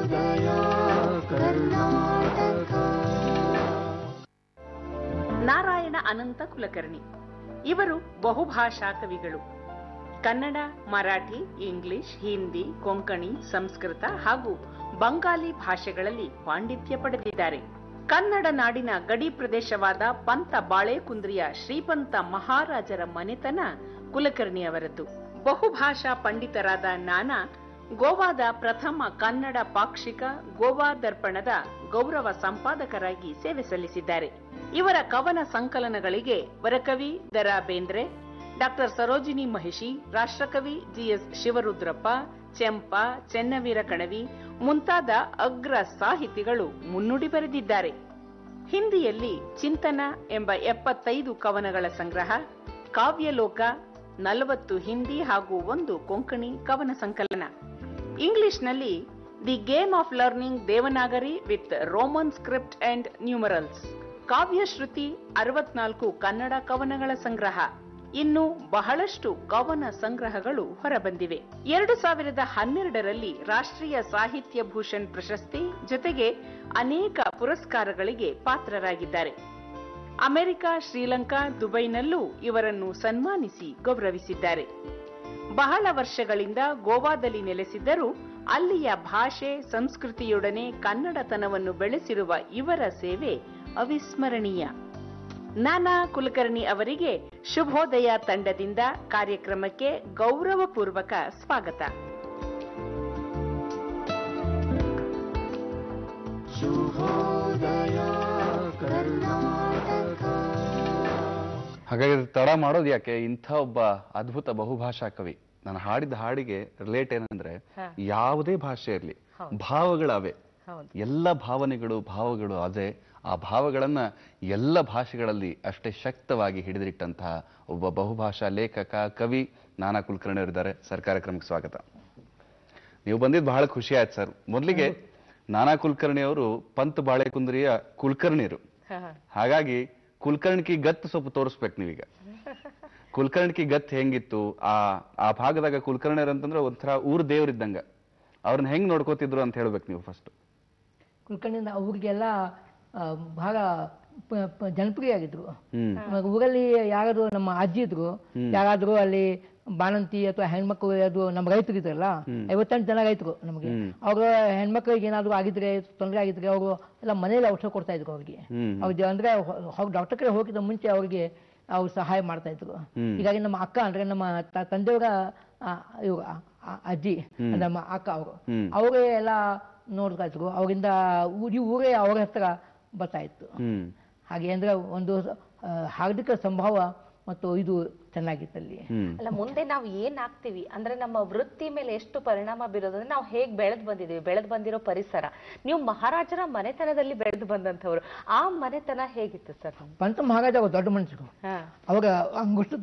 ಶುಭೋದಯ ಕರ್ನಾಟಕ ನಾರಾಯಣ ಅನಂತ ಕುಲಕರ್ಣಿ ಇವರು ಬಹುಭಾಷಾ ಕವಿಗಳು ಕನ್ನಡ ಮರಾಠಿ ಇಂಗ್ಲಿಷ್ ಹಿಂದಿ ಕೊಂಕಣಿ ಸಂಸ್ಕೃತ ಹಾಗೂ ಬಂಗಾಲಿ ಭಾಷೆಗಳಲ್ಲಿ ಪಾಂಡಿತ್ಯ ಪಡೆದಿದ್ದಾರೆ ಕನ್ನಡ ನಾಡಿನ ಗಡಿ ಪ್ರದೇಶವಾದ ಪಂತ ಬಾಳೆಕುಂದ್ರಿಯ ಶ್ರೀಪಂತ ಮಹಾರಾಜರ ಮನೆತನ ಕುಲಕರ್ಣಿ ಅವರದ್ದು ಬಹುಭಾಷಾ ಪಂಡಿತರಾದ ನಾನಾ ಗೋವಾದ ಪ್ರಥಮ ಕನ್ನಡ ಪಾಕ್ಷಿಕ ಗೋವಾ ದರ್ಪಣದ ಗೌರವ ಸಂಪಾದಕರಾಗಿ ಸೇವೆ ಸಲ್ಲಿಸಿದ್ದಾರೆ ಇವರ ಕವನ ಸಂಕಲನಗಳಿಗೆ ವರಕವಿ ದರಾ ಬೇಂದ್ರೆ ಡಾಕ್ಟರ್ ಸರೋಜಿನಿ ಮಹಿಷಿ ರಾಷ್ಟ್ರಕವಿ ಜಿಎಸ್ ಶಿವರುದ್ರಪ್ಪ ಚೆಂಪ ಚೆನ್ನವೀರ ಕಣವಿ ಮುಂತಾದ ಅಗ್ರ ಸಾಹಿತಿಗಳು ಮುನ್ನುಡಿ ಬರೆದಿದ್ದಾರೆ ಹಿಂದಿಯಲ್ಲಿ ಚಿಂತನ ಎಂಬ ಎಪ್ಪತ್ತೈದು ಕವನಗಳ ಸಂಗ್ರಹ ಕಾವ್ಯಲೋಕ ನಲವತ್ತು ಹಿಂದಿ ಹಾಗೂ ಒಂದು ಕೊಂಕಣಿ ಕವನ ಸಂಕಲನ ಇಂಗ್ಲಿಷ್ನಲ್ಲಿ the game of learning Devanagari with Roman script and numerals Kavyashruti ಅರವತ್ನಾಲ್ಕು ಕನ್ನಡ ಕವನಗಳ ಸಂಗ್ರಹ ಇನ್ನು ಬಹಳಷ್ಟು ಕವನ ಸಂಗ್ರಹಗಳು ಹೊರಬಂದಿವೆ ಎರಡು ಸಾವಿರದ ಹನ್ನೆರಡರಲ್ಲಿ ರಾಷ್ಟ್ರೀಯ ಸಾಹಿತ್ಯ ಭೂಷಣ್ ಪ್ರಶಸ್ತಿ ಜೊತೆಗೆ ಅನೇಕ ಪುರಸ್ಕಾರಗಳಿಗೆ ಪಾತ್ರರಾಗಿದ್ದಾರೆ ಅಮೆರಿಕ ಶ್ರೀಲಂಕಾ ದುಬೈನಲ್ಲೂ ಇವರನ್ನು ಸನ್ಮಾನಿಸಿ ಗೌರವಿಸಿದ್ದಾರೆ ಬಹಳ ವರ್ಷಗಳಿಂದ ಗೋವಾದಲ್ಲಿ ನೆಲೆಸಿದ್ದರೂ ಅಲ್ಲಿಯ ಭಾಷೆ ಸಂಸ್ಕೃತಿಯೊಡನೆ ಕನ್ನಡತನವನ್ನು ಬೆಳೆಸಿರುವ ಇವರ ಸೇವೆ ಅವಿಸ್ಮರಣೀಯ ನಾನಾ ಕುಲಕರ್ಣಿ ಅವರಿಗೆ ಶುಭೋದಯ ತಂಡದಿಂದ ಕಾರ್ಯಕ್ರಮಕ್ಕೆ ಗೌರವಪೂರ್ವಕ ಸ್ವಾಗತ ಶುಭೋದಯ ಕರ್ನಾಟಕ ಹಾಗಾಗಿ ತಡ ಮಾಡೋದು ಯಾಕೆ ಇಂಥ ಒಬ್ಬ ಅದ್ಭುತ ಬಹುಭಾಷಾ ಕವಿ ನಾನು ಹಾಡಿದ ಹಾಡಿಗೆ ರಿಲೇಟ್ ಏನಂದ್ರೆ ಯಾವುದೇ ಭಾಷೆ ಇರಲಿ ಭಾವಗಳವೆ ಎಲ್ಲ ಭಾವನೆಗಳು ಭಾವಗಳು ಅದೇ ಆ ಭಾವಗಳನ್ನ ಎಲ್ಲ ಭಾಷೆಗಳಲ್ಲಿ ಅಷ್ಟೇ ಶಕ್ತವಾಗಿ ಹಿಡಿದಿಟ್ಟಂತಹ ಒಬ್ಬ ಬಹುಭಾಷಾ ಲೇಖಕ ಕವಿ ನಾನಾ ಕುಲಕರ್ಣಿ ಅವರಿದ್ದಾರೆ ಸರ್ ಕಾರ್ಯಕ್ರಮಕ್ಕೆ ಸ್ವಾಗತ ನೀವು ಬಂದಿದ್ದು ಬಹಳ ಖುಷಿ ಆಯ್ತು ಸರ್ ಮೊದಲಿಗೆ ನಾನಾ ಕುಲಕರ್ಣಿ ಅವರು ಪಂತ್ ಬಾಳೆಕುಂದ್ರಿಯ ಕುಲಕರ್ಣಿರು ಹಾಗಾಗಿ ಕುಲಕರ್ಣಿಕಿ ಗತ್ತು ಸ್ವಲ್ಪ ತೋರಿಸ್ಬೇಕು ನೀವೀಗ ಕುಲಕರ್ಣಿಕಿ ಗತ್ ಹೆಂಗಿತ್ತು ಆ ಆ ಭಾಗದಾಗ ಕುಲಕರ್ಣಿಯರ್ ಅಂತಂದ್ರೆ ಒಂಥರ ಊರ್ ದೇವ್ರಿದ್ದಂಗ ಅವ್ರನ್ನ ಹೆಂಗ್ ನೋಡ್ಕೋತಿದ್ರು ಅಂತ ಹೇಳ್ಬೇಕು ನೀವು ಫಸ್ಟ್ ಕುಲಕರ್ಣಿಯಿಂದ ಅವ್ರಿಗೆಲ್ಲ ಆ, ಬಹಳ ಪ- ಪ- ಜನಪ್ರಿಯ ಆಗಿದ್ರು ಹ್ಮ್ ಇವಾಗ ಊರಲ್ಲಿ ಯಾರಾದ್ರು ನಮ್ಮ ಅಜ್ಜಿ ಇದ್ರು ಯಾರಾದ್ರೂ ಅಲ್ಲಿ ಬಾಣಂತಿ ಅಥವಾ ಹೆಣ್ಮಕ್ಳು ಅದು ನಮ್ಮ ರೈತರು ಇದ್ರಲ್ಲ ಐವತ್ತೆಂಟು ಜನ ರೈತರು ನಮಗೆ ಅವರು ಹೆಣ್ಮಕ್ಳಿಗೆ ಏನಾದ್ರು ಆಗಿದ್ರೆ ತೊಂದರೆ ಆಗಿದ್ರೆ ಅವರು ಎಲ್ಲ ಮನೇಲಿ ಔಷಧ ಕೊಡ್ತಾ ಇದ್ರು ಅವ್ರಿಗೆ ಹ್ಮ್ ಅವ್ರಿಗೆ ಅಂದ್ರೆ ಡಾಕ್ಟರ್ ಕಡೆ ಹೋಗಿದ್ದ ಮುಂಚೆ ಅವ್ರಿಗೆ ಅವ್ರು ಸಹಾಯ ಮಾಡ್ತಾ ಇದ್ರು ಹೀಗಾಗಿ ನಮ್ಮ ಅಕ್ಕ ಅಂದ್ರೆ ನಮ್ಮ ತ- ತಂದೆಯವರ ಆ, ಇವ್ರು ಆ- ಆ- ಅಜ್ಜಿ ನಮ್ಮ ಅಕ್ಕ ಅವರು ಹ್ಮ್. ಅವರೇ ಎಲ್ಲ ನೋಡ್ತಾ ಇದ್ರು ಅವರಿಂದ ಇಡೀ ಊರೇ ಅವರ ಹತ್ರ ಬರ್ತಾ ಇತ್ತು ಹ್ಮ್ ಹಾಗೆ ಅಂದ್ರೆ ಒಂದು ಆ, ಹಾರ್ದಿಕ ಸಂಭಾವ ಮತ್ತು ಇದು ಚೆನ್ನಾಗಿತ್ತಲ್ಲಿ ಹ್ಮ್ ಅಲ್ಲ ಮುಂದೆ ನಾವು ಏನ್ ಆಗ್ತೀವಿ ಅಂದ್ರೆ ನಮ್ಮ ವೃತ್ತಿ ಮೇಲೆ ಎಷ್ಟು ಪರಿಣಾಮ ಬೀರೋದು ಅಂದ್ರೆ ನಾವು ಹೇಗ್ ಬೆಳೆದ್ ಬಂದಿದೀವಿ ಬೆಳೆದ್ ಬಂದಿರೋ ಪರಿಸರ ನೀವು ಮಹಾರಾಜರ ಮನೆತನದಲ್ಲಿ ಬೆಳೆದು ಬಂದಂತವ್ರು ಆ ಮನೆತನ ಹೇಗಿತ್ತು ಸರ್ ಪಂತ ಮಹಾರಾಜ ಅವರು ದೊಡ್ಡ ಮನುಷ್ಯರು ಹಾ ಅವಾಗ ಅಂಗುಷ್ಟದ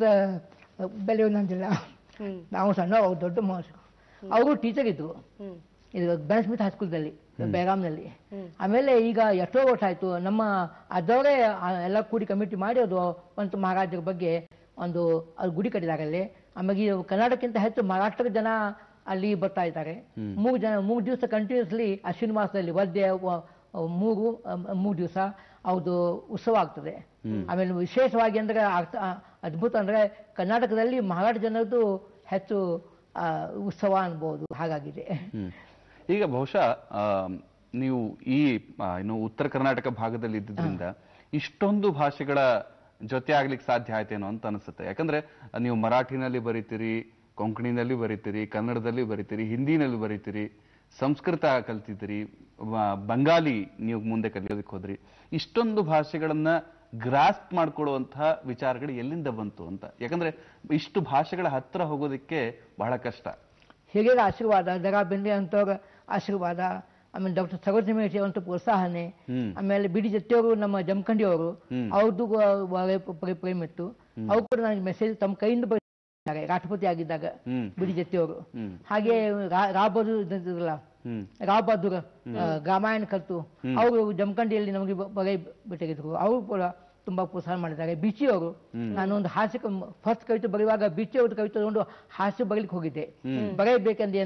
ಬೆಲೆ ನಂದಿಲ್ಲ ಹ್ಮ್ ನಾವು ಸಣ್ಣ ಅವ್ರು ದೊಡ್ಡ ಮನುಷ್ಯರು ಅವರು ಟೀಚರ್ ಇದ್ರು ಹ್ಮ್ ಇದು ಬೆನ್ಸ್ಮಿತ್ ಹೈಸ್ಕೂಲ್ದಲ್ಲಿ ಬೆಳಗಾಂನಲ್ಲಿ ಆಮೇಲೆ ಈಗ ಎಷ್ಟೋ ವರ್ಷ ಆಯ್ತು ನಮ್ಮ ಅದವರೇ ಎಲ್ಲ ಕೂಡಿ ಕಮಿಟಿ ಮಾಡಿ ಅದು ಪಂತ ಮಹಾರಾಜರ ಬಗ್ಗೆ ಒಂದು ಅದು ಗುಡಿ ಕಟ್ಟಿದ್ದಾರೆ ಅಲ್ಲಿ ಆಮೇಲೆ ಈ ಕರ್ನಾಟಕಕ್ಕಿಂತ ಹೆಚ್ಚು ಮಹಾರಾಷ್ಟ್ರದ ಜನ ಅಲ್ಲಿ ಬರ್ತಾ ಇದ್ದಾರೆ ಮೂರು ಜನ ಮೂರು ದಿವಸ ಕಂಟಿನ್ಯೂಸ್ಲಿ ಅಶ್ವಿನ ಮಾಸದಲ್ಲಿ ಒದ್ದೆ ವ- ಮೂರು ಅಹ್, ಮೂರು ದಿವಸ ಅವ್ರದ್ದು ಉತ್ಸವ ಆಗ್ತದೆ ಆಮೇಲೆ ವಿಶೇಷವಾಗಿ ಅಂದ್ರೆ ಆಗ್ತ- ಆ, ಅದ್ಭುತ ಅಂದ್ರೆ ಕರ್ನಾಟಕದಲ್ಲಿ ಮಹಾರಾಷ್ಟ್ರ ಜನರದ್ದು ಹೆಚ್ಚು ಆ, ಉತ್ಸವ ಅನ್ಬೋದು ಹಾಗಾಗಿದೆ ಹ್ಮ್. ಈಗ ಬಹುಶಃ ಆ, ನೀವು ಈ ಆ, ಇನ್ನು ಉತ್ತರ ಕರ್ನಾಟಕ ಭಾಗದಲ್ಲಿ ಇದ್ದಿದ್ರಿಂದ ಇಷ್ಟೊಂದು ಭಾಷೆಗಳ ಜೊತೆ ಆಗ್ಲಿಕ್ಕೆ ಸಾಧ್ಯ ಆಯ್ತೇನೋ ಅಂತ ಅನಿಸುತ್ತೆ ಯಾಕಂದ್ರೆ ಆ, ನೀವು ಮರಾಠಿನಲ್ಲಿ ಬರೀತೀರಿ ಕೊಂಕಣಿನಲ್ಲಿ ಬರೀತೀರಿ ಕನ್ನಡದಲ್ಲಿ ಬರೀತೀರಿ ಹಿಂದಿನಲ್ಲಿ ಬರೀತೀರಿ ಸಂಸ್ಕೃತ ಕಲ್ತಿದ್ದೀರಿ ವ- ಬಂಗಾಲಿ ನೀವು ಮುಂದೆ ಕಲಿಯೋದಕ್ಕೆ ಹೋದ್ರಿ ಇಷ್ಟೊಂದು ಭಾಷೆಗಳನ್ನ ಗ್ರಾಸ್ಪ್ ಮಾಡ್ಕೊಳ್ಳುವಂತಹ ವಿಚಾರಗಳು ಎಲ್ಲಿಂದ ಬಂತು ಅಂತ ಯಾಕಂದ್ರೆ ಇಷ್ಟು ಭಾಷೆಗಳ ಹತ್ರ ಹೋಗೋದಕ್ಕೆ ಬಹಳ ಕಷ್ಟ ಹಿರಿಯರ ಆಶೀರ್ವಾದ ದರಾ ಬೆಂಡೆ ಅಂತವ್ರ ಆಶೀರ್ವಾದ ಆಮೇಲೆ ಡಾಕ್ಟರ್ ಸರೋಜಿನಿ ಮೇಟಿ ಅಂತ ಪ್ರೋತ್ಸಾಹನೆ ಹ್ಮ್. ಆಮೇಲೆ ಬಿಡಿ ಜತ್ತಿಯವರು ನಮ್ಮ ಜಮಖಂಡಿ ಅವರು ಹ್ಮ್. ಅವ್ರದ್ದು ಒಳ್ಳೆ ಪ್ರ- ಪ್ರೇಮ ಇತ್ತು ಅವ್ರು ಕೂಡ ನನಗೆ ಮೆಸೇಜ್ ತಮ್ಮ ಕೈಯಿಂದ ಬರೆದಿದ್ದಾರೆ ರಾಷ್ಟ್ರಪತಿ ಆಗಿದ್ದಾಗ ಹ್ಮ್ ಬಿಡಿ ಜತ್ತಿಯವರು ಹ್ಮ್ ಹಾಗೆ ರಾ- ರಾ ಬಹದ್ದೂರ್ ಇದ್ದಿದ್ರಲ್ಲ ಹ್ಮ್ ರಾವ್ ಬಹದ್ದೂರ್ ಆ, ರಾಮಾಯಣ ಕಲ್ತು ಅವರು ಜಮಖಂಡಿಯಲ್ಲಿ ನಮಗೆ ಬಗೆ ಬಿಟ್ಟಿದ್ರು ಅವರು ಕೂಡ ತುಂಬಾ ಪ್ರೋತ್ಸಾಹ ಮಾಡಿದ್ದಾರೆ ಬಿಚಿ ಅವರು ನಾನೊಂದು ಹಾಸ್ಯ ಫಸ್ಟ್ ಕವಿತೆ ಬರೆಯುವಾಗ ಬಿಚಿ ಅವ್ರದ್ದು ಕವಿತೆ ತಗೊಂಡು ಹಾಸ್ಯ ಬರೀಲಿಕ್ಕೆ ಹೋಗಿದ್ದೆ ಬರೆಯಬೇಕಂದೆ ಅಂತ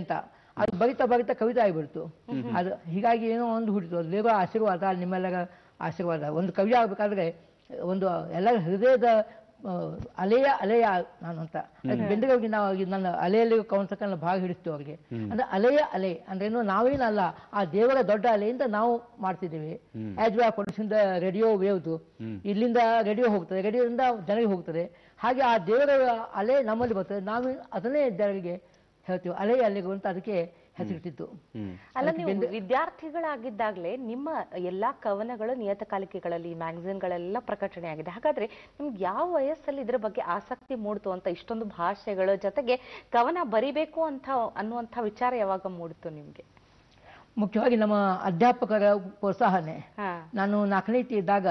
ಅದು ಬರಿತಾ ಬರಿತಾ ಕವಿತೆ ಆಗಿಬಿಡ್ತು ಅದು ಹೀಗಾಗಿ ಏನೋ ಒಂದು ಹುಟ್ಟಿತು ಅದು ದೇವರ ಆಶೀರ್ವಾದ ನಿಮ್ಮೆಲ್ಲರ ಆಶೀರ್ವಾದ ಒಂದು ಕವಿ ಆಗ್ಬೇಕಾದ್ರೆ ಒಂದು ಎಲ್ಲರ ಹೃದಯದ ಆ, ಅಲೆಯ ಅಲೆಯ ನಾನು ಅಂತ ಅದಕ್ಕೆ ಬೆಂದಿಗೆ ನಾವು ಈ ನನ್ನ ಅಲೆಯಲ್ಲಿ ಕೌನ್ಸಕನ್ನ ಭಾಗ ಹಿಡಿಸ್ತೀವಿ ಅವ್ರಿಗೆ ಅಂದ್ರೆ ಅಲೆಯ ಅಲೆ ಅಂದ್ರೇನು ನಾವೇನಲ್ಲ ಆ ದೇವರ ದೊಡ್ಡ ಅಲೆಯಿಂದ ನಾವು ಮಾಡ್ತಿದ್ದೀವಿ as we are producing the radio ವೇವ್ದು ಇಲ್ಲಿಂದ ರೇಡಿಯೋ ಹೋಗ್ತದೆ ರೇಡಿಯೋದಿಂದ ಜನರಿಗೆ ಹೋಗ್ತದೆ ಹಾಗೆ ಆ ದೇವರ ಅಲೆ ನಮ್ಮಲ್ಲಿ ಬರ್ತದೆ ನಾವು ಅದನ್ನೇ ಜನರಿಗೆ ಹೇಳ್ತೀವಿ ಅಲೆ ಅಲೆಗೂ ಅಂತ ಅದಕ್ಕೆ ಹೆಸರಿಟ್ಟಿದ್ದು ಅಲ್ಲ ನೀವು ವಿದ್ಯಾರ್ಥಿಗಳಾಗಿದ್ದಾಗಲೇ ನಿಮ್ಮ ಎಲ್ಲಾ ಕವನಗಳು ನಿಯತಕಾಲಿಕೆಗಳಲ್ಲಿ ಮ್ಯಾಗಝಿನ್ಗಳೆಲ್ಲ ಪ್ರಕಟಣೆ ಆಗಿದೆ ಹಾಗಾದ್ರೆ ನಿಮ್ಗೆ ಯಾವ ವಯಸ್ಸಲ್ಲಿ ಇದ್ರ ಬಗ್ಗೆ ಆಸಕ್ತಿ ಮೂಡ್ತು ಅಂತ ಇಷ್ಟೊಂದು ಭಾಷೆಗಳ ಜೊತೆಗೆ ಕವನ ಬರಿಬೇಕು ಅಂತ ಅನ್ನುವಂಥ ವಿಚಾರ ಯಾವಾಗ ಮೂಡ್ತು ನಿಮ್ಗೆ ಮುಖ್ಯವಾಗಿ ನಮ್ಮ ಅಧ್ಯಾಪಕರ ಪ್ರೋತ್ಸಾಹನೆ ಹಾ ನಾನು ನಾಲ್ಕನೇ ಇದ್ದಾಗ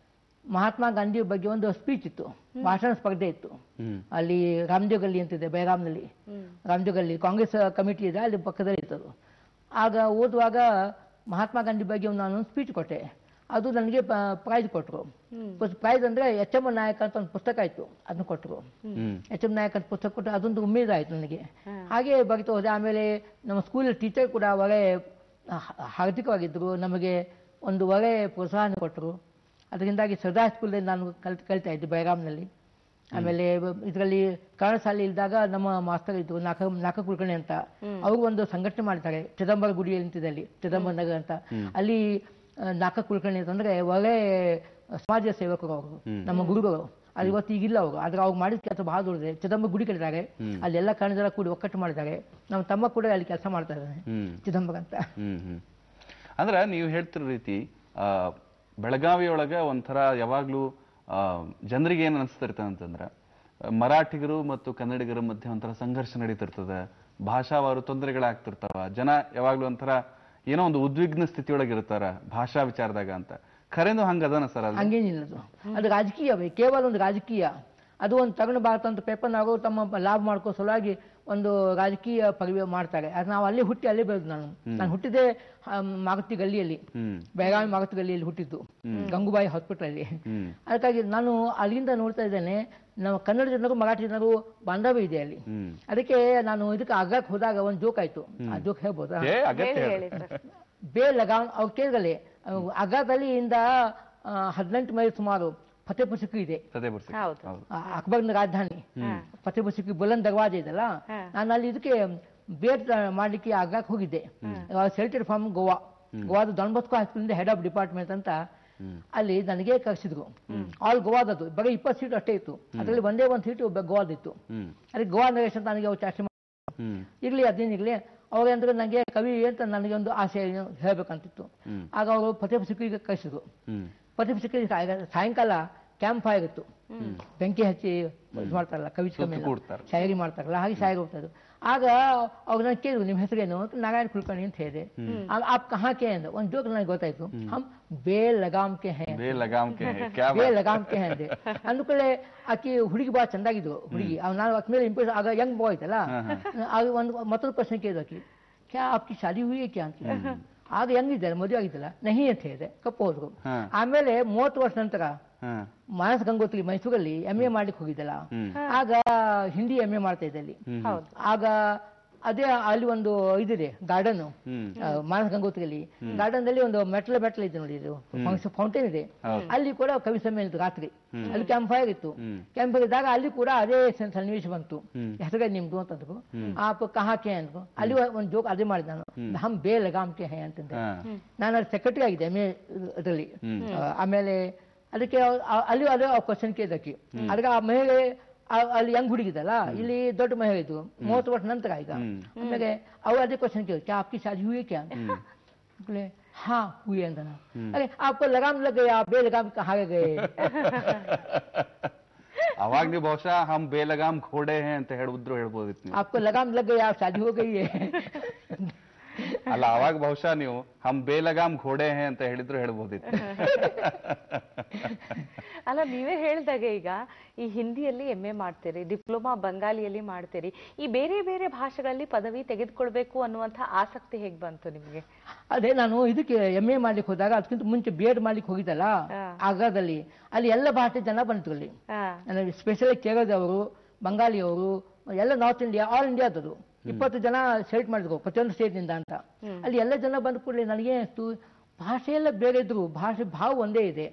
ಮಹಾತ್ಮ ಗಾಂಧಿ ಬಗ್ಗೆ ಒಂದು ಸ್ಪೀಚ್ ಇತ್ತು ಭಾಷಣ ಸ್ಪರ್ಧೆ ಇತ್ತು ಹ್ಮ್ ಅಲ್ಲಿ ರಾಮದೇವ್ ಗಲ್ಲಿ ಅಂತಿದೆ ಬೆಳಗಾಂನಲ್ಲಿ ರಾಮದೇವ್ ಗಲ್ಲಿ ಕಾಂಗ್ರೆಸ್ ಕಮಿಟಿ ಇದೆ ಅಲ್ಲಿ ಪಕ್ಕದಲ್ಲಿ ಇತ್ತದು ಆಗ ಓದುವಾಗ ಮಹಾತ್ಮ ಗಾಂಧಿ ಬಗ್ಗೆ ಒಂದು ನಾನು ಸ್ಪೀಚ್ ಕೊಟ್ಟೆ ಅದು ನನಗೆ ಪ್ರೈಸ್ ಕೊಟ್ಟರು ಪ್ರೈಸ್ ಅಂದ್ರೆ ಎಚ್ ಎಂ ನಾಯಕ ಅಂತ ಒಂದು ಪುಸ್ತಕ ಇತ್ತು ಅದನ್ನು ಕೊಟ್ಟರು ಹ್ಮ್ ಎಚ್ ಎಂ ನಾಯಕ್ ಅಂತ ಪುಸ್ತಕ ಕೊಟ್ಟು ಅದೊಂದು ಉಮೇದಾಯ್ತು ನನಗೆ ಹಾಗೆ ಬರಿತಾ ಹೋದೆ ಆಮೇಲೆ ನಮ್ಮ ಸ್ಕೂಲ್ ಟೀಚರ್ ಕೂಡ ಒಳ್ಳೆ ಹ- ಹಾರ್ದಿಕವಾಗಿದ್ದರು ನಮಗೆ ಒಂದು ಒಳ್ಳೆ ಪ್ರೋತ್ಸಾಹ ಕೊಟ್ಟರು ಅದರಿಂದಾಗಿ ಸರ್ದಾರ್ ಸ್ಕೂಲಲ್ಲಿ ನಾನು ಕಲ್ತ್ ಕಲಿತಾ ಇದ್ದೆ ಬೆಳಗಾಂನಲ್ಲಿ ಆಮೇಲೆ ಇದರಲ್ಲಿ ಕನ್ನಡ ಶಾಲೆ ಇದ್ದಾಗ ನಮ್ಮ ಮಾಸ್ತರ್ ಇದ್ರು ನಾಕ ನಾಕ ಕುಲಕರ್ಣಿ ಅಂತ ಅವರು ಒಂದು ಸಂಘಟನೆ ಮಾಡ್ತಾರೆ ಚಿದಂಬರ ಗುಡಿ ಅಂತಿದೆ ಅಲ್ಲಿ ಚಿದಂಬರ ನಗರ ಅಂತ ಅಲ್ಲಿ ಆ, ನಾಕ ಕುಲಕರ್ಣಿ ಅಂತಂದ್ರೆ ಒಳ್ಳೆ ಸಮಾಜ ಸೇವಕರು ಅವರು ನಮ್ಮ ಗುರುಗಳು ಅದು ಇವತ್ತು ಈಗಿಲ್ಲ ಅವರು ಆದ್ರೆ ಅವ್ರು ಮಾಡಿದ ಕೆಲಸ ಬಹಳ ದೊಡ್ಡದೆ ಚಿದಂಬರ ಗುಡಿ ಕಟ್ಟಿದ್ದಾರೆ ಅಲ್ಲೆಲ್ಲ ಕನ್ನಡದಲ್ಲ ಕೂಡಿ ಒಕ್ಕಟ್ಟು ಮಾಡಿದ್ದಾರೆ ನಮ್ಮ ತಮ್ಮ ಕೂಡ ಅಲ್ಲಿ ಕೆಲಸ ಮಾಡ್ತಾ ಇದ್ದಾನೆ ಹ್ಮ್ ಚಿದಂಬರ ಅಂತ ಹ್ಮ್ ಹ್ಮ್ ಅಂದ್ರೆ ನೀವು ಹೇಳ್ತಿರೋ ರೀತಿ ಆ, ಬೆಳಗಾವಿಯೊಳಗೆ ಒಂಥರ ಯಾವಾಗ್ಲೂ ಆ, ಜನರಿಗೆ ಏನ್ ಅನಿಸ್ತಿರ್ತದೆ ಅಂತಂದ್ರೆ ಆ, ಮರಾಠಿಗರು ಮತ್ತು ಕನ್ನಡಿಗರ ಮಧ್ಯೆ ಒಂಥರ ಸಂಘರ್ಷ ನಡೀತಿರ್ತದೆ ಭಾಷಾವಾರು ತೊಂದರೆಗಳಾಗ್ತಿರ್ತಾವ ಜನ ಯಾವಾಗ್ಲೂ ಒಂಥರ ಏನೋ ಒಂದು ಉದ್ವಿಗ್ನ ಸ್ಥಿತಿಯೊಳಗೆ ಇರ್ತಾರ ಭಾಷಾ ವಿಚಾರದಾಗ ಅಂತ ಖರೇನು ಹಂಗದನ ಸರ್ ಅದು ಹಂಗೇನಿಲ್ಲ ಅದು ಅದು ರಾಜಕೀಯವೇ ಕೇವಲ ಒಂದು ರಾಜಕೀಯ ಅದು ಒಂದು ತಗೊಂಡು ಭಾರತ ಅಂತ ಪೇಪರ್ನಾಗೂ ತಮ್ಮ ಲಾಭ ಮಾಡ್ಕೋ ಸಲುವಾಗಿ ಒಂದು ರಾಜಕೀಯ ಪರಿವೆ ಮಾಡ್ತಾರೆ ಅದು ನಾವು ಅಲ್ಲಿ ಹುಟ್ಟಿ ಅಲ್ಲೇ ಬೆಳೆದು ನಾನು ನಾನು ಹುಟ್ಟಿದ್ದೆ ಆ, ಮಾಗತಿ ಗಲ್ಲಿಯಲ್ಲಿ ಹ್ಮ್ ಬೆಳಗಾವಿ ಮಾಗತಿ ಗಲ್ಲಿಯಲ್ಲಿ ಹುಟ್ಟಿದ್ದು ಗಂಗೂಬಾಯಿ ಹಾಸ್ಪಿಟಲಲ್ಲಿ ಹ್ಮ್ ಅದಕ್ಕಾಗಿ ನಾನು ಅಲ್ಲಿಂದ ನೋಡ್ತಾ ಇದ್ದೇನೆ ನಮ್ಮ ಕನ್ನಡ ಜನರು ಮರಾಠಿ ಜನರು ಬಾಂಧವ್ಯ ಇದೆ ಅಲ್ಲಿ ಹ್ಮ್ ಅದಕ್ಕೆ ನಾನು ಇದಕ್ಕೆ ಆಗಕ್ಕೆ ಹೋದಾಗ ಒಂದು ಜೋಕ್ ಆಯ್ತು ಆ ಜೋಕ್ ಹೇಳ್ಬೋದಾ ಏ ಅಗತ್ಯ ಹೇಳಿ ಸರ್ ಬೇ ಲಗಾವ್ ಅವ್ರು ಕೇಳಿದಲ್ಲಿ ಅಗಾದಲ್ಲಿ ಇಂದ ಆ, ಹದಿನೆಂಟು ಮೈಲ್ ಸುಮಾರು ಫತೇಪುರ್ ಸಿಕ್ರಿ ಇದೆ ಸದೇ ಬರ್ಸಿ ಹೌದು. ಹೌದು ಆ, ಅಕ್ಬರ್ನ ರಾಜಧಾನಿ ಫತೇಪುರ್ ಸಿಕ್ರಿ ಬುಲಂದ್ ದರ್ವಾಜ ಇದೆಲ್ಲ ನಾನು ಅಲ್ಲಿ ಇದಕ್ಕೆ ಬೇಟ್ ಮಾಡ್ಲಿಕ್ಕೆ ಆಗ್ಗಾಕ್ ಹೋಗಿದ್ದೆ ಸೆಲೆಕ್ಟೆಡ್ ಫ್ರಮ್ ಗೋವಾ ಗೋವಾದ ಡಾನ್ಬಸ್ಕೋ ಹೈಸ್ಕೂಲಿಂದ ಹೆಡ್ ಆಫ್ ಡಿಪಾರ್ಟ್ಮೆಂಟ್ ಅಂತ ಅಲ್ಲಿ ನನಗೆ ಕರೆಸಿದ್ರು ಆಲ್ ಗೋವಾದದ್ದು ಬರೀ ಇಪ್ಪತ್ತು ಸೀಟ್ ಅಷ್ಟೇ ಇತ್ತು ಅದರಲ್ಲಿ ಒಂದೇ ಒಂದು ಸೀಟು ಗೋವಾದಿತ್ತು ಹ್ಮ್ ಅದಕ್ಕೆ ಗೋವಾ ನರೇಶ್ ಅಂತ ನನಗೆ ಅವ್ರು ಚಾರ್ಜ್ ಹ್ಮ್ ಇರ್ಲಿ ಅದೇನಿರ್ಲಿ ಅವಾಗಂದ್ರೆ ನನಗೆ ಕವಿ ಅಂತ ನನಗೆ ಒಂದು ಆಸೆ ಹೇಳ್ಬೇಕಂತಿತ್ತು ಹ್ಮ್. ಆಗ ಅವರು ಫತೇಪುರ್ ಸಿಕ್ರಿಗೆ ಕಳಿಸಿದ್ರು ಹ್ಮ್ ಫತೇಪುರ್ ಸಿಕ್ರಿ ಸಾಯಂಕಾಲ ಕ್ಯಾಂಪ್ ಫೈರ್ ಇತ್ತು ಬೆಂಕಿ ಹಚ್ಚಿ ಇದು ಮಾಡ್ತಾರಲ್ಲ ಕವಿ ಕೂಡ್ತಾರೆ. ಶಾಯರಿ ಮಾಡ್ತಾರಲ್ಲ ಹಾಗೆ ಶಾಯರಿ ಹೋಗ್ತಾ ಇದ್ರು ಆಗ ಅವ್ರು ನಾನು ಕೇಳಿದ್ರು ನಿಮ್ಮ ಹೆಸರೇನು ಅಂತ ನಾರಾಯಣ ಕುಲಕರ್ಣಿ ಅಂತ ಹೇಳಿದೆ ಆ- ಆಪ್ ಕಹಾ ಕೆ ಅಂದ ಒಂದು ಜೋಕ್ ನನಗೆ ಗೊತ್ತಾಯ್ತು ಹಮ್ ಬೇ ಲಗಾಮ್ ಕೆ ಹೇ ಬೇ ಲಗಾಮ್ ಕೆ ಹೈ, ಕ್ಯಾ ಬೇ ಬಾತ್. ಲಗಾಮ್ ಕೆ ಹೇ ಅಂದೆ ಅಂದ್ಕೊಳ್ಳೆ ಆಕಿ ಹುಡುಗಿ ಭಾಳ ಚಂದಾಗಿದ್ವು ಹುಡುಗಿ ಅವ್ ನಾನು ಆಕೆ ಮೇಲೆ ಇಂಪ್ರೆಸ್ ಆಗ ಯಂಗ್ ಬಾಯ್ ಐತಲ್ಲ ಆಗ ಒಂದು ಮತ್ತೊಂದು ಪ್ರಶ್ನೆ ಕೇಳಿದ್ರು ಆಕಿ ಕ್ಯಾ ಆಪ್ಕಿ ಶಾದಿ ಹುಯಿ ಕ್ಯಾ ಅಂತ ಆಗ ಹೆಂಗಿದ್ದಾರೆ ಮದುವೆ ಆಗಿದ್ದಲ್ಲ ನಹಿ ಅಂತ ಹೇಳಿದೆ ಕಪ್ಪು ಹೋದ್ರು ಹಾ. ಆಮೇಲೆ ಮೂವತ್ತು ವರ್ಷ ನಂತರ ಹಾ ಮಾನಸ ಗಂಗೋತ್ರಿ ಮೈಸೂರಲ್ಲಿ ಎಂ ಎ ಮಾಡ್ಲಿಕ್ಕೆ ಹೋಗಿದ್ದಲ್ಲ ಹ್ಮ್ ಆಗ ಹಿಂದಿ ಎಂ ಎ ಮಾಡ್ತಾ ಇದ್ದೆ ಅಲ್ಲಿ ಹ್ಮ್ ಹೌದು ಆಗ ಅದೇ ಅಲ್ಲಿ ಒಂದು ಇದಿದೆ ಗಾರ್ಡನ್ ಹ್ಮ್ ಮಾನಸ ಗಂಗೋತ್ರಿಯಲ್ಲಿ ಗಾರ್ಡನ್ ಅಲ್ಲಿ ಒಂದು ಮೆಟ್ಲ ಮೆಟ್ಲ ಇದೆ ನೋಡಿ ಇದು ಫೌಂಟೇನ್ ಇದೆ ಹೌದು. ಅಲ್ಲಿ ಕೂಡ ಕವಿ ಸಮ್ಮೇಳನ ಇತ್ತು ರಾತ್ರಿ ಅಲ್ಲಿ ಕ್ಯಾಂಪ್ ಫೈರ್ ಇತ್ತು ಹ್ಮ್. ಕ್ಯಾಂಪ್ ಫೈರ್ ಇದ್ದಾಗ ಅಲ್ಲಿ ಕೂಡ ಅದೇ ಸನ್- ಸನ್ನಿವೇಶ ಬಂತು ಹ್ಮ್. ಹೆಸರೇ ನಿಮ್ದು ಅಂತಂದ್ರು ಆಪ ಕಹಾಕೆ ಅಂದ್ರು ಅಲ್ಲಿ ಒಂದು ಜೋಕ್ ಅದೇ ಮಾಡಿದೆ ನಾನು ಹಮ್ ಬೇ ಲಗಾಮ್ ಕೆ ಹೇ ಅಂತಂದೆ ಹಾ ನಾನು ಅಲ್ಲಿ ಸೆಕ್ರೆಟರಿ ಆಗಿದ್ದೆ ಎಮ್ ಇದರಲ್ಲಿ ಹ್ಮ್. ಆಮೇಲೆ ಅದಕ್ಕೆ ಅವ್- ಅವ್- ಅಲ್ಲಿ ಅದೇ ಕ್ವಶನ್ ಕೇಳಿದಕ್ಕೆ ಅದಕ್ಕೆ ಆ ಮಹಿಳೆ ಆ- ಅಲ್ಲಿ ಹೆಂಗ್ ಹುಡುಗಿದಲ್ಲ ಇಲ್ಲಿ ದೊಡ್ಡ ಮಹಿಳೆ ಇದು ಮೂವತ್ತು ವರ್ಷ ನಂತರ ಈಗ ಆಮೇಲೆ ಅವ್ರು ಅದೇ ಕ್ವಶನ್ ಕೇಳಿದ್ರು ಕ್ಯಾ आपकी शादी हुई है क्या बोले हाँ हुई है अंदर अरे आपको लगाम लग गया बेलगाम कहाँ गए ಅವಾಗ ನೀವು ಬಹುಶಃ ಹಮ್ ಬೇಲಗಾಮ್ ಘೋಡೆ ಹೇ ಅಂತ ಹೇಳಿದ್ರು ಹೇಳ್ಬೋದಿತ್ತು ನೀವು आपको लगाम लग गया आप शादी हो गई है ಅಲ್ಲ ಅವಾಗ ಬಹುಶಃ ನೀವು ಹಮ್ ಬೇಲಗಾಮ್ ಘೋಡೆ ಹೇ ಅಂತ ಹೇಳಿದ್ರು ಹೇಳ್ಬೋದಿತ್ತು ಅಲ್ಲ ನೀವೇ ಹೇಳ್ದಾಗೆ ಈಗ ಈ ಹಿಂದಿಯಲ್ಲಿ ಎಂ ಎ ಮಾಡ್ತೀರಿ ಡಿಪ್ಲೊಮಾ ಬಂಗಾಲಿಯಲ್ಲಿ ಮಾಡ್ತೀರಿ ಈ ಬೇರೆ ಬೇರೆ ಭಾಷೆಗಳಲ್ಲಿ ಪದವಿ ತೆಗೆದುಕೊಳ್ಬೇಕು ಅನ್ನುವಂಥ ಆಸಕ್ತಿ ಹೇಗ್ ಬಂತು ನಿಮ್ಗೆ ಅದೇ ನಾನು ಇದಕ್ಕೆ ಎಂ ಎ ಮಾಡ್ಲಿಕ್ಕೆ ಹೋದಾಗ ಅದಕ್ಕಿಂತ ಮುಂಚೆ ಬಿ ಎಡ್ ಮಾಡ್ಲಿಕ್ಕೆ ಹೋಗಿದ್ದಲ್ಲ ಹಾ. ಆಗ್ರಾದಲ್ಲಿ ಅಲ್ಲಿ ಎಲ್ಲ ಭಾಷೆ ಜನ ಬಂತು ಅಲ್ಲಿ ಹಾ ನನಗೆ ಸ್ಪೆಷಲಿ ಕೇರಳದವರು ಬಂಗಾಳಿಯವರು ಎಲ್ಲ ನಾರ್ತ್ ಇಂಡಿಯಾ ಆಲ್ ಇಂಡಿಯಾದವರು ಇಪ್ಪತ್ತು ಜನ ಸೆಲೆಕ್ಟ್ ಮಾಡಿದ್ರು ಪ್ರತಿಯೊಂದು ಸ್ಟೇಟ್ನಿಂದ ಅಂತ ಅಲ್ಲಿ ಎಲ್ಲ ಜನ ಬಂದ ಕೂಡಲೇ ನನಗೆ ಅನಿಸ್ತು ಭಾಷೆ ಎಲ್ಲ ಬೇರೆ ಇದ್ರು ಭಾಷೆ ಭಾವ ಒಂದೇ ಇದೆ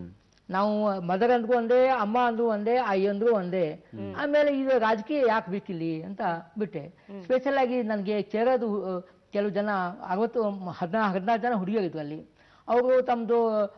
ನಾವು ಮದರ್ ಅಂದ್ರೂ ಒಂದೇ ಅಮ್ಮ ಅಂದ್ರೂ ಒಂದೇ ಆಯಿ ಅಂದ್ರೂ ಒಂದೇ ಆಮೇಲೆ ಇದು ರಾಜಕೀಯ ಯಾಕೆ ಬೇಕಿಲ್ಲಿ ಅಂತ ಬಿಟ್ಟೆ ಸ್ಪೆಷಲ್ ಆಗಿ ನನಗೆ ಕೇಳೋದು ಆ, ಕೆಲವು ಜನ ಅರವತ್ತು ಹದಿನಾ ಹದಿನಾರು ಜನ ಹುಡುಗಿಯರಿದ್ರು ಅಲ್ಲಿ ಅವರು ತಮ್ಮದು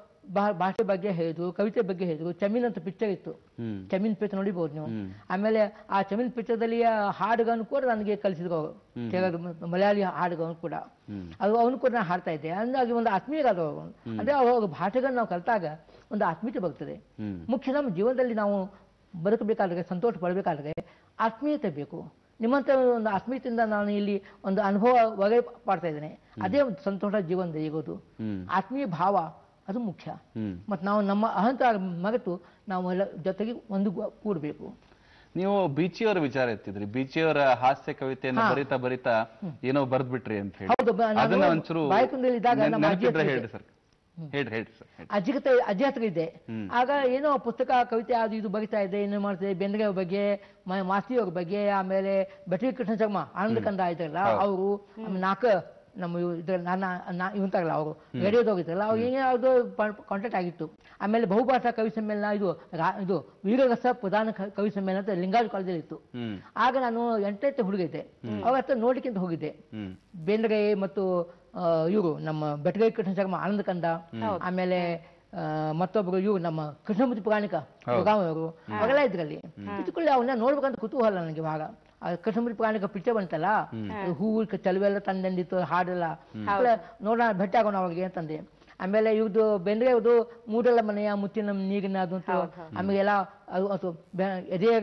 ಭಾಷೆ ಬಗ್ಗೆ ಹೇಳಿದ್ರು ಕವಿತೆ ಬಗ್ಗೆ ಹೇಳಿದ್ರು ಚಮೀನ್ ಅಂತ ಪಿಕ್ಚರ್ ಇತ್ತು ಹ್ಮ್ ಚಮೀನ್ ಪಿಕ್ಚರ್ ನೋಡಿಬಹುದು ನೀವು ಹ್ಮ್. ಆಮೇಲೆ ಆ ಚಮೀನ್ ಪಿಕ್ಚರ್ದಲ್ಲಿ ಹಾಡುಗಳನ್ನು ಕೂಡ ನನಗೆ ಕಲಿಸಿದ್ರು ಅವರು ಕೆಲವು ಮ- ಮಲಯಾಳಿ ಹಾಡುಗಳನ್ನು ಕೂಡ ಹ್ಮ್. ಅದು ಅವನು ಕೂಡ ನಾನು ಹಾಡ್ತಾ ಇದ್ದೆ ಹಂಗಾಗಿ ಒಂದು ಆತ್ಮೀಯರಾದವರು ಅವರು ಅಂದ್ರೆ ಅವ್ರ ಭಾಷೆಗಳನ್ನ ನಾವು ಕಲಿತಾಗ ಒಂದು ಆತ್ಮೀಯತೆ ಬರ್ತದೆ ಹ್ಮ್ ಮುಖ್ಯ ನಮ್ಮ ಜೀವನದಲ್ಲಿ ನಾವು ಬದುಕಬೇಕಾದ್ರೆ ಸಂತೋಷ ಪಡಬೇಕಾದ್ರೆ ಆತ್ಮೀಯತೆ ಬೇಕು ನಿಮ್ಮಂತ ಒಂದು ಆತ್ಮೀಯತೆಯಿಂದ ನಾನು ಇಲ್ಲಿ ಒಂದು ಅನುಭವ ಹೊಗೆ ಪಾಡ್ತಾ ಇದ್ದೇನೆ ಅದೇ ಒಂದು ಸಂತೋಷ ಜೀವನದ ಇರೋದು ಹ್ಮ್ ಆತ್ಮೀಯ ಭಾವ ಅದು ಮುಖ್ಯ ಹ್ಮ್ ಮತ್ತು ನಾವು ನಮ್ಮ ಅಹಂಕಾರ ಮರೆತು ನಾವು ಎಲ್ಲ ಜೊತೆಗೆ ಒಂದು ಕೂಡಬೇಕು ನೀವು ಬೀಚಿಯವರ ವಿಚಾರ ಎತ್ತಿದ್ರಿ ಬೀಚಿಯವರ ಹಾಸ್ಯ ಕವಿತೆಯನ್ನು ಬರಿತಾ ಬರಿತಾ ಏನೋ ಬರ್ದ್ಬಿಟ್ರಿ ಅಂತ ಹೇಳಿ ಹೌದು ಬ- ನಾನು ಅದನ್ನ ಒಂಚೂರು ಬಾಯಕುಂದಲ್ಲಿ ಇದ್ದಾಗ ನೆನ್- ನಮ್ಮ ಅಜ್ಜಿ ನೆನಪಿದ್ರೆ ಹತ್ರ ಹೇಳ್ರಿ ಸರ್ ಹೇಳ್ರಿ ಹೇಳ್ರಿ ಸರ್ ಹೇಳ್ರಿ. ಅಜ್ಜಿ ಹತ್ರ ಅಜ್ಜಿ ಹತ್ರ ಇದ್ದೆ ಆಗ ಏನೋ ಪುಸ್ತಕ ಕವಿತೆ ಅದು ಇದು ಬರಿತಾ ಇದ್ದೆ ಏನು ಮಾಡ್ತಿದ್ದೆ ಬೆಂದ್ರೆ ಅವ್ರ ಬಗ್ಗೆ ಮ- ಮಾಸ್ತಿ ಅವ್ರ ಬಗ್ಗೆ ಆಮೇಲೆ ಬೆಟರಿ ಕೃಷ್ಣ ಶರ್ಮ ಆನಂದ ಕಂದ ಇದ್ರಲ್ಲ ಅವರು ನಾಲ್ಕ ನಮ್ಮ ಇವ್- ಇದ್ರ ನನ್ನ ನಾ- ಇವಂತಾರಲ್ಲ ಅವರು ರೇಡಿಯೋದವ್ರು ಇದ್ರಲ್ಲ ಅವ್ರು ಏನೇ ಯಾವ್ದು ಕಾಂಟ್ಯಾಕ್ಟ್ ಆಗಿತ್ತು ಆಮೇಲೆ ಬಹುಭಾಷಾ ಕವಿ ಸಮ್ಮೇಳನ ಇದು ರಾ- ಇದು ವೀರರಸ ಪ್ರಧಾನ ಕ- ಕವಿ ಸಮ್ಮೇಳನ ಅಂತ ಲಿಂಗಾಜ್ ಕಾಲೇಜಲ್ಲಿ ಇತ್ತು ಹ್ಮ್ ಆಗ ನಾನು ಎಂಟನೇ ಹುಡುಗ ಇದ್ದೆ ಅವ್ರ ಹತ್ರ ನೋಡ್ಲಿಕ್ಕೆ ಅಂತ ಹೋಗಿದ್ದೆ ಹ್ಮ್ ಬೇಂದ್ರೆ ಮತ್ತು ಇವರು ನಮ್ಮ ಬೆಟಗೈ ಕೃಷ್ಣ ಶರ್ಮ ಆನಂದ ಕಂದ ಆಮೇಲೆ ಆ, ಮತ್ತೊಬ್ರು ಇವ್ರು ನಮ್ಮ ಕೃಷ್ಣಮೂರ್ತಿ ಪುರಾಣಿಕ ಅವರು ಅವರೆಲ್ಲ ಇದ್ರಲ್ಲಿ ಇದ್ಕೊಳ್ಳಿ ಅವನ್ನ ನೋಡ್ಬೇಕಂತ ಕುತೂಹಲ ನನಗೆ ಇವಾಗ ಆ ಕೃಷ್ಣಮೂರ್ತಿ ಪುರಾಣಿಕ ಪಿಕ್ಚರ್ ಬಂತಲ್ಲ ಅದು ಹೂವು ಚಲುವೆಲ್ಲ ತಂದಂದಿತ್ತು ಹಾಡೆಲ್ಲ ಆಮೇಲೆ ನೋಡೋಣ ಭೇಟಿ ಆಗೋಣ ಅವ್ರಿಗೆ ಅಂತಂದೆ ಆಮೇಲೆ ಇವ್ದು ಬೆಂದ್ರೆ ಇವ್ದು ಮೂಡೆಲ್ಲ ಮನೆಯ ಮುತ್ತಿನ ನೀರಿನ ಅದಂತೂ ಆಮೇಲೆ ಎಲ್ಲ ಅದು ಅದು ಬೆ- ಎದೆ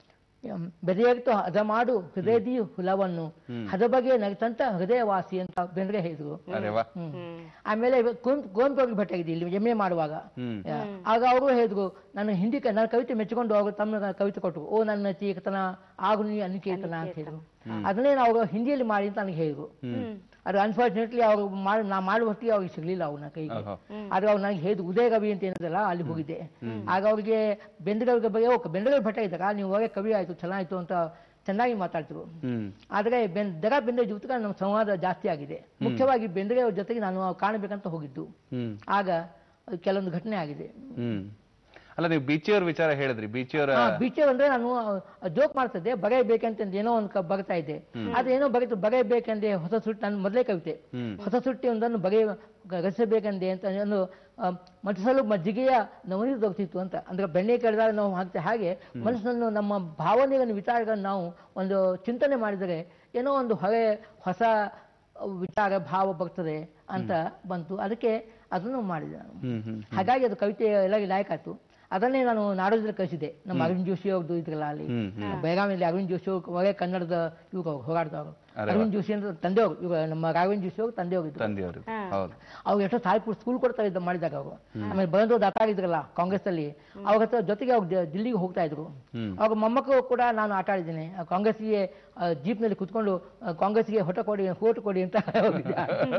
ಬೆದೆಯಾಗಿತ್ತು ಹದ ಮಾಡು ಹೃದಯದಿ ಹುಲವನ್ನು ಹದ ಬಗೆ ನಗತಂತ ಹೃದಯವಾಸಿ ಅಂತ ಬೆಂದ್ರೆ ಹೇಳಿದ್ರು ಅರೆ ವಾ ಹ್ಮ್. ಆಮೇಲೆ ಗೋಂಪಿ ಅವ್ರಿಗೆ ಭೇಟಿಯಾಗಿದ್ದೆ ಇಲ್ಲಿ ಎಮ್ ಎ ಮಾಡುವಾಗ ಹ್ಮ್ ಆಗ ಅವರು ಹೇಳಿದ್ರು ನಾನು ಹಿಂದಿ ಕ- ನನ್ನ ಕವಿತೆ ಮೆಚ್ಚಿಕೊಂಡು ಅವರು ತಮ್ಮ ಕವಿತೆ ಕೊಟ್ಟರು ಓ ನನ್ನ ಚೇತನ ಆಗು ನೀ ಅನಿಕೇತನ ಅಂತ ಹೇಳಿದ್ರು ಅದನ್ನೇ ನಾವು ಹಿಂದಿಯಲ್ಲಿ ಮಾಡಿ ಅಂತ ನನಗೆ ಹೇಳಿದ್ರು ಅದು ಅನ್ಫಾರ್ಚುನೇಟ್ಲಿ ಅವರು ಮಾಡಿ ನಾ ಮಾಡುವ ಹೊತ್ತಿಗೆ ಅವ್ರಿಗೆ ಸಿಗ್ಲಿಲ್ಲ ಅವ್ರನ್ನ ಕೈಗೆ ಓಹೋ. ಆದ್ರೆ ಅವ್ರು ನನಗೆ ಹೇಳಿದ್ರು ಉದಯ ಕವಿ ಅಂತ ಏನಿದೆಲ್ಲ ಅಲ್ಲಿ ಹೋಗಿದ್ದೆ ಆಗ ಅವ್ರಿಗೆ ಬೆಂದಗಳ ಬಗ್ಗೆ ಓಕೆ ಬೆಂದಗಳ ಭಟ್ಟ ಇದ್ದಾಗ ನೀವು ಹೋಗಿ ಕವಿ ಆಯ್ತು ಚೆನ್ನಾಯ್ತು ಅಂತ ಚೆನ್ನಾಗಿ ಮಾತಾಡ್ತಿರು ಹ್ಮ್ ಆದ್ರೆ ಬೆನ್ ದರ ಬೆಂದ್ರೆ ಜೊತೆಗೆ ನಮ್ಮ ಸಂವಾದ ಜಾಸ್ತಿ ಆಗಿದೆ ಮುಖ್ಯವಾಗಿ ಬೆಂದ್ರೆ ಅವ್ರ ಜೊತೆಗೆ ನಾನು ಕಾಣಬೇಕಂತ ಹೋಗಿದ್ದು ಹ್ಮ್ ಆಗ ಅದು ಕೆಲವೊಂದು ಘಟನೆ ಆಗಿದೆ ಹ್ಮ್ ಅಲ್ಲ ನೀವು ಬೀಚಿಯವರ ವಿಚಾರ ಹೇಳಿದ್ರಿ ಬೀಚಿಯವರ ಬೀಚೆ ಅಂದ್ರೆ ನಾನು ಜೋಕ್ ಮಾಡ್ತಿದ್ದೆ ಬಗೆಯಬೇಕಂತ ಏನೋ ಒಂದು ಕ- ಬರಿತಾ ಇದ್ದೆ ಆದ್ರೆ ಏನೋ ಬರೀತು ಬಗೆಯಬೇಕಂದೆ ಹೊಸ ಸುಟ್ಟಿ ನನ್ನ ಮೊದಲೇ ಕವಿತೆ ಹ್ಮ್. ಹೊಸ ಸುಟ್ಟಿ ಒಂದನ್ನು ಬಗೆಯ ರಚಿಸಬೇಕಂದೆ ಅಂತ ಒಂದು ಆ, ಮನಸ್ಸಲ್ಲೂ ಮಜ್ಜಿಗೆಯ ನವನಿ ದೊರೆತಿತ್ತು ಅಂತ ಅಂದ್ರೆ ಬೆಣ್ಣೆ ಕಳೆದಾಗ ನಾವು ಹಾಕ್ತೇವೆ ಹಾಗೆ ಮನಸ್ಸನ್ನು ನಮ್ಮ ಭಾವನೆಗಳನ್ನು ವಿಚಾರಗಳನ್ನು ನಾವು ಒಂದು ಚಿಂತನೆ ಮಾಡಿದರೆ ಏನೋ ಒಂದು ಹೊರೆ ಹೊಸ ವಿಚಾರ ಭಾವ ಬರ್ತದೆ ಅಂತ ಬಂತು ಅದಕ್ಕೆ ಅದನ್ನು ಮಾಡಿದೆ ನಾನು ಹ್ಮ್ ಹ್ಮ್ ಹಾಗಾಗಿ ಅದು ಕವಿತೆ ಎಲ್ಲರಿಗೆ ಲಾಯಕ್ ಆಯ್ತು ಅದನ್ನೇ ನಾನು ನಾಡೋದ್ರಲ್ಲಿ ಕಳಿಸಿದೆ ನಮ್ಮ ಅರುಣ್ ಜೋಶಿ ಅವ್ರದ್ದು ಇದ್ರಲ್ಲ ಅಲ್ಲಿ ಹ್ಮ್, ಬೆಳಗಾವಿಯಲ್ಲಿ ಅರುಣ್ ಜೋಶಿ ಅವ್ರು ಒಳ್ಳೆ ಕನ್ನಡದ ಇವ್ರು ಹೋರಾಡ್ದವರು ಅರುಣ್ ಜೋಶಿ ಅಂತ ತಂದೆಯವರು ಇವಾಗ ನಮ್ಮ ರಾಘವೇಂದ್ರ ಜೋಶಿ ಅವರು ತಂದೆಯವರು ಇದ್ರು ತಂದೆಯವರು ಹೌದು ಅವ್ರು ಎಷ್ಟೋ ಸಾಯ್ಪುರ್ ಸ್ಕೂಲ್ ಕೊಡ್ತಾ ಇದ್ದ ಮಾಡಿದಾಗ ಅವರು ಆಮೇಲೆ ಬಂದು ದಾತಾಗಿದ್ರಲ್ಲ ಕಾಂಗ್ರೆಸ್ ಅಲ್ಲಿ ಅವ್ರ ಹತ್ರ ಜೊತೆಗೆ ಅವ್ರು ದ- ದಿಲ್ಲಿಗೆ ಹೋಗ್ತಾ ಇದ್ರು ಹ್ಮ್. ಅವಾಗ ಮೊಮ್ಮಕ್ಕಳು ಕೂಡ ನಾನು ಆಟ ಆಡಿದ್ದೇನೆ ಆ ಕಾಂಗ್ರೆಸ್ಗೆ ಜೀಪ್ನಲ್ಲಿ ಕುತ್ಕೊಂಡು ಆ, ಕಾಂಗ್ರೆಸ್ಗೆ ಹೊಟ ಕೊಡಿ ಓಟ್ ಕೊಡಿ ಅಂತ ಹೋಗಿದ್ದೆ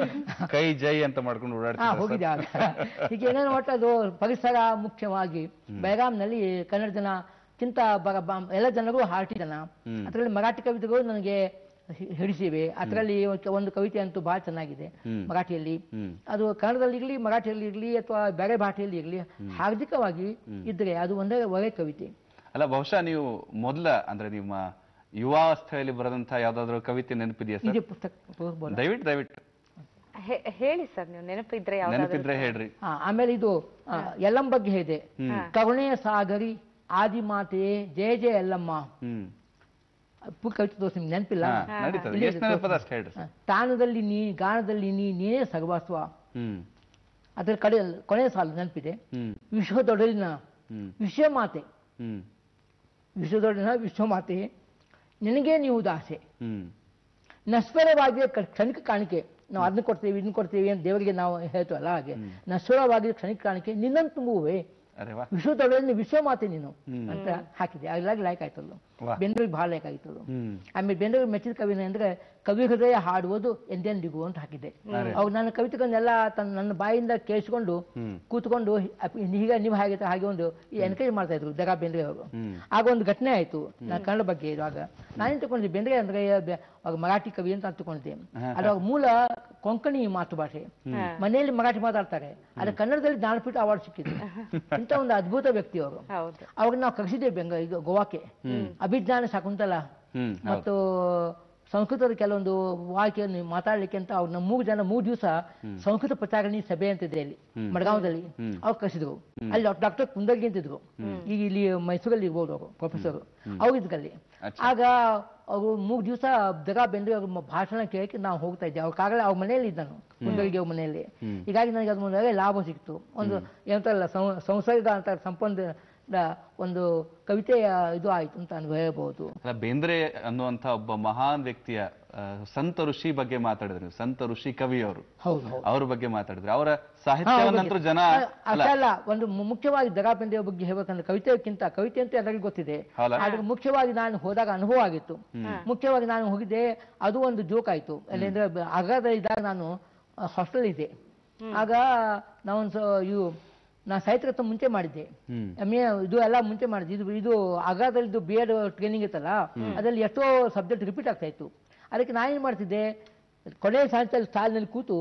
ಕೈ ಜೈ ಅಂತ ಮಾಡ್ಕೊಂಡು ಹಾ ಓಡಾಡ್ತಿದ್ರು ಹೋಗಿದ್ದೆ ಆಗ ಈಗ ಏನೇನು ಒಟ್ಟು ಅದು ಪರಿಸರ ಮುಖ್ಯವಾಗಿ ಬೆಳಗಾಂನಲ್ಲಿ ಕನ್ನಡ ಜನ ಕಿಂತ ಬ- ಬ- ಎಲ್ಲ ಜನರು ಹಾರ್ಟಿ ಜನ ಅದರಲ್ಲಿ ಮರಾಠಿ ಕವಿತೆಗಳು ನನಗೆ ಹಿ- ಹಿಡಿಸಿವೆ ಅದರಲ್ಲಿ ಒಂದು ಕವಿತೆ ಅಂತೂ ಬಹಳ ಚೆನ್ನಾಗಿದೆ ಹ್ಮ್. ಮರಾಠಿಯಲ್ಲಿ ಹ್ಮ್ ಅದು ಕನ್ನಡದಲ್ಲಿ ಇರಲಿ ಮರಾಠಿಯಲ್ಲಿ ಇರಲಿ ಅಥವಾ ಬೇರೆ ಭಾಷೆಯಲ್ಲಿ ಇರಲಿ ಹಾರ್ದಿಕವಾಗಿ ಇದ್ರೆ ಅದು ಒಂದೇ ಒಳ್ಳೆ ಕವಿತೆ ಅಲ್ಲ ಬಹುಶಃ ನೀವು ಮೊದಲ ಅಂದ್ರೆ ನಿಮ್ಮ ಯುವಾವಸ್ಥೆಯಲ್ಲಿ ಬರೆದಂತಹ ಯಾವ್ದಾದ್ರು ಕವಿತೆ ನೆನಪಿದೆಯಾ ಸರ್ ಇದೇ ಪುಸ್ತಕ ತೋರ್ಬೋದು. ದಯವಿಟ್ಟು ದಯವಿಟ್ಟು ಹೇ- ಹೇಳಿ ಸರ್ ನೀವು ನೆನಪಿದ್ರೆ ಯಾವ್ದಾದ್ರು ನೆನಪಿದ್ರೆ ಹೇಳ್ರಿ ಹಾ, ಆಮೇಲೆ ಇದು ಆ, ಎಲ್ಲಮ್ಮ ಬಗ್ಗೆ ಇದೆ ಕರುಣೆಯ ಸಾಗರಿ ಆದಿಮಾತೆಯೇ ಜಯ ಜಯ ಎಲ್ಲಮ್ಮ ಹ್ಮ್ ಪೂರ್ತಿ ಕವಿತೆ ತೋರಿಸಿ ನಿಮ್ಗೆ ನೆನಪಿಲ್ಲ ಹಾ, ನಡೀತದೆ ಇಲ್ಲಿ ಎಷ್ಟು ನೆನಪದ ಅಷ್ಟು ಹೇಳ್ರಿ ಆ, ತಾನದಲ್ಲಿ ನೀ ಗಾನದಲ್ಲಿ ನೀ ನೀನೇ ಸರ್ವಸ್ವ ಹ್ಮ್ ಅದರ ಕಡೆ ಕೊನೆಯ ಸಾಲು ನೆನಪಿದೆ ಹ್ಮ್ ವಿಶ್ವದೊಡಲಿನ ಹ್ಮ್ ವಿಶ್ವಮಾತೆ ಹ್ಮ್ ವಿಶ್ವದೊಡಲಿನ ವಿಶ್ವಮಾತೆ ನಿನಗೇ ನೀವು ದಾಸೆ ಹ್ಮ್ ನಶ್ವರವಾಗಿ ಕ- ಕ್ಷಣಿಕ ಕಾಣಿಕೆ ನಾವು ಅದನ್ನ ಕೊಡ್ತೀವಿ ಇದನ್ನ ಕೊಡ್ತೀವಿ ಅಂತ ದೇವರಿಗೆ ನಾವು ಹೇಳ್ತೀವಲ್ಲ ಹಾಗೆ ನಶ್ವರವಾಗಿ ಕ್ಷಣಿಕ ಕಾಣಿಕೆ ನಿನ್ನನ್ನು ತುಂಬುವೆ ಅರೆ ವಾ ವಿಶ್ವದೊಡಲಿನ ವಿಶ್ವಮಾತೆ ನೀನು ಅಂತ ಹಾಕಿದೆ ಹಾಗಾಗಿ ಲೈಕ್ ಆಯ್ತಲ್ಲ ವಾಹ್. ಬೆಂದ್ರಿಗೆ ಭಾಳ ಬೇಕಾಗಿತ್ತು ಅದು ಹ್ಮ್ ಆಮೇಲೆ ಬೆಂದ್ರಿಗೆ ಮೆಚ್ಚಿದ ಕವಿನ ಅಂದ್ರೆ ಕವಿ ಹೃದಯ ಹಾಡುವುದು ಎಂದೆಂದಿಗೂ ಅಂತ ಹಾಕಿದ್ದೆ ಅವಾಗ ನನ್ನ ಕವಿತೆಗಳನ್ನೆಲ್ಲ ತನ್ನ ನನ್ನ ಬಾಯಿಂದ ಕೇಳಿಸ್ಕೊಂಡು ಕೂತ್ಕೊಂಡು ಅಪ್- ಈಗ ನೀವು ಹಾಗೆ ಹಾಗೆ ಒಂದು ಎನ್ಕರೇಜ್ ಮಾಡ್ತಾ ಇದ್ರು ದರಾ ಬೇಂದ್ರೆ ಅವರು ಆಗ ಒಂದು ಘಟನೆ ಆಯ್ತು ನಾನು ಕನ್ನಡ ಬಗ್ಗೆ ಇರುವಾಗ ನಾನೇನು ತಗೊಂಡಿದ್ದೆ ಬೇಂದ್ರೆ ಅಂದ್ರೆ ಬೆ- ಅವಾಗ ಮರಾಠಿ ಕವಿ ಅಂತ ತಿಳ್ಕೊಂಡಿದ್ದೆ ಅದಾಗ ಮೂಲ ಕೊಂಕಣಿ ಮಾತೃಭಾಷೆ ಮನೆಯಲ್ಲಿ ಮರಾಠಿ ಮಾತಾಡ್ತಾರೆ ಅದು ಕನ್ನಡದಲ್ಲಿ ಜ್ಞಾನಪೀಠ ಅವಾರ್ಡ್ ಸಿಕ್ಕಿದೆ ಇಂಥ ಒಂದು ಅದ್ಭುತ ವ್ಯಕ್ತಿ ಅವರು ಹೌದು ಅವಾಗ ನಾವು ಕಳಿಸಿದ್ದೇವೆ ಬೆಂಗ ಇದು ಗೋವಾಕ್ಕೆ ಅಭಿಜ್ಞಾನ ಶಕುಂತಲ ಹ್ಮ್ ಮತ್ತು ಸಂಸ್ಕೃತದ ಕೆಲವೊಂದು ವಾಕ್ಯವನ್ನು ಮಾತಾಡ್ಲಿಕ್ಕೆ ಅಂತ ಅವ್ರು ನಮ್ಮ ಮೂರು ಜನ ಮೂರು ದಿವಸ ಸಂಸ್ಕೃತ ಪ್ರಚಾರಣಿ ಸಭೆ ಅಂತಿದೆ ಅಲ್ಲಿ ಮಡಗಾಂವದಲ್ಲಿ ಅವ್ರು ಕಳಿಸಿದ್ರು ಅಲ್ಲಿ ಡಾಕ್ಟರ್ ಕುಂದರ್ಗಿ ಅಂತಿದ್ರು ಈಗ ಇಲ್ಲಿ ಮೈಸೂರಲ್ಲಿ ಇರ್ಬೋದು ಅವರು ಪ್ರೊಫೆಸರ್ ಅವ್ರು ಇದ್ರಲ್ಲಿ ಆಗ ಅವರು ಮೂರು ದಿವಸ ದರಾ ಬೆಂದ್ರೆ ಅವ್ರ ಮ- ಭಾಷಣ ಕೇಳಕ್ಕೆ ನಾವು ಹೋಗ್ತಾ ಇದ್ದೆ ಅವ್ರ ಕಾಗಲ ಅವ್ರ ಮನೆಯಲ್ಲಿ ಇದ್ದನು ಕುಂದರ್ಗಿ ಅವ್ರ ಮನೆಯಲ್ಲಿ ಹೀಗಾಗಿ ನನಗೆ ಅದು ಒಳ್ಳೆ ಲಾಭ ಸಿಕ್ತು ಒಂದು ಏನಂತಾರಲ್ಲ ಸಂ- ಸಂಸರ್ಗ ಅಂತ ಸಂಪಂದ ಒಂದು ಕವಿತೆಯ ಇದು ಆಯ್ತು ಅಂತ ನಾನು ಹೇಳ್ಬೋದು ಅಲ್ಲ ಬೇಂದ್ರೆ ಅನ್ನುವಂಥ ಒಬ್ಬ ಮಹಾನ್ ವ್ಯಕ್ತಿಯ ಆ, ಸಂತ ಋಷಿ ಬಗ್ಗೆ ಮಾತಾಡಿದ್ರು ನೀವು. ಸಂತ ಋಷಿ ಕವಿಯವರು ಹೌದು ಹೌದು ಅವ್ರ ಬಗ್ಗೆ ಮಾತಾಡಿದ್ರು ಅವರ ಸಾಹಿತ್ಯವನ್ನಂತೂ ಜನ ಅ- ಅಷ್ಟೇ ಅಲ್ಲ ಒಂದು ಮು- ಮುಖ್ಯವಾಗಿ ದಗಾಪೆಂದೆಯ ಬಗ್ಗೆ ಹೇಳ್ಬೇಕಂದ್ರೆ ಕವಿತೆಗಿಂತ ಕವಿತೆ ಅಂತ ಎಲ್ಲರಿಗೂ ಗೊತ್ತಿದೆ ಹೌದಾ? ಆದ್ರೆ ಮುಖ್ಯವಾಗಿ ನಾನು ಹೋದಾಗ ಅನುಭವ ಆಗಿತ್ತು ಮುಖ್ಯವಾಗಿ ನಾನು ಹೋಗಿದ್ದೆ ಅದು ಒಂದು ಜೋಕ್ ಆಯ್ತು ಅಲ್ಲಿಂದ್ರೆ ಅಗದ ಇದ್ದಾಗ ನಾನು ಹಾಸ್ಟೆಲ್ ಇದ್ದೆ ಆಗ ನಾವೊಂದು ಸ- ಇವು ನಾ ಸಾಹಿತ್ಯಕ್ಕೆ ಮುಂಚೆ ಮಾಡಿದ್ದೆ ಹ್ಮ್ ಎಮ್ ಎ ಇದು ಎಲ್ಲ ಮುಂಚೆ ಮಾಡಿದ್ದೆ ಇದು ಇದು ಅಗಾದಲ್ಲಿದ್ದು ಬಿ ಎಡ್ ಟ್ರೈನಿಂಗ್ ಇತ್ತಲ್ಲ ಅದರಲ್ಲಿ ಎಷ್ಟೋ ಸಬ್ಜೆಕ್ಟ್ ರಿಪೀಟ್ ಆಗ್ತಾ ಇತ್ತು ಅದಕ್ಕೆ ನಾನೇನು ಮಾಡ್ತಿದ್ದೆ ಕೊನೆಯ ಸಾಹಿತ್ಯ ಸಾಲಿನಲ್ಲಿ ಕೂತು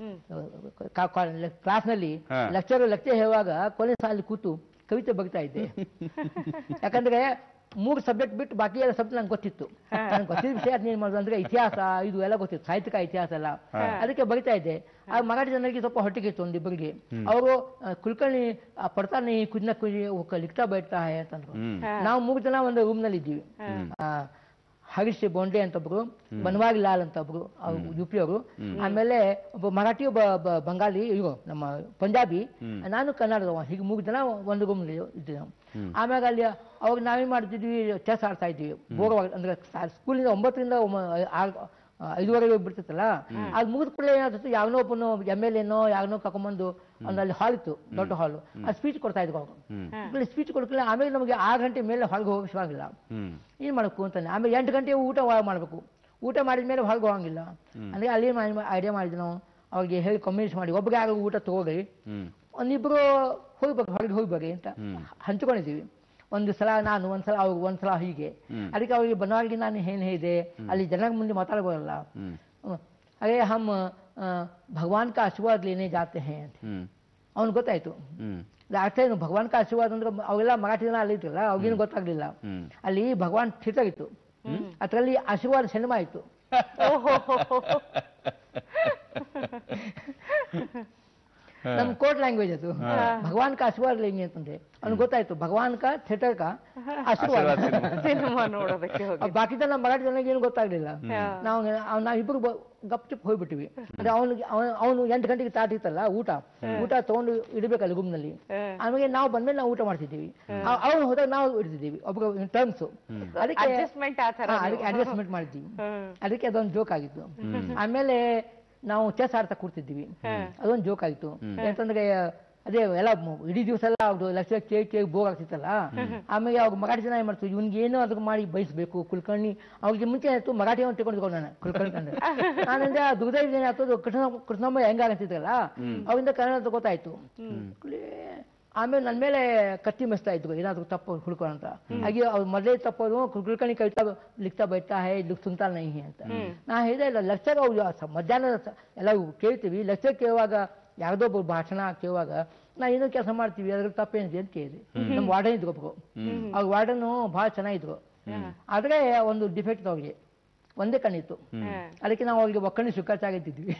ಕ್ಲಾಸ್ನಲ್ಲಿ ಹಾ. ಲೆಕ್ಚರ್ ಲೆಕ್ಚರ್ ಹೇಳುವಾಗ ಕೊನೆ ಸಾಲಿ ಕೂತು ಕವಿತೆ ಬಗ್ತಾ ಇದ್ದೆ ಯಾಕಂದ್ರೆ ಮೂರು ಸಬ್ಜೆಕ್ಟ್ ಬಿಟ್ಟು ಬಾಕಿ ಎಲ್ಲ ಸಬ್ಜೆಕ್ಟ್ ನಂಗೆ ಗೊತ್ತಿತ್ತು ನಂಗೆ ಗೊತ್ತಿದ್ದ ವಿಷಯ ಅದ್ನೇನ್ ಮಾಡೋದು ಅಂದ್ರೆ ಇತಿಹಾಸ ಇದು ಎಲ್ಲ ಗೊತ್ತಿತ್ತು ಸಾಹಿತ್ಯಿಕ ಇತಿಹಾಸ ಎಲ್ಲ ಅದಕ್ಕೆ ಬರಿತಾ ಇದ್ದೆ ಆಗ ಮರಾಠಿ ಜನರಿಗೆ ಸ್ವಲ್ಪ ಹೊಟ್ಟಿಗೆ ಇತ್ತು ಒಂದಿಬ್ಬರಿಗೆ ಅವರು ಕುಲ್ಕರ್ಣಿ ಆ, ಪಡ್ತಾ ನೀ ಕುಜ್ನ ಕುಜಿ ಲಿಖತಾ ಬೈತಾ ಹೈ ಅಂತಂದ್ರು ಹ್ಮ್ ನಾವು ಮೂರು ಜನ ಒಂದು ರೂಮ್ ನಲ್ಲಿ ಇದ್ದೀವಿ ಆ, ಹರೀಶ್ ಬೊಂಡೆ ಅಂತ ಒಬ್ರು ಬನ್ವಾರಿ ಲಾಲ್ ಅಂತ ಒಬ್ರು ಅವ್ರು ಯು ಪಿ ಅವರು ಆಮೇಲೆ ಒಬ್ಬ ಮರಾಠಿ ಒಬ್ಬ ಬ- ಬಂಗಾಲಿ ಇವರು ನಮ್ಮ ಪಂಜಾಬಿ ನಾನು ಕನ್ನಡದವ ಹೀಗೆ ಮೂರು ಜನ ಒಂದು ರೂಮ್ ಇದ್ವಿ ನಾವು ಆಮ್ಯಾಗ ಅಲ್ಲಿ ಅವಾಗ ನಾವೇನ್ ಮಾಡ್ತಿದ್ವಿ ಚೆಸ್ ಆಡ್ತಾ ಇದ್ವಿ ಬೋರ್ ಅಂದ್ರೆ ಸ್ಕೂಲಿಂದ ಒಂಬತ್ತರಿಂದ ಒಮ್ಮ- ಆರು- ಐದುವರೆಗೆ ಬಿಡ್ತಿತ್ತಲ್ಲ ಅದು ಮುಗಿದ ಕೂಡಲೇ ಏನಾಗ್ತಿತ್ತು ಯಾವನೋ ಒಬ್ಬನು ಎಮ್ ಎಲ್ ಎನೋ ಯಾವನೋ ಕರ್ಕೊಂಬಂದು ಒಂದು ಅಲ್ಲಿ ಹಾಲ್ ಇತ್ತು ದೊಡ್ಡ ಹಾಲು ಆ ಸ್ಪೀಚ್ ಕೊಡ್ತಾ ಇದ್ರು ಅವರು ಸ್ಪೀಚ್ ಕೊಡ್ಕಲ್ಲ ಆಮೇಲೆ ನಮಗೆ ಆರು ಗಂಟೆ ಮೇಲೆ ಹೊರಗೆ ಹೋಗಿಸುವಾಗಿಲ್ಲ ಹ್ಮ್ ಏನು ಮಾಡಬೇಕು ಅಂತಾನೆ ಆಮೇಲೆ ಎಂಟು ಗಂಟೆ ಊಟ ಮಾಡಬೇಕು ಊಟ ಮಾಡಿದ ಮೇಲೆ ಹೊರಗೆ ಹೋಗಂಗಿಲ್ಲ ಅಂದರೆ ಅಲ್ಲಿ ಐಡಿಯಾ ಮಾಡಿದ್ವಿ ನಾವು ಅವ್ರಿಗೆ ಹೇಳಿ ಕಮ್ಯುನಿಸ್ಟ್ ಮಾಡಿ ಒಬ್ಬರಿಗೆ ಯಾರು ಊಟ ತಗೋರಿ ಹ್ಮ್ ಒಂದಿಬ್ರು ಹೋಗ್ಬೇಕು ಹೊರಗೆ ಹೋಗ್ಬೇಡಿ ಅಂತ ಹಂಚ್ಕೊಂಡಿದ್ದೀವಿ ಒಂದು ಸಲ ನಾನು ಒಂದು ಸಲ ಅವ್ರಿಗೆ ಒಂದು ಸಲ ಹೀಗೆ ಅದಕ್ಕೆ ಅವ್ರಿಗೆ ಬನವಾರಿಗೆ ನಾನು ಏನು ಹೇಳಿದೆ ಅಲ್ಲಿ ಜನರ ಮುಂದೆ ಮಾತಾಡಬಾರಲ್ಲ ಹ್ಮ್ ಅದೇ ಹಮ್ ಆ, ಭಗವಾನ್ ಕಾ ಆಶೀರ್ವಾದ ಲೇನೆ ಜಾತೆ ಹೇ ಅಂತ ಹ್ಮ್ ಅವ್ನಿಗೆ ಗೊತ್ತಾಯ್ತು ಹ್ಮ್ ಅದು ಅರ್ಥ ಏನು ಭಗವಾನ್ ಕಾ ಆಶೀರ್ವಾದ ಅಂದ್ರೆ ಅವೆಲ್ಲ ಮರಾಠಿ ಜನ ಅಲ್ಲಿ ಇದ್ರಲ್ಲ ಅವ್ರಿಗೇನು ಗೊತ್ತಾಗ್ಲಿಲ್ಲ ಹ್ಮ್ ಅಲ್ಲಿ ಭಗವಾನ್ ಥಿಯೇಟರ್ ಇತ್ತು ಅದರಲ್ಲಿ ಆಶೀರ್ವಾದ ಸಿನಿಮಾ ಇತ್ತು ನಮ್ ಕೋರ್ಟ್ ಲ್ಯಾಂಗ್ವೇಜ್ ಅದು ಭಗವಾನ್ ಕಾ ಆಶೀರ್ವಾದ ಲೇಂಗೆ ಅಂತಂದ್ರೆ ಅವ್ನಿಗೆ ಗೊತ್ತಾಯ್ತು ಭಗವಾನ್ ಕಾ ಥಿಯೇಟರ್ ಕಾ ಆಶೀರ್ವಾದ ಸಿನಿಮಾ ನೋಡೋದಕ್ಕೆ ಹೋಗಿ ಅವ್ ಬಾಕಿ ಜನ ಮರಾಠಿ ಜನಕ್ಕೆ ಏನು ಗೊತ್ತಾಗ್ಲಿಲ್ಲ ನಾವು ಅವ್- ನಾವಿಬ್ರು ಬ- ಗಪ್ ಚಿಪ್ ಹೋಗ್ಬಿಟ್ಟಿವಿ ಅಂದ್ರೆ ಅವನಿಗೆ ಅವನು ಎಂಟು ಗಂಟೆಗೆ ತಾಟ್ ಇತ್ತಲ್ಲ ಊಟ ಊಟ ತಗೊಂಡು ಇಡಬೇಕಲ್ಲ ರೂಮ್ನಲ್ಲಿ ಆಮೇಲೆ ನಾವು ಬಂದ್ಮೇಲೆ ನಾವು ಊಟ ಮಾಡ್ತಿದ್ದೀವಿ ಅವ್ನು ಹೋದಾಗ ನಾವು ಇಡ್ತಿದ್ದೀವಿ ಒಬ್ಬ ಟರ್ಮ್ಸ್ ಅದಕ್ಕೆ ಅಡ್ಜಸ್ಟ್ಮೆಂಟ್ ಆ ತರ ಹಾ, ಅದಕ್ಕೆ ಅಡ್ಜಸ್ಟ್ಮೆಂಟ್ ಮಾಡಿದ್ವಿ ಅದಕ್ಕೆ ಅದೊಂದು ಜೋಕ್ ಆಗಿತ್ತು ಆಮೇಲೆ ನಾವು ಚೆಸ್ ಆಡ್ತಾ ಕೂರ್ತಿದ್ವಿ ಅದೊಂದು ಜೋಕ್ ಆಗಿತ್ತು ಯಾಕಂದ್ರೆ ಅದೇ ಎಲ್ಲ ಮ- ಇಡೀ ದಿವಸ ಎಲ್ಲ ಅವ್ರು ಲಕ್ಷ ಕೇಕ್ ಕೇಕ್ ಬೋಗ್ ಆಗ್ತಿತ್ತಲ್ಲ ಆಮೇಲೆ ಅವ್ರು ಮರಾಠಿ ಜನ ಏನ್ ಮಾಡ್ತೀವಿ ಇವ್ನಿಗೆ ಏನೋ ಅದಕ್ಕೆ ಮಾಡಿ ಬಯಸ್ಬೇಕು ಕುಲ್ಕರ್ಣಿ ಅವ್ರಿಗೆ ಮುಂಚೆ ಆಯ್ತು ಮರಾಠಿ ಅವ್ನು ತಿಳ್ಕೊಂಡು ನಾನು ಕುಲ್ಕರ್ಣಿ ಅಂದ್ರೆ ನಾನಂದ್ರೆ ಆ ದುರ್ದೈವ ಏನಾಯ್ತು ಅದು ಕೃಷ್ಣ ಕೃಷ್ಣಮ್ಮ ಹೆಂಗಾಗಂತಿದ್ರಲ್ಲ ಅವರಿಂದ ಕನ್ನಡ ಗೊತ್ತಾಯ್ತು ಆಮೇಲೆ ನನ್ನ ಮೇಲೆ ಕತ್ತಿ ಮೆಸ್ತಾ ಇದ್ರು ಏನಾದ್ರು ತಪ್ಪು ಹುಡ್ಕೋ ಅಂತ ಹಾಗೆ ಅವ್ರು ಮೊದಲೇ ತಪ್ಪೋದು ಕುಲ್ಕರ್ಣಿ ಕವಿತಾ ಲಿಖತಾ ಬೈತಾ ಹೇ ಲಿಖ್ ಸುಂತಾ ನೈ ಹೇ ಅಂತ ನಾ ಹೇಳಿದೆ ಇಲ್ಲ ಲೆಕ್ಚರ್ ಅವ್ರು ಸ- ಮಧ್ಯಾಹ್ನ ಸ- ಎಲ್ಲ ಕೇಳ್ತೀವಿ ಲೆಕ್ಚರ್ ಕೇಳುವಾಗ ಯಾರ್ದೋ ಒಬ್ಬರು ಭಾಷಣ ಕೇಳುವಾಗ ನಾ ಏನೋ ಕೆಲಸ ಮಾಡ್ತೀವಿ ಅದ್ರ ತಪ್ಪೇನಿದೆ ಅಂತ ಕೇಳಿದೆ ನಮ್ಮ ವಾರ್ಡನ್ ಇದ್ರು ಒಬ್ರು ಅವ್ರ ವಾರ್ಡನ್ನು ಭಾಳ ಚೆನ್ನಾಗಿದ್ರು ಆದ್ರೆ ಒಂದು ಡಿಫೆಕ್ಟ್ ಅವ್ರಿಗೆ ಒಂದೇ ಕಣ್ಣಿತ್ತು ಅದಕ್ಕೆ ನಾವು ಅವ್ರಿಗೆ ಒಕ್ಕಣಿ ಸುಖಾಚಾಗಿದ್ದಿದ್ವಿ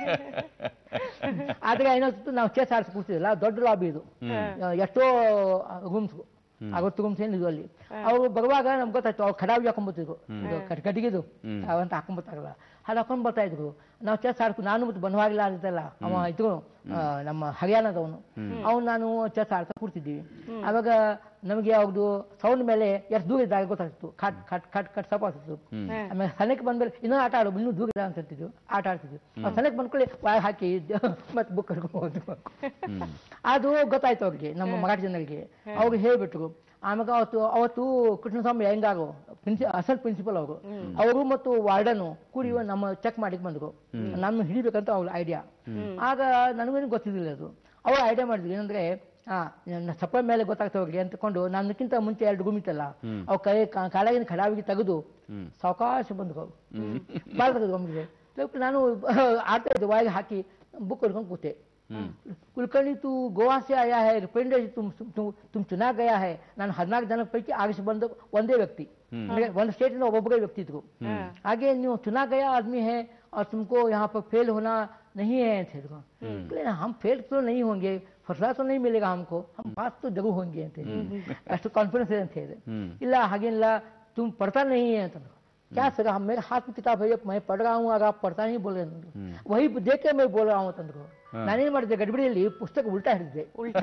ಆದ್ರೆ ಏನಾಗ್ತಿತ್ತು ನಾವು ಚೆಸ್ ಆಡ್ಸಿ ಕೂರ್ತಿದ್ವಲ್ಲ ದೊಡ್ಡ ಲಾಬಿ ಇದು ಎಷ್ಟೋ ರೂಮ್ಸ್ ಅರವತ್ತು ರೂಮ್ಸ್ ಏನಿದು ಅಲ್ಲಿ ಅವರು ಬರುವಾಗ ನಮ್ಗೆ ಗೊತ್ತಾಯ್ತು ಅವ್ರು ಖಡಾವಿ ಹಾಕೊಂಡ್ಬರ್ತಿದ್ರು ಇದು ಕಟ್- ಕಟ್ಟಿಗೆದು ಅವಂತ ಹಾಕೊಂಡ್ಬರ್ತಾರಲ್ಲ ಅದು ಹಾಕೊಂಡ್ ಬರ್ತಾ ಇದ್ರು ನಾವು ಚೆಸ್ ಆಡ್ಕೊ ನಾನು ಮತ್ತು ಬನವಾಗಿಲ್ಲ ಆಗಿದ್ದಲ್ಲ ಅವ ಇದ್ರು ಆ, ನಮ್ಮ ಹರಿಯಾಣದವನು ಅವ್ನು ನಾನು ಚೆಸ್ ಆಡ್ತಾ ಕೂರ್ತಿದ್ದೀವಿ ಅವಾಗ ನಮಗೆ ಅವ್ರದ್ದು ಸೌಂಡ್ ಮೇಲೆ ಎಷ್ಟು ದೂರ ಇದ್ದಾಗ ಗೊತ್ತಾಗ್ತಿತ್ತು ಖಟ್ ಖಟ್ ಖಟ್ ಖಟ್ ಸಪ್ ಆಗ್ತಿತ್ತು ಆಮೇಲೆ ಸನಕ್ಕೆ ಬಂದ್ಮೇಲೆ ಇನ್ನೂ ಆಟ ಆಡು ಇನ್ನೂ ದೂರ ಇಲ್ಲ ಅಂತ ಹೇಳ್ತಿದ್ವಿ ಆಟ ಆಡ್ತಿದ್ವಿ ಅವ್ರು ಸನಕ್ಕೆ ಬಂದ್ಕೊಳ್ಳಿ ವಾಯ್ ಹಾಕಿ ಮತ್ತೆ ಬುಕ್ ಕರ್ಕೊಂಡು ಹೋದ್ರು ಅದು ಗೊತ್ತಾಯ್ತು ಅವ್ರಿಗೆ ನಮ್ಮ ಮರಾಠಿ ಜನರಿಗೆ ಅವ್ರಿಗೆ ಹೇಳ್ಬಿಟ್ರು ಆಮೇಲೆ ಅವತ್ತು ಅವತ್ತು ಕೃಷ್ಣಸ್ವಾಮಿ ಹೆಂಗಾರು ಪ್ರಿನ್ಸಿ ಅಸಲ್ ಪ್ರಿನ್ಸಿಪಲ್ ಅವರು ಅವರು ಮತ್ತು ವಾರ್ಡನು ಕೂಡಿ ನಮ್ಮ ಚೆಕ್ ಮಾಡಿ ಬಂದ್ರು ನಮ್ಮ ಹಿಡಿಬೇಕಂತ ಅವ್ರ ಐಡಿಯಾ ಆಗ ನನಗೇನು ಗೊತ್ತಿದ್ದಿಲ್ಲ ಅದು ಅವ್ರು ಐಡಿಯಾ ಮಾಡಿದ್ರು ಏನಂದ್ರೆ ಆ ನನ್ನ ಸಪ್ಪ ಮೇಲೆ ಗೊತ್ತಾಗ್ತಾ ಹೋಗ್ಲಿ ಅಂತಕೊಂಡು ನನ್ನಕ್ಕಿಂತ ಮುಂಚೆ ಎರಡು ರೂಮ್ ಇತ್ತಲ್ಲ ಅವು ಕೈ ಕಾ- ಕಾಲಾಗಿನ ಕಡಾವಿಗೆ ತೆಗೆದು ಸಾವಕಾಶ ಬಂದ್ರು ಅವ್ರು ಬಾಳ ತೆಗೆದು ಒಮ್ಮೆಗೆ ಸ್ವಲ್ಪ ನಾನು ಆಡ್ತಾ ಇದ್ದೆ ಬಾಯಿಗೆ ಹಾಕಿ ಬುಕ್ ಹಿಡ್ಕೊಂಡು ಕೂತೆ ಕುಲಕರ್ಣಿ ತು ಗೋವಾ से आया है रिप्रेजेंटेटिव तुम तुम तुम चुना गया है ನಾನು ಹದಿನಾಲ್ಕು ಜನ ಪೈಕಿ ಆಗಿಸಿ ಬಂದ ಒಂದೇ ವ್ಯಕ್ತಿ ಅಂದ್ರೆ ಒಂದು ಸ್ಟೇಟ್ ಇಂದ ಒಬ್ಬೊಬ್ಬರೇ ವ್ಯಕ್ತಿ ಇದ್ರು ಹಾಗೆ ನೀವು चुना गया आदमी है और तुमको यहाँ पर फेल होना नहीं है थे तो बोले, हम फेल तो नहीं होंगे फसला तो नहीं मिलेगा हमको हम पास तो जरूर होंगे ಅಂತ ಹೇಳಿ. ಅಷ್ಟು ಕಾನ್ಫಿಡೆನ್ಸ್ ಇದೆ ಅಂತ ಹೇಳಿದೆ ಇಲ್ಲ ಹಾಗೇನಿಲ್ಲ तुम पढ़ता नहीं है ಅಂತಂದ್ರು क्या सर हम मेरे हाथ में किताब है मैं पढ़ रहा हूँ अगर आप पढ़ता नहीं बोल रहे हैं अंದ್ರು. वही देख के मैं बोल रहा हूँ ಅಂತಂದ್ರು ನಾನೇನ್ ಮಾಡಿದ್ದೆ ಗಡಿಬಿಡಿಯಲ್ಲಿ ಪುಸ್ತಕ ಉಲ್ಟಾ ಹಿಡಿದೆ ಉಲ್ಟಾ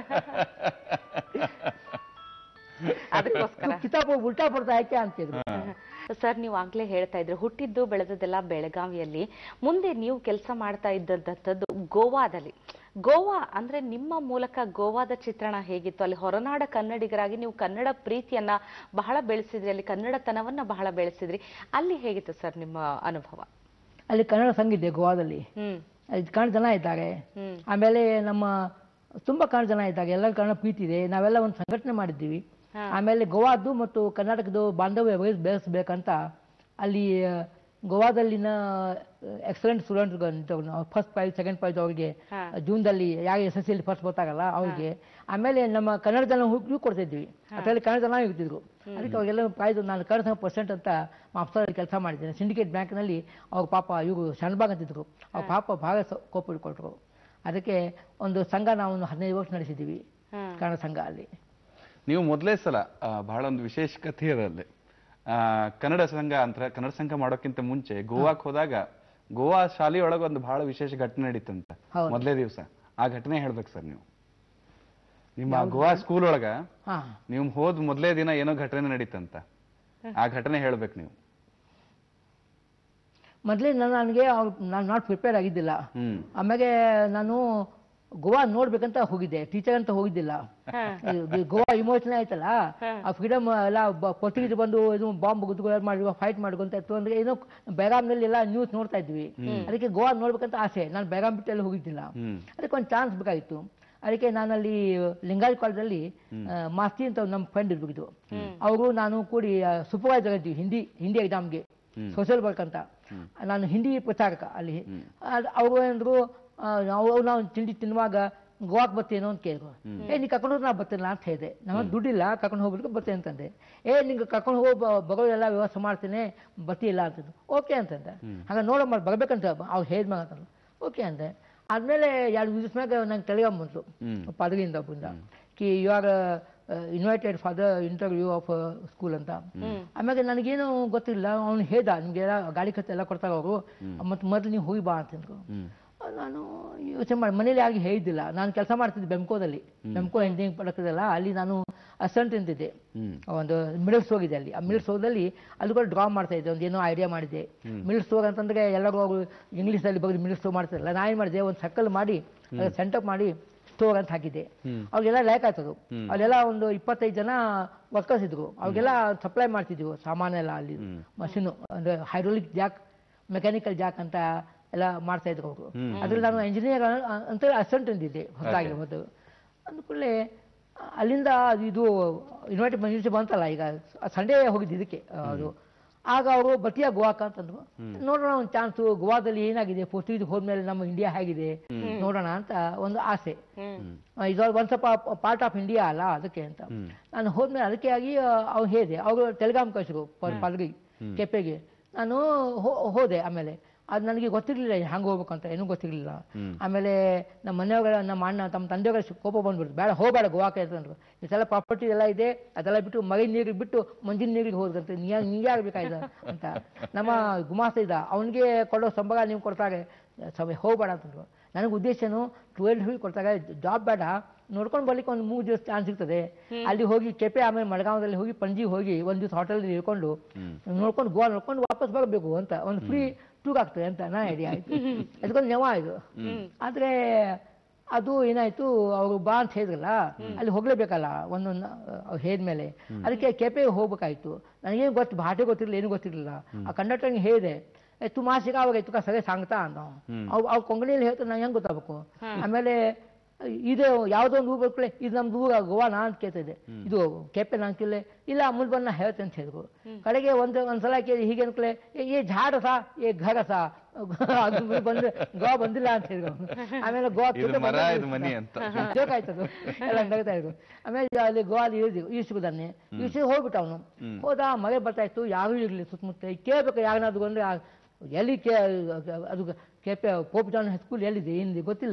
ಅದಕ್ಕೋಸ್ಕರ ಕಿತಾಬ್ ಉಲ್ಟಾ ಪಡ್ತಾ ಯಾಕೆ ಅಂತ ಹೇಳಿದ್ರು ಸರ್ ನೀವು ಆಗ್ಲೇ ಹೇಳ್ತಾ ಇದ್ರು ಹುಟ್ಟಿದ್ದು ಬೆಳೆದದ್ದೆಲ್ಲ ಬೆಳಗಾವಿಯಲ್ಲಿ ಮುಂದೆ ನೀವು ಕೆಲಸ ಮಾಡ್ತಾ ಇದ್ದಂಥದ್ದು ಗೋವಾದಲ್ಲಿ ಗೋವಾ ಅಂದ್ರೆ ನಿಮ್ಮ ಮೂಲಕ ಗೋವಾದ ಚಿತ್ರಣ ಹೇಗಿತ್ತು ಅಲ್ಲಿ ಹೊರನಾಡ ಕನ್ನಡಿಗರಾಗಿ ನೀವು ಕನ್ನಡ ಪ್ರೀತಿಯನ್ನ ಬಹಳ ಬೆಳೆಸಿದ್ರಿ ಅಲ್ಲಿ ಕನ್ನಡತನವನ್ನ ಬಹಳ ಬೆಳೆಸಿದ್ರಿ ಅಲ್ಲಿ ಹೇಗಿತ್ತು ಸರ್ ನಿಮ್ಮ ಅನುಭವ ಅಲ್ಲಿ ಕನ್ನಡ ಸಂಘ ಇದೆ ಗೋವಾದಲ್ಲಿ ಹ್ಮ್ ಅಲ್ಲಿ ಕನ್ನಡ ಜನ ಇದ್ದಾರೆ ಹ್ಮ್. ಆಮೇಲೆ ನಮ್ಮ ತುಂಬಾ ಕನ್ನಡ ಜನ ಇದ್ದಾರೆ ಎಲ್ಲ ಕನ್ನಡ ಪ್ರೀತಿ ಇದೆ ನಾವೆಲ್ಲ ಒಂದು ಸಂಘಟನೆ ಮಾಡಿದ್ದೀವಿ ಆಮೇಲೆ ಗೋವಾದ್ದು ಮತ್ತು ಕರ್ನಾಟಕದ ಬಾಂಧವ್ಯ ಬೆಳೆಸ್- ಬೆಳೆಸ್ಬೇಕಂತ ಅಲ್ಲಿ ಆ, ಗೋವಾದಲ್ಲಿನ excellent student first prize second prize ಅವರಿಗೆ ಜೂನ್ದಲ್ಲಿ ಯಾರು ಎಸ್ ಎಸ್ ಸಿ ಫಸ್ಟ್ ಬರ್ತಾರಲ್ಲ ಅವ್ರಿಗೆ ಆಮೇಲೆ ನಮ್ಮ ಕನ್ನಡ ಜನ ಹುಡುಗಿ ಕೊಡ್ತಿದ್ವಿ ಅದರಲ್ಲಿ ಕನ್ನಡ ಜನ ಇರ್ತಿದ್ರು ಅದಕ್ಕೆ ಅವ್ರಿಗೆಲ್ಲ ಪ್ರೈಸ್ ನಾನು ಕನ್ನಡ ಸಂಘ ಪರ್ಸೆಂಟ್ ಅಂತ ಮಾಪ್ಸಲ್ಲಿ ಕೆಲಸ ಮಾಡಿದ್ದೇನೆ ಸಿಂಡಿಕೇಟ್ ಬ್ಯಾಂಕ್ನಲ್ಲಿ ಅವ್ರ ಪಾಪ ಇವರು ಶರಣಬಾಗ್ ಅಂತಿದ್ರು ಅವ್ರ ಪಾಪ ಭಾಳ ಕೋಪ ಕೊಟ್ಟರು ಅದಕ್ಕೆ ಒಂದು ಸಂಘ ನಾವು ಒಂದು ಹದಿನೈದು ವರ್ಷ ನಡೆಸಿದ್ದೀವಿ ಕನ್ನಡ ಸಂಘ ಅಲ್ಲಿ ನೀವು ಮೊದಲೇ ಸಲ ಆ, ಬಹಳ ಒಂದು ವಿಶೇಷ ಕಥೆ ಇರಲ್ಲಿ ಆ, ಕನ್ನಡ ಸಂಘ ಅಂತ ಕನ್ನಡ ಸಂಘ ಮಾಡೋಕ್ಕಿಂತ ಮುಂಚೆ ಗೋವಾಕ್ ಹೋದಾಗ ಗೋವಾ ಶಾಲೆಯೊಳಗೆ ಒಂದು ಬಹಳ ವಿಶೇಷ ಘಟನೆ ನಡೀತಂತ ಹೌದು. ಮೊದಲೇ ದಿವಸ ಆ ಘಟನೆ ಹೇಳ್ಬೇಕು ಸರ್ ನೀವು ನಿಮ್ಮ ಗೋವಾ ಸ್ಕೂಲ್ ಒಳಗ ಹಾ ನೀವು ಹೋದ್ ಮೊದಲೇ ದಿನ ಏನೋ ಘಟನೆ ನಡೀತಂತ ಆ ಘಟನೆ ಹೇಳ್ಬೇಕು ನೀವು ಮೊದಲೇ ನಾನು ನನಗೆ ಅವ್ರು ನಾನು ನಾಟ್ ಪ್ರಿಪೇರ್ ಆಗಿದ್ದಿಲ್ಲ ಹ್ಮ್ ಆಮೇಲೆ ನಾನು ಗೋವಾ ನೋಡ್ಬೇಕಂತ ಹೋಗಿದ್ದೆ ಟೀಚರ್ ಅಂತ ಹೋಗಿದ್ದಿಲ್ಲ ಇದು ಗೋವಾ ವಿಮೋಚನೆ ಆಯ್ತಲ್ಲ ಆ ಫ್ರೀಡಮ್ ಎಲ್ಲ ಪೊರ್ಚುಗೀಸ್ ಬಂದು ಇದು ಬಾಂಬ್ ಗುದ್ದುಗಳು ಮಾಡಿ ಫೈಟ್ ಮಾಡ್ಕೊಂತ ಇತ್ತು ಅಂದ್ರೆ ಏನೋ ಬೆಳಗಾಂನಲ್ಲಿ ಎಲ್ಲ ನ್ಯೂಸ್ ನೋಡ್ತಾ ಇದ್ವಿ ಅದಕ್ಕೆ ಗೋವಾ ನೋಡ್ಬೇಕಂತ ಆಸೆ ನಾನು ಬೆಳಗಾಂ ಬಿಟ್ಟು ಎಲ್ಲ ಹೋಗಿದ್ದಿಲ್ಲ ಹ್ಮ್ ಅದಕ್ಕೆ ಒಂದು ಚಾನ್ಸ್ ಬೇಕಾಗಿತ್ತು ಅದಕ್ಕೆ ನಾನಲ್ಲಿ ಲಿಂಗಾಯತ್ ಕಾಲೇಜಲ್ಲಿ ಮಾಸ್ತಿ ಅಂತ ನಮ್ಮ ಫ್ರೆಂಡ್ ಇರ್ಬೇಕಿತ್ತು ಅವರು ನಾನು ಕೂಡಿ ಸೂಪರ್ವೈಸರ್ ಇದ್ವಿ ಹಿಂದಿ ಹಿಂದಿ ಎಕ್ಸಾಮ್ಗೆ ಸೋಷಿಯಲ್ ವರ್ಕ್ ಅಂತ ನಾನು ಹಿಂದಿ ಪ್ರಚಾರಕ ಅಲ್ಲಿ ಅವರು ಏನಂದ್ರು ಆ, ನಾವು ನಾವು ತಿಂಡಿ ತಿನ್ನುವಾಗ ಗೋವಾಕ್ ಬರ್ತೇನೋ ಅಂತ ಕೇಳಿದ್ರು ಏ ನೀ ಕರ್ಕೊಂಡು ಹೋದ್ರೆ ನಾ ಬರ್ತೀನಿ ಅಂತ ಹೇಳಿದೆ ನಮ್ಮ ದುಡ್ಡಿಲ್ಲ ಕರ್ಕೊಂಡು ಹೋಗ್ಬಿಟ್ಟು ಬರ್ತೇನೆ ಅಂತಂದೆ ಏ ನಿಂಗೆ ಕರ್ಕೊಂಡು ಹೋಗೋ ಬ- ಬರೋದೆಲ್ಲ ವ್ಯವಸ್ಥೆ ಮಾಡ್ತೇನೆ ಬರ್ತಿಲ್ಲ ಅಂತಂದು ಓಕೆ ಅಂತಂದೆ ಹಾಗೆ ನೋಡಮ್ಮ ಬರ್ಬೇಕಂತ ಅವ್ರು ಹೇಳಿದ್ಮ್ಯಾಗ ಅಂತಂದ್ರು ಓಕೆ ಅಂದೆ ಆದ್ಮೇಲೆ ಎರಡು ದಿವಸ ಮ್ಯಾಗ ನಂಗೆ ಟೆಲಿಗ್ರಾಮ್ ಬಂತು ಪದವಿಯಿಂದ ಒಬ್ಬರಿಂದ ಕಿ you are invited for the interview of school ಅಂತ ಆಮೇಲೆ ನನಗೇನು ಗೊತ್ತಿಲ್ಲ ಅವ್ನು ಹೇಳ್ದ ನಿಮ್ಗೆಲ್ಲ ಗಾಡಿ ಖರ್ಚು ಎಲ್ಲ ಕೊಡ್ತಾರೆ ಅವರು ಮತ್ತು ಮೊದಲು ನೀವು ಹೋಗಿ ಬಾ ಅಂತಂದ್ರು ನಾನು ಯೋಚನೆ ಮಾಡಿ ಮನೇಲಿ ಯಾರಿಗೆ ಹೇಳಿದ್ದಿಲ್ಲ ನಾನು ಕೆಲಸ ಮಾಡ್ತಿದ್ದೆ ಬೆಮ್ಕೋದಲ್ಲಿ ಬೆಮ್ಕೋ ಎಂಜಿನಿಯರಿಂಗ್ ಪಡಕದಲ್ಲ ಅಲ್ಲಿ ನಾನು ಅಸೆಂಟ್ ಅಂತಿದ್ದೆ ಒಂದು ಮಿಡಲ್ ಸ್ಟೋರ್ ಇದೆ ಅಲ್ಲಿ ಆ ಮಿಡಲ್ ಸ್ಟೋರ್ದಲ್ಲಿ ಅಲ್ಲಿ ಕೂಡ ಡ್ರಾ ಮಾಡ್ತಾ ಇದ್ದೆ ಒಂದು ಏನೋ ಐಡಿಯಾ ಮಾಡಿದ್ದೆ ಮಿಡಲ್ ಸ್ಟೋರ್ ಅಂತಂದ್ರೆ ಎಲ್ಲರೂ ಅವರು ಇಂಗ್ಲೀಷಲ್ಲಿ ಬಗ್ದು ಮಿಡಲ್ ಸ್ಟೋರ್ ಮಾಡ್ತಿರಲ್ಲ ನಾನು ಏನು ಮಾಡಿದೆ ಒಂದು ಸರ್ಕಲ್ ಮಾಡಿ ಸೆಂಟಪ್ ಮಾಡಿ ಸ್ಟೋರ್ ಅಂತ ಹಾಕಿದ್ದೆ ಅವ್ರಿಗೆಲ್ಲ ಲೈಕ್ ಆಯ್ತದು ಅಲ್ಲೆಲ್ಲ ಒಂದು ಇಪ್ಪತ್ತೈದು ಜನ ವರ್ಕರ್ಸ್ ಇದ್ರು ಅವ್ರಿಗೆಲ್ಲ ಸಪ್ಲೈ ಮಾಡ್ತಿದ್ವು ಸಾಮಾನೆಲ್ಲ ಅಲ್ಲಿ ಮಷೀನು ಅಂದ್ರೆ ಹೈಡ್ರೋಲಿಕ್ ಜಾಕ್ ಮೆಕ್ಯಾನಿಕಲ್ ಜಾಕ್ ಅಂತ ಎಲ್ಲ ಮಾಡ್ತಾ ಇದ್ರು ಅವರು ಅದ್ರಲ್ಲಿ ನಾನು ಇಂಜಿನಿಯರ್ ಅಂತ ಅಸೆಂಟ್ ಅಂದಿದ್ದೆ ಹೊಸದಾಗಿ ಹೋದ ಅಂದ್ಕೂಡಲೇ ಅಲ್ಲಿಂದ ಅದು ಇದು ಇನ್ವೈಟ್ ಮಿನಿಸ್ಟರ್ ಬಂತಲ್ಲ ಈಗ ಸಂಡೇ ಹೋಗಿದ್ದು ಇದಕ್ಕೆ ಅದು ಆಗ ಅವರು ಬಟಿಯಾ ಗೋವಾಕ ಅಂತಂದ್ರು ನೋಡೋಣ ಒಂದು ಚಾನ್ಸು ಗೋವಾದಲ್ಲಿ ಏನಾಗಿದೆ ಪೋರ್ಚುಗೀಸ್ ಹೋದ್ಮೇಲೆ ನಮ್ಮ ಇಂಡಿಯಾ ಹೇಗಿದೆ ನೋಡೋಣ ಅಂತ ಒಂದು ಆಸೆ ಇದು ಒಂದು ಸ್ವಲ್ಪ ಪಾರ್ಟ್ ಆಫ್ ಇಂಡಿಯಾ ಅಲ್ಲ ಅದಕ್ಕೆ ಅಂತ ನಾನು ಹೋದ್ಮೇಲೆ ಅದಕ್ಕೆ ಆಗಿ ಅವ್ರು ಹೇಳಿದೆ ಅವರು ಟೆಲಿಗ್ರಾಮ್ ಕಳಿಸಿದ್ರು ಪಲ್ಗಿ ಕೆಪೆಗೆ ನಾನು ಹೋ- ಹೋದೆ ಆಮೇಲೆ ಅದು ನನಗೆ ಗೊತ್ತಿರಲಿಲ್ಲ ಹೆಂಗೆ ಹೋಗ್ಬೇಕಂತ ಏನೂ ಗೊತ್ತಿರಲಿಲ್ಲ ಆಮೇಲೆ ನಮ್ಮ ಮನೆಯವ್ರ ನಮ್ಮ ಅಣ್ಣ ತಮ್ಮ ತಂದೆಯವರ ಕೋಪ ಬಂದ್ಬಿಡ್ತು ಬೇಡ ಹೋಗಬೇಡ ಗೋವಾಕ್ಕೆ ಅಂತಂದ್ರು ಇಷ್ಟೆಲ್ಲ ಪ್ರಾಪರ್ಟಿ ಎಲ್ಲ ಇದೆ ಅದೆಲ್ಲ ಬಿಟ್ಟು ಮಗಿನ ನೀರಿಗೆ ಬಿಟ್ಟು ಮಂಜಿನ ನೀರಿಗೆ ಹೋದಂತೆ ನೀ ನೀ ಆಗ್ಬೇಕಾಯ್ತ ಅಂತ ನಮ್ಮ ಗುಮಾಸ್ತ ಇದ್ದ ಅವನಿಗೆ ಕೊಡೋ ಸಂಬಳ ನೀವು ಕೊಡ್ತಾರೆ ಸಮಯ ಹೋಗಬೇಡ ಅಂತಂದ್ರು ನನಗೆ ಉದ್ದೇಶನು ಟ್ವೆಲ್ವ್ ಫೀಲ್ ಕೊಡ್ತಾಗ ಜಾಬ್ ಬೇಡ ನೋಡ್ಕೊಂಡು ಬರ್ಲಿಕ್ಕೆ ಒಂದು ಮೂರು ದಿವಸ ಚಾನ್ಸ್ ಸಿಗ್ತದೆ ಅಲ್ಲಿ ಹೋಗಿ ಕೆಪೆ ಆಮೇಲೆ ಮಡ್ಗಾಂವದಲ್ಲಿ ಹೋಗಿ ಪಂಜಿ ಹೋಗಿ ಒಂದು ದಿವಸ ಹೋಟೆಲ್ ಇಳ್ಕೊಂಡು ನೋಡ್ಕೊಂಡು ಗೋವಾ ನೋಡ್ಕೊಂಡು ವಾಪಸ್ ಬರಬೇಕು ಅಂತ ಒಂದು ಫ್ರೀ ಟೂರ್ ಆಗ್ತದೆ ಅಂತ ನಾ ಐಡಿಯಾ ಆಯ್ತು ಅದಕ್ಕೊಂದು ನೆವ ಇದು ಆದ್ರೆ ಅದು ಏನಾಯ್ತು ಅವರು ಬಾ ಅಂತ ಹೇಳಿದ್ರಲ್ಲ ಅಲ್ಲಿ ಹೋಗ್ಲೇಬೇಕಲ್ಲ ಒಂದೊಂದು ಅವ್ರು ಹೇಳಿದ್ಮೇಲೆ ಅದಕ್ಕೆ ಕೆಪೆಗೆ ಹೋಗ್ಬೇಕಾಯ್ತು ನನಗೇನು ಗೊತ್ತು ಭಾಷೆ ಗೊತ್ತಿರಲಿಲ್ಲ ಏನು ಗೊತ್ತಿರಲಿಲ್ಲ ಆ ಕಂಡಕ್ಟರ್ಗೆ ಹೇಳಿದೆ ಏ ತು ಮಾಸಿಕ ಅವಾಗ ತುಕ ಸರಿ ಸಾಂಗ್ತಾ ಅಂದ ಅವ್ ಅವ್ ಕೊಂಕಣಿಯಲ್ಲಿ ಹೇಳ್ತಾರೆ ನಂಗೆ ಹೆಂಗೆ ಗೊತ್ತಾಗಬೇಕು ಆಮೇಲೆ ಇದು ಯಾವುದೋ ಒಂದು ಊರು ಬರ್ಕೊಳ್ಳಿ ಇದು ನಮ್ದು ಊರ ಗೋವಾನ ಅಂತ ಕೇಳ್ತಿದ್ದೆ ಇದು ಕೆಪೆ ನಾನು ಕೇಳಿ ಇಲ್ಲ ಮುಂದೆ ಬಂದು ನಾ ಹೇಳ್ತೇನೆ ಅಂತ ಹೇಳಿದ್ರು ಕಡೆಗೆ ಒಂದು ಒಂದ್ಸಲ ಕೇಳಿ ಹೀಗೆ ಅನ್ಕೊಳ್ಳೆ ಏ ಝಾಡ ಸಾ ಏ ಘರ ಸಾ ಅದು ಬಂದು ಗೋವಾ ಬಂದಿಲ್ಲ ಅಂತ ಹೇಳಿದ್ರು ಆಮೇಲೆ ಗೋವಾ ಇದು ಮರ, ಇದು ಮನಿ ಅಂತ. ಜೋಕ್ ಆಯ್ತದು ಎಲ್ಲ ನಗ್ತಾ ಇದ್ರು ಆಮೇಲೆ ಅಲ್ಲಿ ಗೋವಾ ಇಳಿದ್ವಿ ಈಸ್ಗುದಾನೆ ಈಸಿ ಹೋಗ್ಬಿಟ್ಟ ಅವನು ಹೋದ ಮಳೆ ಬರ್ತಾ ಇತ್ತು ಯಾರು ಇರಲಿ ಸುತ್ತಮುತ್ತ ಕೇಳ್ಬೇಕು ಯಾರನ್ನಾದ್ರು ಅಂದ್ರೆ ಆ- ಎಲ್ಲಿ ಕೇ ಅದು ಕೆಪೆ ಪೋಪ್ ಜಾನ್ ಸ್ಕೂಲ್ ಎಲ್ಲಿದೆ ಹಿಂದೆ ಗೊತ್ತಿಲ್ಲ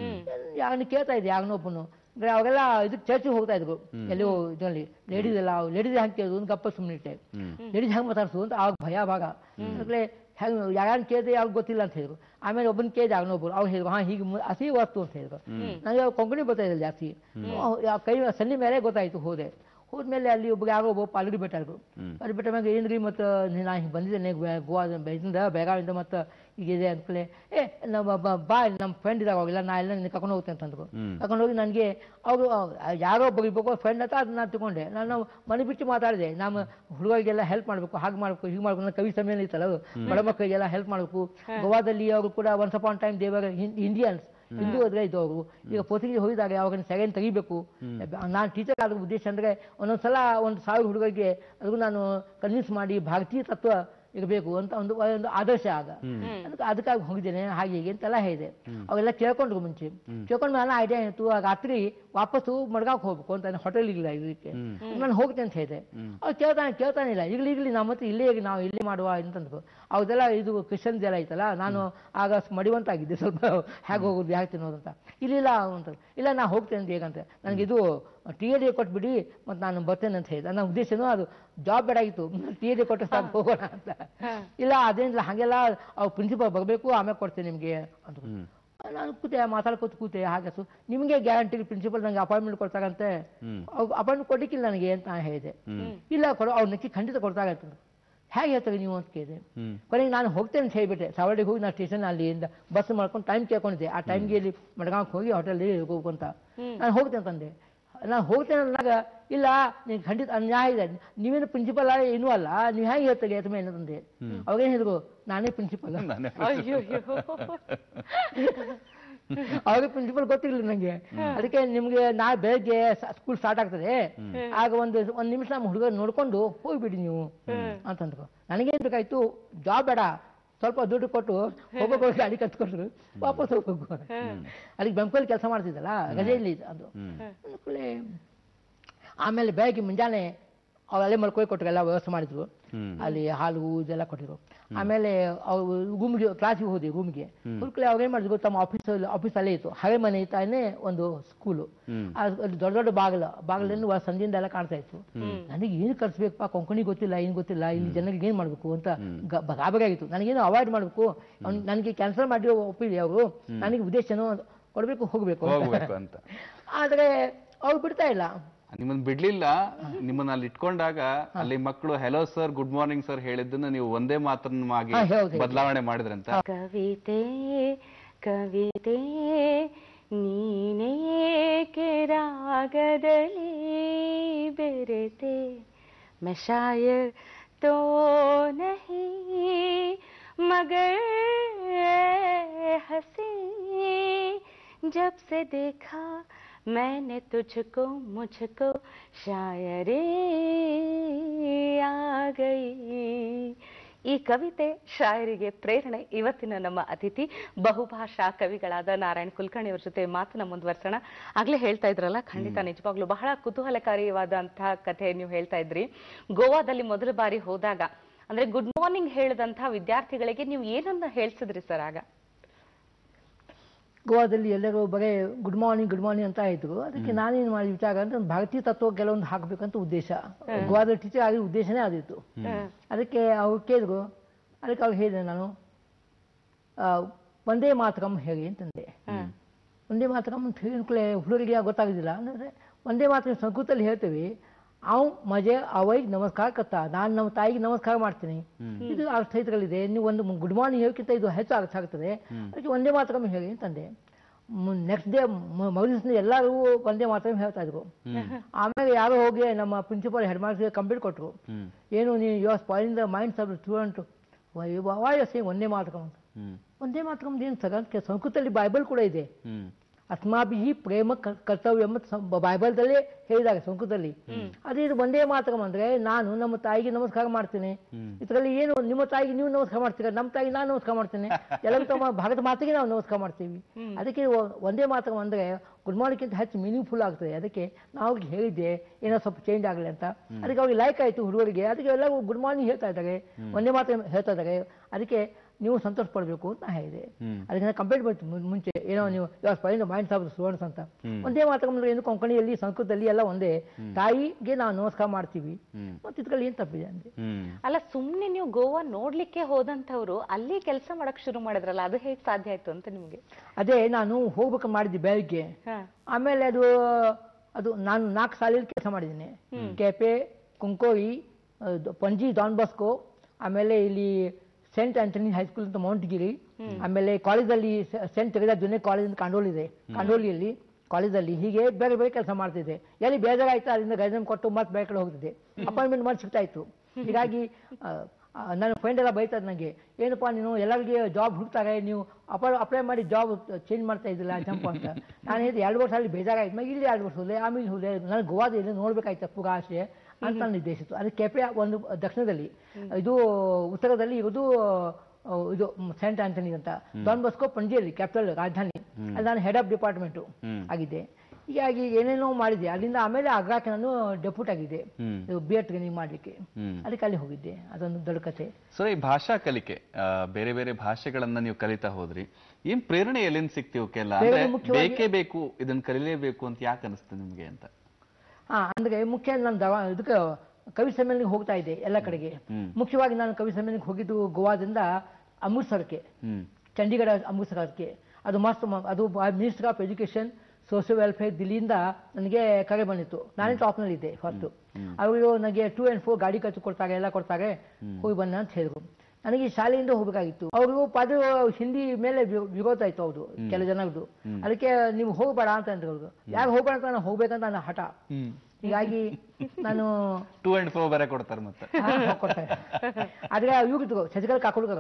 ಯಾರನ್ನ ಕೇಳ್ತಾ ಇದ್ದೆ ಯಾರನ್ನೊಬ್ಬನು ಅಂದ್ರೆ ಅವಾಗೆಲ್ಲ ಇದಕ್ಕೆ ಚರ್ಚಿಗೆ ಹೋಗ್ತಾ ಇದ್ರು ಎಲ್ಲೋ ಇದರಲ್ಲಿ ಲೇಡೀಸ್ ಎಲ್ಲ ಲೇಡೀಸ್ ಹಂಗೆ ಕೇಳಿದ್ರು ಒಂದು ಗಪ್ಪ ಸುಮ್ಮನಿಟ್ಟೆ ಲೇಡೀಸ್ ಹೆಂಗೆ ಮಾತಾಡ್ಸು ಅಂತ ಆವಾಗ ಭಯ ಭಾಗ ಅಂದ್ರೆ ಹೆಂಗ್ ಯಾರನ್ನ ಕೇಳಿದ್ರೆ ಯಾರು ಗೊತ್ತಿಲ್ಲ ಅಂತ ಹೇಳಿದ್ರು ಆಮೇಲೆ ಒಬ್ಬನ ಕೇಳಿದೆ ಯಾರನ್ನೊಬ್ರು ಅವ್ರು ಹೇಳಿದ್ರು ಹಾ ಹೀಗೆ ಮು- ಹಸಿ ವಸ್ತು ಅಂತ ಹೇಳಿದ್ರು ನನಗೆ ಕೊಂಕಣಿ ಗೊತ್ತಾಯಿಲ್ಲ ಜಾಸ್ತಿ ಅವ್ ಯಾ- ಕೈ ಸನ್ನಿ ಮೇಲೆ ಗೊತ್ತಾಯ್ತು ಹೋದೆ ಹೋದ್ಮೇಲೆ ಅಲ್ಲಿ ಒಬ್ಬ ಯಾರೋ ಒಬ್ಬ ಪಾಲ್ಗಡಿ ಬಿಟ್ಟಾದ್ರು ಅಲ್ಲಿ ಬಿಟ್ಟ ಮ್ಯಾಗ ಏನ್ರಿ ಮತ್ತು ನಾ ಹಿಂಗೆ ಬಂದಿದ್ದೇನೆ ಗೋವಾ ಇದರಿಂದ ಬೆಳಗಾವಿಂದ ಮತ್ತು ಈಗ ಇದೆ ಅಂದ್ಕೊಳ್ಳಿ ಏ ನಮ್ಮ ಬ- ಬಾ ಇಲ್ಲಿ ನಮ್ಮ ಫ್ರೆಂಡ್ ಇದಾಗ ಹೋಗಿಲ್ಲ ನಾ ಎಲ್ಲ ನಿನ್ನ ಕರ್ಕೊಂಡು ಹೋಗ್ತೇನೆ ಅಂತಂದ್ರು ಕರ್ಕೊಂಡು ಹೋಗಿ ನನಗೆ ಅವರು ಯಾರೋ ಬರೀಬೇಕು ಫ್ರೆಂಡ್ ಅಂತ ಅದನ್ನ ನಾನು ತಗೊಂಡೆ ನಾನು ಮನೆ ಬಿಟ್ಟು ಮಾತಾಡಿದೆ ನಮ್ಮ ಹುಡುಗರಿಗೆಲ್ಲ ಹೆಲ್ಪ್ ಮಾಡಬೇಕು ಹಾಗೆ ಮಾಡಬೇಕು ಹೀಗೆ ಮಾಡಬೇಕು ನನ್ನ ಕವಿ ಸಮ್ಮೇಳನ ಇತ್ತಲ್ಲ ಅದು ಬಡ ಮಕ್ಕಳಿಗೆಲ್ಲ ಹೆಲ್ಪ್ ಮಾಡಬೇಕು ಗೋವಾದಲ್ಲಿ ಅವರು ಕೂಡ ಒನ್ಸ್ ಅಪಾನ್ ಟೈಮ್ ದೇವರ ಇಂಡಿಯನ್ಸ್ ಹಿಂದೂ ಅದ್ರೆ ಇದ್ದವರು ಈಗ ಪೋರ್ಚುಗೀಸ್ ಹೋಗಿದಾಗ ಯಾವಾಗ ಸೆಕೆಂಡ್ ತೆಗಿಬೇಕು ನಾನು ಟೀಚರ್ ಆದ ಉದ್ದೇಶ ಅಂದ್ರೆ ಒಂದೊಂದ್ಸಲ ಒಂದು ಸಾವಿರ ಹುಡುಗರಿಗೆ ಅದಕ್ಕೂ ನಾನು ಕನ್ವಿನ್ಸ್ ಮಾಡಿ ಭಾರತೀಯ ತತ್ವ ಇರಬೇಕು ಅಂತ ಒಂದು ಒಂದು ಆದರ್ಶ ಆಗ ಅದಕ್ಕೆ ಅದಕ್ಕಾಗಿ ಹೋಗಿದ್ದೇನೆ ಹಾಗೆ ಹೀಗೆ ಅಂತೆಲ್ಲ ಹೇಳಿದೆ ಅವೆಲ್ಲ ಕೇಳ್ಕೊಂಡ್ರು ಮುಂಚೆ ಕೇಳ್ಕೊಂಡ್ ಮೇಲೆ ಐಡಿಯಾ ಆಯಿತು ಆ ರಾತ್ರಿ ವಾಪಸ್ಸು ಮಡ್ಗಾಕ್ ಹೋಗ್ಬೇಕು ಅಂತ ಹೋಟೆಲ್ ಇಲ್ಲ ಇದಕ್ಕೆ ನಾನು ಹೋಗ್ತೇನೆ ಅಂತ ಹೇಳಿದೆ ಅವ್ರು ಕೇಳ್ತಾನೆ ಕೇಳ್ತಾನಿಲ್ಲ ಈಗಲೂ ಈಗಲಿ ನಮ್ಮ ಮತ್ತೆ ಇಲ್ಲೇ ಈಗ ನಾವು ಇಲ್ಲೇ ಮಾಡುವ ಅಂತಂದ್ರು ಅವ್ರದೆಲ್ಲ ಇದು ಕ್ರಿಶ್ಚಿಯನ್ಸ್ ಎಲ್ಲ ಐತಲ್ಲ ನಾನು ಆಗ ಮಡಿವಂತಾಗಿದ್ದೆ ಸ್ವಲ್ಪ ಹೇಗೆ ಹೋಗೋದು ಹೇಗೆ ತಿನ್ನೋದು ಅಂತ ಇಲ್ಲ ಅಂತ ಇಲ್ಲ ನಾ ಹೋಗ್ತೇನೆ ಅಂತ ಹೇಗಂತ ನನಗೆ ಇದು ಟಿ ಎ ಡಿ ಕೊಟ್ಬಿಡಿ ಮತ್ತು ನಾನು ಬರ್ತೇನೆ ಅಂತ ಹೇಳಿದೆ ನನ್ನ ಉದ್ದೇಶನೂ ಅದು ಜಾಬ್ ಬೇಡಾಗಿತ್ತು ಟಿ ಎ ಡಿ ಕೊಟ್ಟು ಸಾಕು ಹೋಗೋಣ ಅಂತ ಇಲ್ಲ ಅದೇನಿಲ್ಲ ಹಾಗೆಲ್ಲ ಅವ್ರು ಪ್ರಿನ್ಸಿಪಲ್ ಬರಬೇಕು ಆಮೇಲೆ ಕೊಡ್ತೇನೆ ನಿಮಗೆ ಅಂತ ನಾನು ಕೂತೆ ಮಾತಾಡ್ಕೋತ ಕೂತೆ ಹಾಗೆ ಸು ನಿಮಗೆ ಗ್ಯಾರಂಟಿ ಪ್ರಿನ್ಸಿಪಲ್ ನನಗೆ ಅಪಾಯಿಂಟ್ಮೆಂಟ್ ಕೊಡ್ತಾರಂತೆ ಅಪಾಯಿಂಟ್ಮೆಂಟ್ ಕೊಡ್ಲಿಕ್ಕಿಲ್ಲ ನನಗೆ ಅಂತ ನಾನು ಹೇಳಿದೆ ಇಲ್ಲ ಕೊಡೋ ಅವ್ರು ನಕ್ಕಿ ಖಂಡಿತ ಕೊಡ್ತಾಗತ್ತೆ ಹೇಗೆ ಹೇಳ್ತಾರೆ ನೀವು ಅಂತ ಕೇಳಿದೆ ಕೊನೆಗೆ ನಾನು ಹೋಗ್ತೇನೆ ಅಂತ ಹೇಳ್ಬಿಟ್ಟೆ ಸಾವರ್ಡಿಗೆ ಹೋಗಿ ನಾನು ಸ್ಟೇಷನ್ ಅಲ್ಲಿಂದ ಬಸ್ ಮಾಡ್ಕೊಂಡು ಟೈಮ್ ಕೇಳ್ಕೊಂಡಿದ್ದೆ ಆ ಟೈಮ್ಗೆ ಇಲ್ಲಿ ಮಡ್ಗಾಂಕ್ ಹೋಗಿ ಹೋಟೆಲ್ ಹೋಗು ಅಂತ ನಾನು ಹೋಗ್ತೇನೆ ಅಂತಂದೆ ನಾನು ಹೋಗ್ತೇನೆ ಅಂದಾಗ ಇಲ್ಲ ನೀನು ಖಂಡಿತ ಅನ್ಯಾಯ ಇದೆ ನೀವೇನು ಪ್ರಿನ್ಸಿಪಲ್ ಏನೂ ಅಲ್ಲ ನೀವು ಹೇಗೆ ಹೇಳ್ತಾರೆ ಎತ್ತ ಮೇಲೆ ಅಂತಂದೆ ಅವಾಗೇನು ಹೇಳಿದ್ರು ನಾನೇ ಪ್ರಿನ್ಸಿಪಲ್ ನಾನೇ ಅಯ್ಯೋ ಅವಾಗ ಪ್ರಿನ್ಸಿಪಲ್ ಗೊತ್ತಿರಲಿಲ್ಲ ನಂಗೆ ಅದಕ್ಕೆ ನಿಮ್ಗೆ ನಾ ಬೆಳಗ್ಗೆ ಸ್ಕೂಲ್ ಸ್ಟಾರ್ಟ್ ಆಗ್ತದೆ ಆಗ ಒಂದು ಒಂದ್ ನಿಮಿಷ ನಮ್ಮ ಹುಡುಗ ನೋಡ್ಕೊಂಡು ಹೋಗ್ಬಿಡಿ ನೀವು ಅಂತಂದ್ರು ನನಗೇನ್ ಬೇಕಾಯ್ತು ಜಾಬ್ ಬೇಡ ಸ್ವಲ್ಪ ದುಡ್ಡು ಕೊಟ್ಟು ಹೋಗೋಕೆ ಗಾಡಿ ಕತ್ಕೊಟ್ರು ವಾಪಸ್ ಹೋಗ್ಬೇಕು ಅಲ್ಲಿಗೆ ಬೆಂಕಲ್ಲಿ ಕೆಲಸ ಮಾಡ್ತಿದ್ದಲ್ಲ ರಜೆಯಲ್ಲಿ ಅದು ಅಂದ್ಕೊಳ್ಳಿ ಆಮೇಲೆ ಬೆಳಗ್ಗೆ ಮುಂಜಾನೆ ಅವ್ರು ಅಲ್ಲೇ ಮಲ್ಕೋಗಿ ಕೊಟ್ಟರು ಎಲ್ಲ ವ್ಯವಸ್ಥೆ ಮಾಡಿದ್ರು ಅಲ್ಲಿ ಹಾಲು ಇದೆಲ್ಲ ಕೊಟ್ಟಿದ್ರು ಆಮೇಲೆ ಅವ್ರು ರೂಮ್ಗೆ ಕ್ಲಾಸಿಗೆ ಹೋದ್ವಿ ರೂಮ್ಗೆ ಹುಡುಕ್ಲೆ ಅವ್ರು ಏನ್ ಮಾಡಿದ್ರು ತಮ್ಮ ಆಫೀಸ್ ಆಫೀಸ್ ಅಲ್ಲೇ ಇತ್ತು ಹಳೆ ಮನೆ ತಾನೇ ಒಂದು ಸ್ಕೂಲು ಅಲ್ಲಿ ದೊಡ್ಡ ದೊಡ್ಡ ಬಾಗಿಲು ಬಾಗಿಲನ್ನು ಒಳ ಸಂಧಿಯಿಂದ ಎಲ್ಲ ಕಾಣ್ತಾ ಇತ್ತು ನನಗೆ ಏನು ಕಲಿಸ್ಬೇಕಪ್ಪ ಕೊಂಕಣಿ ಗೊತ್ತಿಲ್ಲ ಏನು ಗೊತ್ತಿಲ್ಲ ಇಲ್ಲಿ ಜನರಿಗೆ ಏನ್ ಮಾಡ್ಬೇಕು ಅಂತ ಗ- ಬ- ಗಾಬರಿ ಆಗಿತ್ತು ನನಗೇನು ಅವಾಯ್ಡ್ ಮಾಡ್ಬೇಕು ಅವ್ನ್- ನನಗೆ ಕ್ಯಾನ್ಸಲ್ ಮಾಡಿ ಒಪ್ಪಿದೆ ಅವರು ನನಗೆ ಉದ್ದೇಶನೂ ಕೊಡ್ಬೇಕು ಹೋಗ್ಬೇಕು ಅಂತ. ಹೋಗ್ಬೇಕು ಅಂತ ಆದ್ರೆ ಅವ್ರು ಬಿಡ್ತಾ ಇಲ್ಲ ನಿಮ್ಮನ್ನ ಬಿಡ್ಲಿಲ್ಲ ನಿಮ್ಮನ್ನ ಅಲ್ಲಿ ಇಟ್ಕೊಂಡಾಗ ಅಲ್ಲಿ ಮಕ್ಕಳು hello sir good morning sir ಹೇಳಿದ್ದನ್ನ ನೀವು ಒಂದೇ ಮಾತನ್ನಾಗಿ ಹಾ, ಹೌದು, ಹೌದು. ಬದಲಾವಣೆ ಮಾಡಿದ್ರಂತ ಕವಿತೆ ಕವಿತೆ ನೀನೇಕೆ ರಾಗದಲ್ಲಿ ಬೆರೆತೆ मैं शायर तो नहीं मगर हंसी जब से देखा मैंने तुझको मुझको शायरी आ गई ಈ ಕವಿತೆ ಶಾಯರಿಗೆ ಪ್ರೇರಣೆ ಇವತ್ತಿನ ನಮ್ಮ ಅತಿಥಿ ಬಹುಭಾಷಾ ಕವಿಗಳಾದ ನಾರಾಯಣ್ ಕುಲಕರ್ಣಿ ಅವರ ಜೊತೆ ಮಾತನ್ನ ಮುಂದುವರ್ಸೋಣ ಆಗ್ಲೇ ಹೇಳ್ತಾ ಇದ್ರಲ್ಲ ಖಂಡಿತ ನಿಜವಾಗ್ಲೂ ಬಹಳ ಕುತೂಹಲಕಾರಿಯಾದಂತಹ ಕಥೆ ನೀವು ಹೇಳ್ತಾ ಇದ್ರಿ ಗೋವಾದಲ್ಲಿ ಮೊದಲ ಬಾರಿ ಹೋದಾಗ ಅಂದ್ರೆ ಗುಡ್ ಮಾರ್ನಿಂಗ್ ಹೇಳಿದಂತಹ ವಿದ್ಯಾರ್ಥಿಗಳಿಗೆ ನೀವು ಏನನ್ನ ಹೇಳ್ಸಿದ್ರಿ ಸರ್ ಆಗ ಗೋವಾದಲ್ಲಿ ಎಲ್ಲರೂ ಬರೀ ಗುಡ್ ಮಾರ್ನಿಂಗ್ ಗುಡ್ ಮಾರ್ನಿಂಗ್ ಅಂತ ಇದ್ರು ಅದಕ್ಕೆ ನಾನೇನು ಮಾಡಿ ವಿಚಾರ ಅಂದ್ರೆ ಒಂದು ಭಾರತೀಯ ತತ್ವ ಕೆಲವೊಂದು ಹಾಕಬೇಕಂತ ಉದ್ದೇಶ ಗೋವಾದ ಟೀಚರ್ ಆಗಿ ಉದ್ದೇಶನೇ ಆದಿತ್ತು ಅದಕ್ಕೆ ಅವ್ರು ಕೇಳಿದ್ರು ಅದಕ್ಕೆ ಅವ್ರು ಹೇಳಿದೆ ನಾನು ಒಂದೇ ಮಾತರಂ ಹೇಳಿ ಅಂತಂದೆ ಒಂದೇ ಮಾತರಂ ಅಂತ ಹೇಳಿದ್ಕೂಡಲೇ ಹುಡುಗರಿಗೆ ಗೊತ್ತಾಗೋದಿಲ್ಲ ಅಂದರೆ ಒಂದೇ ಮಾತ್ರ ಸಂಸ್ಕೃತದಲ್ಲಿ ಹೇಳ್ತೀವಿ ಅವ್ ಮಜೆ ಅವೈಗೆ ನಮಸ್ಕಾರ ಕತ್ತ ನಾನು ನಮ್ಮ ತಾಯಿಗೆ ನಮಸ್ಕಾರ ಮಾಡ್ತೀನಿ ಇದು ಅರ್ಥ ಇದರಲ್ಲಿದೆ ನೀವು ಒಂದು ಗುಡ್ ಮಾರ್ನಿಂಗ್ ಹೇಳಕ್ಕಿಂತ ಇದು ಹೆಚ್ಚು ಅರ್ಥ ಆಗ್ತದೆ ಅದಕ್ಕೆ ಒಂದೇ ಮಾತರಂ ಹೇಳಿ ಅಂತಂದೆ ನೆಕ್ಸ್ಟ್ ಡೇ ಮಗನ ಎಲ್ಲರೂ ಒಂದೇ ಮಾತರಂ ಹೇಳ್ತಾ ಇದ್ರು ಆಮೇಲೆ ಯಾರೋ ಹೋಗಿ ನಮ್ಮ ಪ್ರಿನ್ಸಿಪಲ್ ಹೆಡ್ ಮಾಸ್ಟರ್ಗೆ ಕಂಪ್ಲೇಂಟ್ ಕೊಟ್ಟರು ಹ್ಮ್ ಏನು ನೀವು you are spoiling the minds of the student why say Vande Mataram ಅಂತ ಹ್ಮ್ ಒಂದೇ ಮಾತರಂ ಏನು ಸಗಂತ ಸಂಸ್ಕೃತದಲ್ಲಿ ಬೈಬಲ್ ಕೂಡ ಇದೆ ಹ್ಮ್ ಅಸ್ಮಾಭಿ ಪ್ರೇಮ ಕ- ಕರ್ತವ್ಯ ಎಂಬ ಸಂ- ಬೈಬಲ್ದಲ್ಲೇ ಹೇಳಿದ್ದಾರೆ ಸಂಸ್ಕೃತದಲ್ಲಿ ಅದೇ ಇದು ಒಂದೇ ಮಾತರಂ ಅಂದ್ರೆ ನಾನು ನಮ್ಮ ತಾಯಿಗೆ ನಮಸ್ಕಾರ ಮಾಡ್ತೀನಿ ಇದರಲ್ಲಿ ಏನು ನಿಮ್ಮ ತಾಯಿಗೆ ನೀವು ನಮಸ್ಕಾರ ಮಾಡ್ತೀರಾ ನಮ್ಮ ತಾಯಿಗೆ ನಾನು ನಮಸ್ಕಾರ ಮಾಡ್ತೀನಿ ಎಲ್ಲರೂ ತಮ್ಮ ಭಾರತ ಮಾತಿಗೆ ನಾವು ನಮಸ್ಕಾರ ಮಾಡ್ತೀವಿ ಅದಕ್ಕೆ ಒ- ಒಂದೇ ಮಾತರಂ ಅಂದ್ರೆ ಗುಡ್ ಮಾರ್ನಿಂಗ್ಕಿಂತ ಹೆಚ್ಚು ಮೀನಿಂಗ್ಫುಲ್ ಆಗ್ತದೆ ಅದಕ್ಕೆ ನಾವು ಅವ್ರಿಗೆ ಹೇಳಿದ್ದೆ ಏನೋ ಸ್ವಲ್ಪ ಚೇಂಜ್ ಆಗಲಿ ಅಂತ ಅದಕ್ಕೆ ಅವ್ರಿಗೆ ಲೈಕ್ ಆಯಿತು ಹುಡುಗರಿಗೆ ಅದಕ್ಕೆ ಎಲ್ಲರೂ ಗುಡ್ ಮಾರ್ನಿಂಗ್ ಹೇಳ್ತಾ ಇದ್ದಾರೆ ಒಂದೇ ಮಾತು ಹೇಳ್ತಾ ಇದ್ದಾರೆ ಅದಕ್ಕೆ ನೀವು ಸಂತೋಷ ಪಡಬೇಕು ಅಂತ ನಾ ಹೇಳಿದೆ ಹ್ಮ್. ಅದಕ್ಕೆ ಕಂಪ್ಲೇಂಟ್ ಬಂತು ಮುಂ- ಮುಂಚೆ ಏನೋ ನೀವು ಯಾವ ಸ್ಪೈನ್ ಮೈಂಡ್ಸ್ ಆಫ್ ಸ್ಟೂಡೆಂಟ್ಸ್ ಅಂತ ಒಂದೇ ಮಾತುಕಂದ್ರೆ ಏನು ಕೊಂಕಣಿಯಲ್ಲಿ ಸಂಸ್ಕೃತದಲ್ಲಿ ಎಲ್ಲ ಒಂದೇ ತಾಯಿಗೆ ನಾವು ನಮಸ್ಕಾರ ಮಾಡ್ತೀವಿ ಹ್ಮ್. ಮತ್ತೆ ಇದ್ರಲ್ಲಿ ಏನು ತಪ್ಪಿದೆ ಅಂದೆ ಹ್ಮ್ ಅಲ್ಲ ಸುಮ್ನೆ ನೀವು ಗೋವಾ ನೋಡ್ಲಿಕ್ಕೆ ಹೋದಂತವ್ರು ಅಲ್ಲಿ ಕೆಲಸ ಮಾಡಕ್ ಶುರು ಮಾಡಿದ್ರಲ್ಲ ಅದು ಹೇಗ್ ಸಾಧ್ಯ ಆಯ್ತು ಅಂತ ನಿಮ್ಗೆ ಅದೇ ನಾನು ಹೋಗ್ಬೇಕು ಮಾಡಿದ್ದೆ ಬೆಳಗ್ಗೆ ಹಾ. ಆಮೇಲೆ ಅದು ಅದು ನಾನು ನಾಲ್ಕು ಸಾಲಲ್ಲಿ ಕೆಲಸ ಮಾಡಿದ್ದೀನಿ ಕೆಪೆ ಕುಂಕೋಯಿ ಅದು ಪಂಜಿ ಡಾನ್ ಬಾಸ್ಕೋ ಆಮೇಲೆ ಇಲ್ಲಿ ಸೆಂಟ್ ಆಂಟನಿ ಹೈಸ್ಕೂಲ್ ಅಂತ ಮೌಂಟ್ಗಿರಿ ಆಮೇಲೆ ಕಾಲೇಜಲ್ಲಿ ಸೆಂಟ್ ತೆಗೆದ ಜೂನಿಯರ್ ಕಾಲೇಜ್ ಅಂತ ಕಾಂಡೋಲಿ ಇದೆ ಕಾಂಡೋಲಿಯಲ್ಲಿ ಕಾಲೇಜಲ್ಲಿ ಹೀಗೆ ಬೇರೆ ಬೇರೆ ಕೆಲಸ ಮಾಡ್ತಿದ್ದೆ ಎಲ್ಲಿ ಬೇಜಾರಾಯ್ತು ಅಲ್ಲಿಂದ ಗೈಡನ್ ಕೊಟ್ಟು ಮತ್ತೆ ಬೇರೆ ಕಡೆ ಹೋಗ್ತಿದ್ದೆ ಅಪಾಯಿಂಟ್ಮೆಂಟ್ ಮಾಡಿ ಸಿಗ್ತಾ ಇತ್ತು ಹೀಗಾಗಿ ಆ, ಆ, ನನ್ನ ಫ್ರೆಂಡ್ ಎಲ್ಲ ಬೈತಾರೆ ನನಗೆ ಏನಪ್ಪ ನೀನು ಎಲ್ಲರಿಗೆ ಜಾಬ್ ಹುಡುಕ್ತಾರೆ ನೀವು ಅಪ್ಲೈ ಅಪ್ಲೈ ಮಾಡಿ ಜಾಬ್ ಚೇಂಜ್ ಮಾಡ್ತಾ ಇದ್ದಿಲ್ಲ ಜಂಪ್ ಅಂತ ನಾನು ಹೇಳಿದೆ ಎರಡು ವರ್ಷ ಅಲ್ಲಿ ಬೇಜಾರಾಯ್ತು ಮಗೆ ಇಲ್ಲಿ ಎರಡು ವರ್ಷ ಹೋದೆ ಆಮೇಲೆ ಹೋದೆ ನನಗೆ ಗೋವಾದ ಇಲ್ಲಿ ನೋಡ್ಬೇಕಾಯ್ತು ಪೂರ ಆಸೆ ಅಂತ ನನ್ನ ಉದ್ದೇಶಿತ್ತು ಅದು ಕೆಪೆ ಒಂದು ದಕ್ಷಿಣದಲ್ಲಿ ಇದು ಉತ್ತರದಲ್ಲಿ ಇದು ಆ, ಇದು ಸೆಂಟ್ ಆಂಟನಿ ಅಂತ ಡಾನ್ ಬಸ್ಕೋ ಪಂಜಿಯಲ್ಲಿ ಕ್ಯಾಪಿಟಲ್ ರಾಜಧಾನಿ ಅಲ್ಲಿ ನಾನು ಹೆಡ್ ಆಫ್ ಡಿಪಾರ್ಟ್ಮೆಂಟು ಆಗಿದ್ದೆ ಹೀಗಾಗಿ ಏನೇನೋ ಮಾಡಿದೆ ಅಲ್ಲಿಂದ ಆಮೇಲೆ ಆಗ್ರಾಕ್ಕೆ ನಾನು ಡೆಪ್ಯೂಟ್ ಆಗಿದ್ದೆ ಹ್ಮ್. ಇದು ಬಿ ಎಡ್ ಟ್ರೈನಿಂಗ್ ಮಾಡಲಿಕ್ಕೆ ಹ್ಮ್ ಅದಕ್ಕೆ ಅಲ್ಲಿ ಹೋಗಿದ್ದೆ ಅದೊಂದು ದೊಡ್ಡ ಕಥೆ ಸೊ ಈ ಭಾಷಾ ಕಲಿಕೆ ಆ, ಬೇರೆ ಬೇರೆ ಭಾಷೆಗಳನ್ನ ನೀವು ಕಲಿತಾ ಹೋದ್ರಿ ಏನ್ ಪ್ರೇರಣೆ ಎಲ್ಲಿಂದ ಸಿಕ್ತಿ ಅವಕ್ಕೆಲ್ಲ ಅಂದ್ರೆ ಪ್ರೇರಣೆ ಮುಖ್ಯವಾಗಿ- ಬೇಕೇ ಬೇಕು ಇದನ್ನ ಕಲಿಲೇಬೇಕು ಅಂತ ಯಾಕೆ ಅನಿಸ್ತು ನಿಮ್ಗೆ ಅಂತ ಹಾ ಅಂದ್ರೆ ಮುಖ್ಯ ನಾನು ದವಾ ಇದಕ್ಕೆ ಕವಿ ಸಮ್ಮೇಳನಕ್ಕೆ ಹೋಗ್ತಾ ಇದ್ದೆ ಎಲ್ಲ ಕಡೆಗೆ ಮುಖ್ಯವಾಗಿ ನಾನು ಕವಿ ಸಮ್ಮೇಳನಕ್ಕೆ ಹೋಗಿದ್ದು ಗೋವಾದಿಂದ ಅಮೃತ್ಸರಕ್ಕೆ ಹ್ಮ್ ಚಂಡೀಗಢ ಅಮೃತ್ಸರಕ್ಕೆ ಅದು ಮಸ್ತ್ ಮ- ಅದು minister of education social welfare ದಿಲ್ಲಿಯಿಂದ ನನಗೆ ಕರೆ ಬಂದಿತ್ತು ನಾನೇ ಟಾಪ್ನಲ್ಲಿದ್ದೆ ಫಸ್ಟು ಅವರು ನನಗೆ ಟೂ ಆ್ಯಂಡ್ ಫೋರ್ ಗಾಡಿ ಖರ್ಚು ಕೊಡ್ತಾರೆ ಎಲ್ಲ ಕೊಡ್ತಾರೆ ಹೋಗಿ ಬನ್ನ ಅಂತ ಹೇಳಿದ್ರು ನನಗೆ ಈ ಶಾಲೆಯಿಂದ ಹೋಗಬೇಕಾಗಿತ್ತು ಅವರು ಪದ ಹಿಂದಿ ಮೇಲೆ ವಿ- ವಿರೋಧ ಆಯ್ತು ಅವ್ರು ಕೆಲ ಜನದ್ದು ಅದಕ್ಕೆ ನೀವು ಹೋಗಬೇಡ ಅಂತ ಅಂದ್ರು ಅವ್ರು ಯಾರು ಹೋಗಬೇಡ ಅಂತ ನಾನು ಹೋಗ್ಬೇಕಂತ ನನ್ನ ಹಠ ಹೀಗಾಗಿ ನಾನು ಟೂ ಅಂಡ್ ಫೋರ್ ಬೇರೆ ಕೊಡ್ತಾರೆ ಮತ್ತೆ ಹಾ, ಕೊಡ್ತಾರೆ ಆದ್ರೆ ಇವ್ರಿದ್ರು Shashikala Kakodkar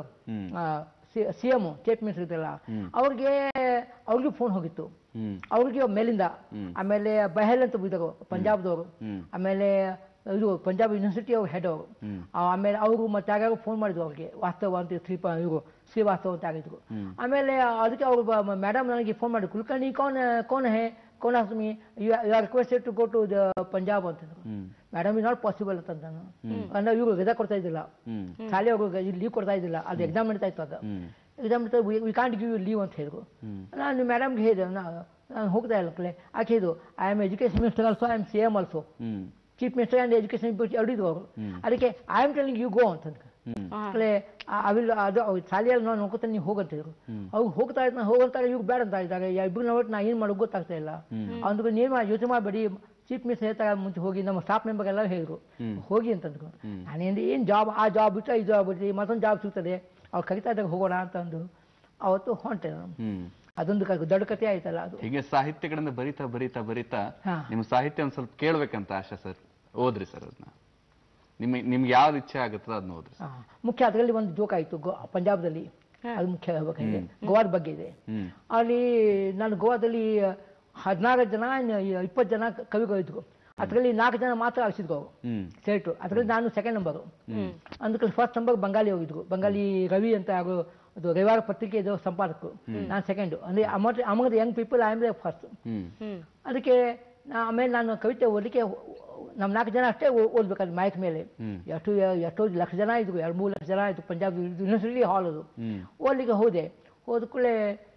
C M chief minister ಇದ್ರಲ್ಲ ಅವ್ರಿಗೆ ಅವ್ರಿಗೂ ಫೋನ್ ಹೋಗಿತ್ತು ಹ್ಮ್ ಅವ್ರಿಗೆ ಮೇಲಿಂದ ಆಮೇಲೆ ಬಹಲ್ ಅಂತ ಇದ್ದರು ಪಂಜಾಬ್ದವರು ಆಮೇಲೆ ಇದು ಪಂಜಾಬ್ ಯೂನಿವರ್ಸಿಟಿ ಅವ್ರ ಹೆಡ್ ಅವರು ಆಮೇಲೆ ಅವರು ಮತ್ತೆ ಯಾರ್ಯಾರು ಫೋನ್ ಮಾಡಿದ್ರು ಅವ್ರಿಗೆ ವಾಸ್ತವ ಅಂತ ಶ್ರೀಪ ಇವರು ಶ್ರೀವಾಸ್ತವ ಅಂತ ಆಗಿದ್ರು ಆಮೇಲೆ ಅದಕ್ಕೆ ಅವರು ಮೇಡಮ್ ನನಗೆ ಫೋನ್ ಮಾಡಿ ಕುಲಕರ್ಣಿ ಕೌನ್ ಕೌನ್ ಹೇ ಕೌನ್ ಆಸ್ಮಿ you are requested to go to the Punjab ಅಂತಂದ್ರು ಮೇಡಮ್ ಇಸ್ ನಾಟ್ ಪಾಸಿಬಲ್ ಅಂತ ನಾನು ಅಂದ್ರೆ ಇವರು ರಜಾ ಕೊಡ್ತಾ ಇದ್ದಿಲ್ಲ ಹ್ಮ್ ಶಾಲೆ ಅವರು ಲೀವ್ ಕೊಡ್ತಾ ಇದ್ದಿಲ್ಲ ಅದು ಎಕ್ಸಾಮ್ ನಡೀತಾ ಇತ್ತು ಅದು hmm exam we can't give you leave ಅಂತ ಹೇಳಿದ್ರು ನಾನು ಮೇಡಮ್ಗೆ ಹೇಳಿದೆ ನಾನು ಹೋಗ್ತಾ ಇಲ್ಲ ಕಲೆ ಆಕೆ ಇದು I am education minister also I am C M also hmm chief minister and education ಎರಡಿದ್ರು ಅವರು ಅದಕ್ಕೆ I am telling you go ಅಂತಂದ್ರೆ ಕಲೆ ಅವಿಲ್ ಅದು ಅವ್ರು ಶಾಲೆಯಲ್ಲಿ ನಾನು ನೋಡ್ಕೊತಾನೆ ನೀವು ಹೋಗಂತಿದ್ರು ಅವ್ರು ಹೋಗ್ತಾ ಇದ್ದ ಹೋಗಂತಾರೆ ಇವ್ರು ಬೇಡ ಅಂತ ಇದ್ದಾರೆ ಇಬ್ಬರು ನೋಡ್ಬಿಟ್ಟು ನಾ ಏನು ಮಾಡೋದು ಗೊತ್ತಾಗ್ತಾ ಇಲ್ಲ ಅವ್ರಿಗೆ ನೀವು ಮಾ- ಯೋಚನೆ ಮಾಡಬೇಡಿ ಚೀಫ್ ಮಿನಿಸ್ಟರ್ ಹೇಳ್ತಾರೆ ಮುಂಚೆ ಹೋಗಿ ನಮ್ಮ ಸ್ಟಾಫ್ ಮೆಂಬರ್ ಎಲ್ಲ ಹೇಳಿದ್ರು ಹೋಗಿ ಅಂತಂದ್ರು ನಾನೇನು ಏನು ಜಾಬ್ ಆ ಜಾಬ್ ಬಿಟ್ಟರೆ ಈ ಜಾಬ್ ಬಿಟ್ಟು ಮತ್ತೊಂದು ಜಾಬ್ ಸಿಗ್ತದೆ ಅವ್ರು ಕರಿತಾ ಇದ್ದಾಗ ಹೋಗೋಣ ಅಂತಂದು ಅವತ್ತು ಹೊಂಟೆ ನಾನು ಹ್ಮ್ ಅದೊಂದು ಕ- ದೊಡ್ಡ ಕಥೆ ಆಯ್ತಲ್ಲ ಅದು ಹೀಗೆ ಸಾಹಿತ್ಯಗಳನ್ನ ಬರಿತಾ ಬರಿತಾ ಬರಿತಾ ಹಾ. ನಿಮ್ ಸಾಹಿತ್ಯ ಒಂದ್ ಸ್ವಲ್ಪ ಕೇಳ್ಬೇಕಂತ ಆಶಾ ಸರ್ ಓದ್ರಿ ಸರ್ ಅದನ್ನ ನಿಮ್ಗೆ ನಿಮ್ಗೆ ಯಾವ್ದು ಇಚ್ಛೆ ಆಗುತ್ತೋ ಅದನ್ನ ಓದ್ರಿ ಆ, ಮುಖ್ಯ ಅದರಲ್ಲಿ ಒಂದು ಜೋಕ್ ಆಯಿತು ಗೋ ಪಂಜಾಬ್ದಲ್ಲಿ ಅದು ಮುಖ್ಯ ಹೇಳ್ಬೇಕಂದ್ರೆ ಗೋವಾದ ಬಗ್ಗೆ ಇದೆ ಹ್ಮ್ ಅಲ್ಲಿ ನಾನು ಗೋವಾದಲ್ಲಿ ಹದಿನಾರು ಜನ ಇಪ್ಪತ್ತು ಜನ ಕವಿಗಳಿದ್ರು ಅದರಲ್ಲಿ ನಾಲ್ಕು ಜನ ಮಾತ್ರ ಆರಿಸಿದ್ರು ಅವರು ಹ್ಮ್ ಸೇಟು ಅದರಲ್ಲಿ ನಾನು ಸೆಕೆಂಡ್ ನಂಬರು ಅದಕ್ಕೆ ಫಸ್ಟ್ ನಂಬರ್ ಬಂಗಾಲಿ ಹೋಗಿದ್ರು ಬಂಗಾಲಿ ರವಿ ಅಂತ ಅವರು ಅದು ರವಿವಾರ ಪತ್ರಿಕೆದು ಸಂಪಾದಕರು ನಾನು ಸೆಕೆಂಡು ಅಂದರೆ amount amount young people I am the first hmm hmm ಅದಕ್ಕೆ ನಾ- ಆಮೇಲೆ ನಾನು ಕವಿತೆ ಓದಲಿಕ್ಕೆ ನಮ್ಮ ನಾಲ್ಕು ಜನ ಅಷ್ಟೇ ಓ- ಓದ್ಬೇಕಾದ್ರೆ ಮೈಕ್ ಮೇಲೆ ಹ್ಮ್. ಎಷ್ಟು ಎಷ್ಟೋ ಲಕ್ಷ ಜನ ಇದ್ರು ಎರಡು ಮೂರು ಲಕ್ಷ ಜನ ಇದ್ರು ಪಂಜಾಬ್ ಯೂನಿವರ್ಸಿಟಿ ಹಾಲ್ ಅದು ಹ್ಮ್ ಓದ್ಲಿಕ್ಕೆ ಹೋದೆ ಹೋದ ಕೂಡಲೇ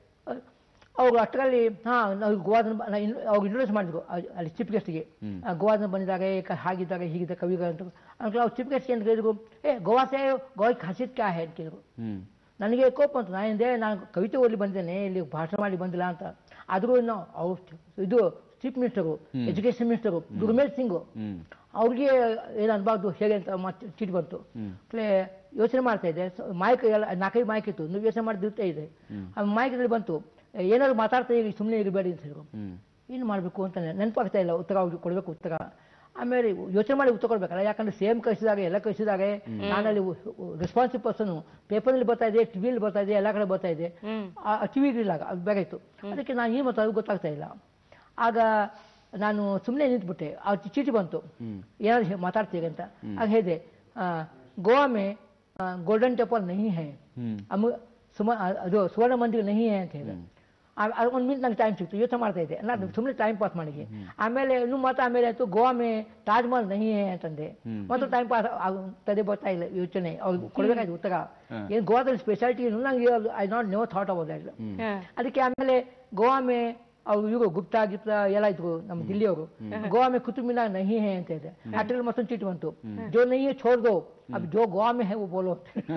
ಅವರು ಅಷ್ಟರಲ್ಲಿ ಹಾಂ ನಾವು ಗೋವಾದ ಅವ್ರು ಇಂಟ್ರೊಡ್ಯೂಸ್ ಮಾಡಿದ್ರು ಅ- ಅಲ್ಲಿ ಚೀಫ್ ಗೆಸ್ಟ್ಗೆ ಗೋವಾದಿಂದ ಬಂದಿದ್ದಾರೆ ಕ- ಹಾಗಿದ್ದಾರೆ ಹೀಗಿದ್ದಾರೆ ಕವಿಗಳು ಅಂತ ಅಂಕಲ್ ಅವ್ರು ಚೀಫ್ ಗೆಸ್ಟ್ ಅಂತ ಕೇಳಿದ್ರು ಏ ಗೋವಾ ಸೇ ಗೋವಾ ಖಾಸಿಯತ್ ಕ್ಯಾ ಹೇ ಅಂತ ಕೇಳಿದ್ರು ಹ್ಮ್ ನನಗೆ ಕೋಪ ಅಂತ ನಾನು ಹಿಂದೆ ನಾನು ಕವಿತೆ ಓದಿ ಬಂದೇನೆ ಇಲ್ಲಿ ಭಾಷಣ ಮಾಡಿ ಬಂದಿಲ್ಲ ಅಂತ ಆದರೂ ನಾವು ಅವ್ರು ಇದು chief minister education minister Gurmel Singh ಹ್ಮ್ ಅವ್ರಿಗೆ ಏನು ಅನ್ಬಾರ್ದು ಹೇಗೆ ಅಂತ ಮತ್ತೆ ಚೀಟ್ ಬಂತು ಪ್ಲೇ ಯೋಚನೆ ಮಾಡ್ತಾ ಇದ್ದೆ ಮಾಯ್ಕ್ ಎಲ್ಲ ನಾಲ್ಕೈದು ಮಾಯ್ಕ್ ಇತ್ತು ನೀವು ಯೋಚನೆ ಮಾಡಿ ದಿರ್ತಾ ಇದೆ ಆ ಮಾಯ್ಕಲ್ಲಿ ಬಂತು ಏನಾದ್ರು ಮಾತಾಡ್ತಾ ಇರಿ ಸುಮ್ಮನೆ ಇರಬೇಡಿ ಅಂತ ಹೇಳಿದ್ರು ಹ್ಮ್ ಏನು ಮಾಡಬೇಕು ಅಂತ ನೆನಪಾಗ್ತಾ ಇಲ್ಲ ಉತ್ತರ ಅವ್ರಿಗೆ ಕೊಡಬೇಕು ಉತ್ತರ ಆಮೇಲೆ ಯೋಚನೆ ಮಾಡಿ ಉತ್ತರ ಕೊಡ್ಬೇಕಲ್ಲ ಯಾಕಂದ್ರೆ ಸೇಮ್ ಕಳಿಸಿದಾಗ ಎಲ್ಲ ಕಳಿಸಿದಾಗ ನಾನಲ್ಲಿ ರೆಸ್ಪಾನ್ಸಿವ್ ಪರ್ಸನ್ ಪೇಪರ್ನಲ್ಲಿ ಬರ್ತಾ ಇದೆ ಟಿವಿಯಲ್ಲಿ ಬರ್ತಾ ಇದೆ ಎಲ್ಲ ಕಡೆ ಬರ್ತಾ ಇದೆ ಟಿವಿ ಇರಲಿಲ್ಲ ಆಗ, ಅದು ಬೇರೆ ಇತ್ತು ಅದಕ್ಕೆ ನಾನು ಏನು ಮಾತಾಡೋದು ಗೊತ್ತಾಗ್ತಾ ಇಲ್ಲ ಆಗ ನಾನು ಸುಮ್ಮನೆ ನಿಂತ್ಬಿಟ್ಟೆ ಆ ಚಿ- ಚೀಟಿ ಬಂತು ಏನಾದ್ರು ಹೇ- ಮಾತಾಡ್ತೀರಿ ಅಂತ ಆಗ ಹೇಳಿದೆ ಆ, ಗೋವಾ ಮೇ ಗೋಲ್ಡನ್ ಟೆಂಪಲ್ ನಹಿ ಹೈ ಹ್ಮ್ ಅಮು ಸುಮ ಅ- ಅದು ಸುವರ್ಣ ಮಂದಿರ ನಹಿ ಹೈ ಅಂತ ಹೇಳಿದೆ ಒಂದು ಮಿನಿಟ್ ನಂಗೆ ಟೈಮ್ ಸಿಕ್ತು ಯೋಚನೆ ಮಾಡ್ತಾ ಇದ್ದೆ ನಾನು ಸುಮ್ಮನೆ ಟೈಮ್ ಪಾಸ್ ಮಾಡಿಗೆ ಆಮೇಲೆ ಇನ್ನು ಮತ್ತೆ ಆಮೇಲೆ ಆಯ್ತು ಗೋವಾ ಮೇ ತಾಜ್ ಮಹಲ್ ನಹಿ ಹೈ ಅಂತಂದೆ ಮತ್ತು ಟೈಮ್ ಪಾಸ್ ತದೆ ಬರ್ತಾ ಇಲ್ಲ ಯೋಚನೆ ಅವ್ರಿಗೆ ಕೊಡ್ಬೇಕಾಯ್ತು ಉತ್ತರ ಏನು ಗೋವಾದಲ್ಲಿ ಸ್ಪೆಷಾಲಿಟಿ ಏನು ನಂಗೆ I not never thought about that ಅದಕ್ಕೆ ಆಮೇಲೆ ಗೋವಾ ಮೇ ಅವ್ರು ಇವರು ಗುಪ್ತಾ ಗಿಪ್ತಾ ಎಲ್ಲ ಇದ್ರು ನಮ್ಮ ದಿಲ್ಲಿಯವರು ಗೋವಾ ಮೇ ಕುತುಬ್ ಮಿನಾರ್ ನಹಿ ಹೈ ಅಂತ ಇದೆ ಅದ್ರಲ್ಲಿ ಮತ್ತೊಂದು ಚೀಟಿ ಬಂತು ಜೋ ನಹಿ ಹೈ ಛೋಡ್ ದೋ ಅಬ್ ಜೋ ಗೋವಾ ಮೇ ಹೈ वो बोलो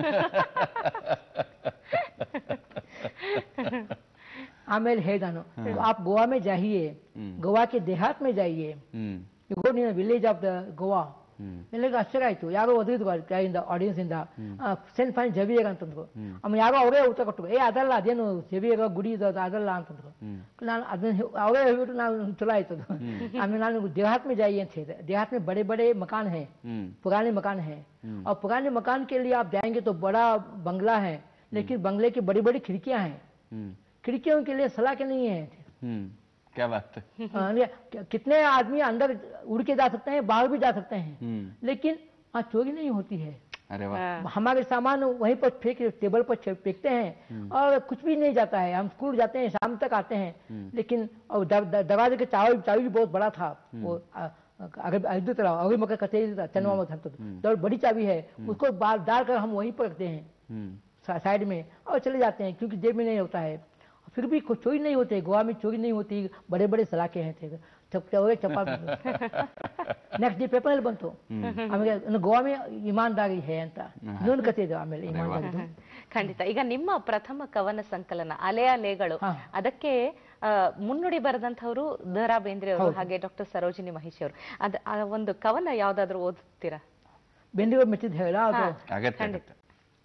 आमेल है गानो तो आप गोवा में जाइए गोवा के देहात में जाइए hmm you go in village of the Goa ಎಲ್ಲರಿಗೂ ಆಶ್ಚರ್ಯ ಆಯ್ತು ಯಾರೋ ಓದಿದ್ರು ಕೈಯಿಂದ ಆಡಿಯನ್ಸ್ ಇಂದ ಸೆಂಟ್ ಫೈನ್ ಜವಿಯರ್ ಅಂತಂದ್ರು ಆಮೇಲೆ ಯಾರೋ ಅವರೇ ಉತ್ತರ ಕೊಟ್ಟರು ಏ ಅದಲ್ಲ ಅದೇನು ಜವಿಯರ್ ಗುಡಿ ಇದು ಅದು ಅದಲ್ಲ ಅಂತಂದ್ರು ನಾನು ಅದನ್ನ ಹೇ- ಅವರೇ ಹೇಳ್ಬಿಟ್ಟು ನಾನು ಚಲೋ ಆಯ್ತು ಅದು ಆಮೇಲೆ ನಾನು ದೇಹಾತ್ में जाइए ಅಂತ ಹೇಳಿದೆ देहात में बड़े बड़े मकान हैं ಹ್ಮ್ पुराने मकान हैं और पुराने मकान के लिए आप जाएंगे तो बड़ा बंगला है लेकिन बंगले की बड़ी बड़ी खिड़कियां हैं ಹ್ಮ್ खिड़कियों के लिए सलाह के नहीं है हम्म क्या बात है हाँ, ये कि- कितने आदमी अंदर उड़ के जा सकते हैं बाहर भी जा सकते हैं हम्म लेकिन वहाँ चोरी नहीं होती है अरे वाह हमारे सामान वहीं पर फेंक टेबल पर छे- फेंकते हैं और कुछ भी नहीं जाता है हम स्कूल जाते हैं शाम तक आते हैं लेकिन और द- द- दरवाजे के चावी चावी भी बहुत बड़ा था वो अ, अगर इधर तरह अगर मकर कचेरी था चनवा में था तो तो बड़ी चाबी है उसको बाल डाल कर हम वहीं पर रखते हैं हम्म सा- साइड में और चले जाते हैं क्योंकि जेब में नहीं होता है फिर भी कोई चोरी नहीं होती गोवा में चोरी नहीं होती बड़े बड़े सलाखे हैं थे चप चपा ನೆಕ್ಸ್ಟ್ ಡೇ ಪೇಪರಲ್ಲಿ ಬಂತು ಆಮೇಲೆ ಇನ್ನು ಗೋವಾ ಮೇ ಇಮಾನ್ದಾರಿ ಹೇ ಅಂತ ಇನ್ನೊಂದು ಕತೆ ಇದೆ ಆಮೇಲೆ ಇಮಾನ್ದಾರಿ ಖಂಡಿತ ಈಗ ನಿಮ್ಮ ಪ್ರಥಮ ಕವನ ಸಂಕಲನ ಅಲೆ ಅಲೆಗಳು ಹಾ. ಅದಕ್ಕೆ ಆ, ಮುನ್ನುಡಿ ಬರೆದಂಥವ್ರು ದ ರಾ ಬೇಂದ್ರೆ ಅವರು ಹಾಗೆ ಡಾಕ್ಟರ್ ಸರೋಜಿನಿ ಮಹಿಷಿ ಅವರು ಅದ ಆ ಒಂದು ಕವನ ಯಾವ್ದಾದ್ರು ಓದುತ್ತೀರಾ ಬೆಂದಿರೋ ಮೆಚ್ಚಿದ್ ಹೇಳ ಅದು ಅಗತ್ಯ ಅಗತ್ಯ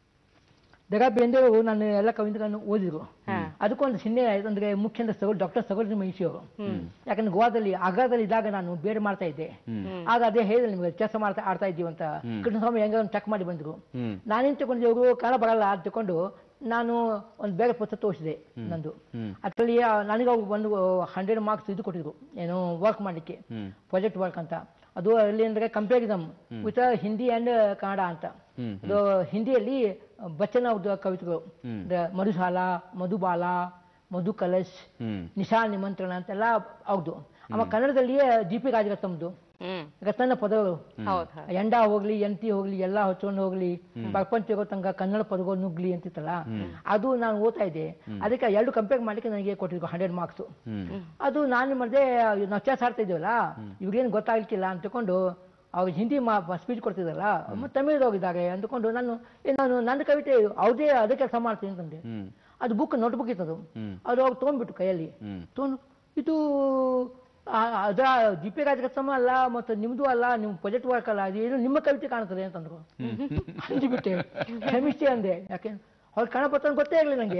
ದಗ ಬೇಂದ್ರೆಯವರು ನಾನು ಎಲ್ಲ ಕವಿತೆಗಳನ್ನು ಓದಿದ್ರು ಅದಕ್ಕೊಂದು ಸಿನ್ನೆ ಆಯ್ತು ಅಂದ್ರೆ ಮುಖ್ಯ ಅಂದ್ರೆ ಸಗೋ ಡಾಕ್ಟರ್ ಸರೋಜಿನಿ ಮಹಿಷಿ ಅವರು ಯಾಕಂದ್ರೆ ಗೋವಾದಲ್ಲಿ ಆಗ್ರಾದಲ್ಲಿ ಇದ್ದಾಗ ನಾನು ಬೇರೆ ಮಾಡ್ತಾ ಇದ್ದೆ ಆಗ ಅದೇ ಹೇಳಿದೆ ನಿಮ್ಗೆ ಕೆಲಸ ಮಾಡ್ತಾ ಆಡ್ತಾ ಇದ್ದೀವಿ ಅಂತ ಕೃಷ್ಣಸ್ವಾಮಿ ಹೆಂಗ ಚೆಕ್ ಮಾಡಿ ಬಂದ್ರು ಹ್ಮ್ ನಾನೇನ್ ತಗೊಂಡಿದ್ದೆ ಅವರು ಕನ್ನಡ ಬರಲ್ಲ ಅಂತ ತಗೊಂಡು ನಾನು ಒಂದು ಬೇರೆ ಪುಸ್ತಕ ತೋರಿಸಿದೆ ನಂದು ಹ್ಮ್. ಅದರಲ್ಲಿ ನನಗೆ ಅವ್ರು ಒಂದು ಹಂಡ್ರೆಡ್ ಮಾರ್ಕ್ಸ್ ಇದು ಕೊಟ್ಟಿದ್ರು ಏನು ವರ್ಕ್ ಮಾಡಲಿಕ್ಕೆ ಹ್ಮ್ ಪ್ರಾಜೆಕ್ಟ್ ವರ್ಕ್ ಅಂತ ಅದು ಅಲ್ಲಿ ಅಂದ್ರೆ comparison with Hindi and Kannada ಅಂತ ಹ್ಮ್ ಅದು ಹಿಂದಿಯಲ್ಲಿ ಬಚ್ಚನ್ ಅವ್ರದ್ದು ಕವಿತೆಗಳು ಅಂದ್ರೆ ಮಧುಶಾಲ ಮಧುಬಾಲ ಮಧು ಕಲಶ್ ಹ್ಮ್ ನಿಶಾ ನಿಮಂತ್ರಣ ಅಂತೆಲ್ಲ ಅವ್ರದ್ದು ಆಮೇಲೆ ಕನ್ನಡದಲ್ಲಿಯೇ ಜಿ ಪಿ ರಾಜರತ್ನಮ್ದು ಹ್ಮ್ ರತ್ನ ಪದಗಳು ಹೌದ್ ಹೌದ್. ಎಂಡ ಹೋಗ್ಲಿ ಎಂತಿ ಹೋಗ್ಲಿ ಎಲ್ಲ ಹೊಚ್ಕೊಂಡು ಹೋಗ್ಲಿ ಪ್ರಪಂಚ ಇರೋ ತನಕ ಕನ್ನಡ ಪದಗಳು ನುಗ್ಲಿ ಅಂತಿತ್ತಲ್ಲ ಅದು ನಾನು ಓದ್ತಾ ಇದ್ದೆ ಅದಕ್ಕೆ ಎರಡು ಕಂಪೇರ್ ಮಾಡ್ಲಿಕ್ಕೆ ನನಗೆ ಕೊಟ್ಟಿದ್ರು ಹಂಡ್ರೆಡ್ ಮಾರ್ಕ್ಸ್ ಹ್ಮ್ ಅದು ನಾನು ಮಾಡಿದೆ ನಾವು ಚೆಸ್ ಆಡ್ತಾ ಇದ್ದೀವಲ್ಲ ಇವ್ರಿಗೇನು ಗೊತ್ತಾಗ್ಲಿಕ್ಕಿಲ್ಲ ಅಂತ ತಿಳ್ಕೊಂಡು ಅವ್ರು ಹಿಂದಿ ಮಾ ಸ್ಪೀಚ್ ಕೊಡ್ತಿದ್ದಲ್ಲ ಮತ್ತೆ ತಮಿಳ್ ಹೋಗಿದ್ದಾರೆ ಅಂದ್ಕೊಂಡು ನಾನು ಏ, ನಾನು ನನ್ನ ಕವಿತೆ ಅವ್ರದೇ ಅದೇ ಕೆಲಸ ಮಾಡ್ತೀನಿ ಅಂತಂದೆ ಹ್ಮ್ ಅದು ಬುಕ್ ನೋಟ್ ಬುಕ್ ಇತ್ತದು ಹ್ಮ್. ಅದು ಅವ್ರು ತೊಗೊಂಡ್ಬಿಟ್ಟು ಕೈಯಲ್ಲಿ ಹ್ಮ್ ತೊಗೊಂಡು ಇದು ಆ- ಅದರ ಜಿ ಪಿ ರಾಜಕತ್ತಮ್ಮ ಅಲ್ಲ ಮತ್ತು ನಿಮ್ದು ಅಲ್ಲ ನಿಮ್ಮ ಪ್ರಾಜೆಕ್ಟ್ ವರ್ಕ್ ಅಲ್ಲ ಅದು ಏನು ನಿಮ್ಮ ಕವಿತೆ ಕಾಣ್ತದೆ ಅಂತಂದ್ರು ಅಂದ್ಬಿಟ್ಟೆ ಕೆಮಿಸ್ಟ್ರಿ ಅಂದೆ ಯಾಕೆ ಅವ್ರು ಕಾಣಪತ್ತ ಗೊತ್ತೇ ಇರಲಿಲ್ಲ ನನಗೆ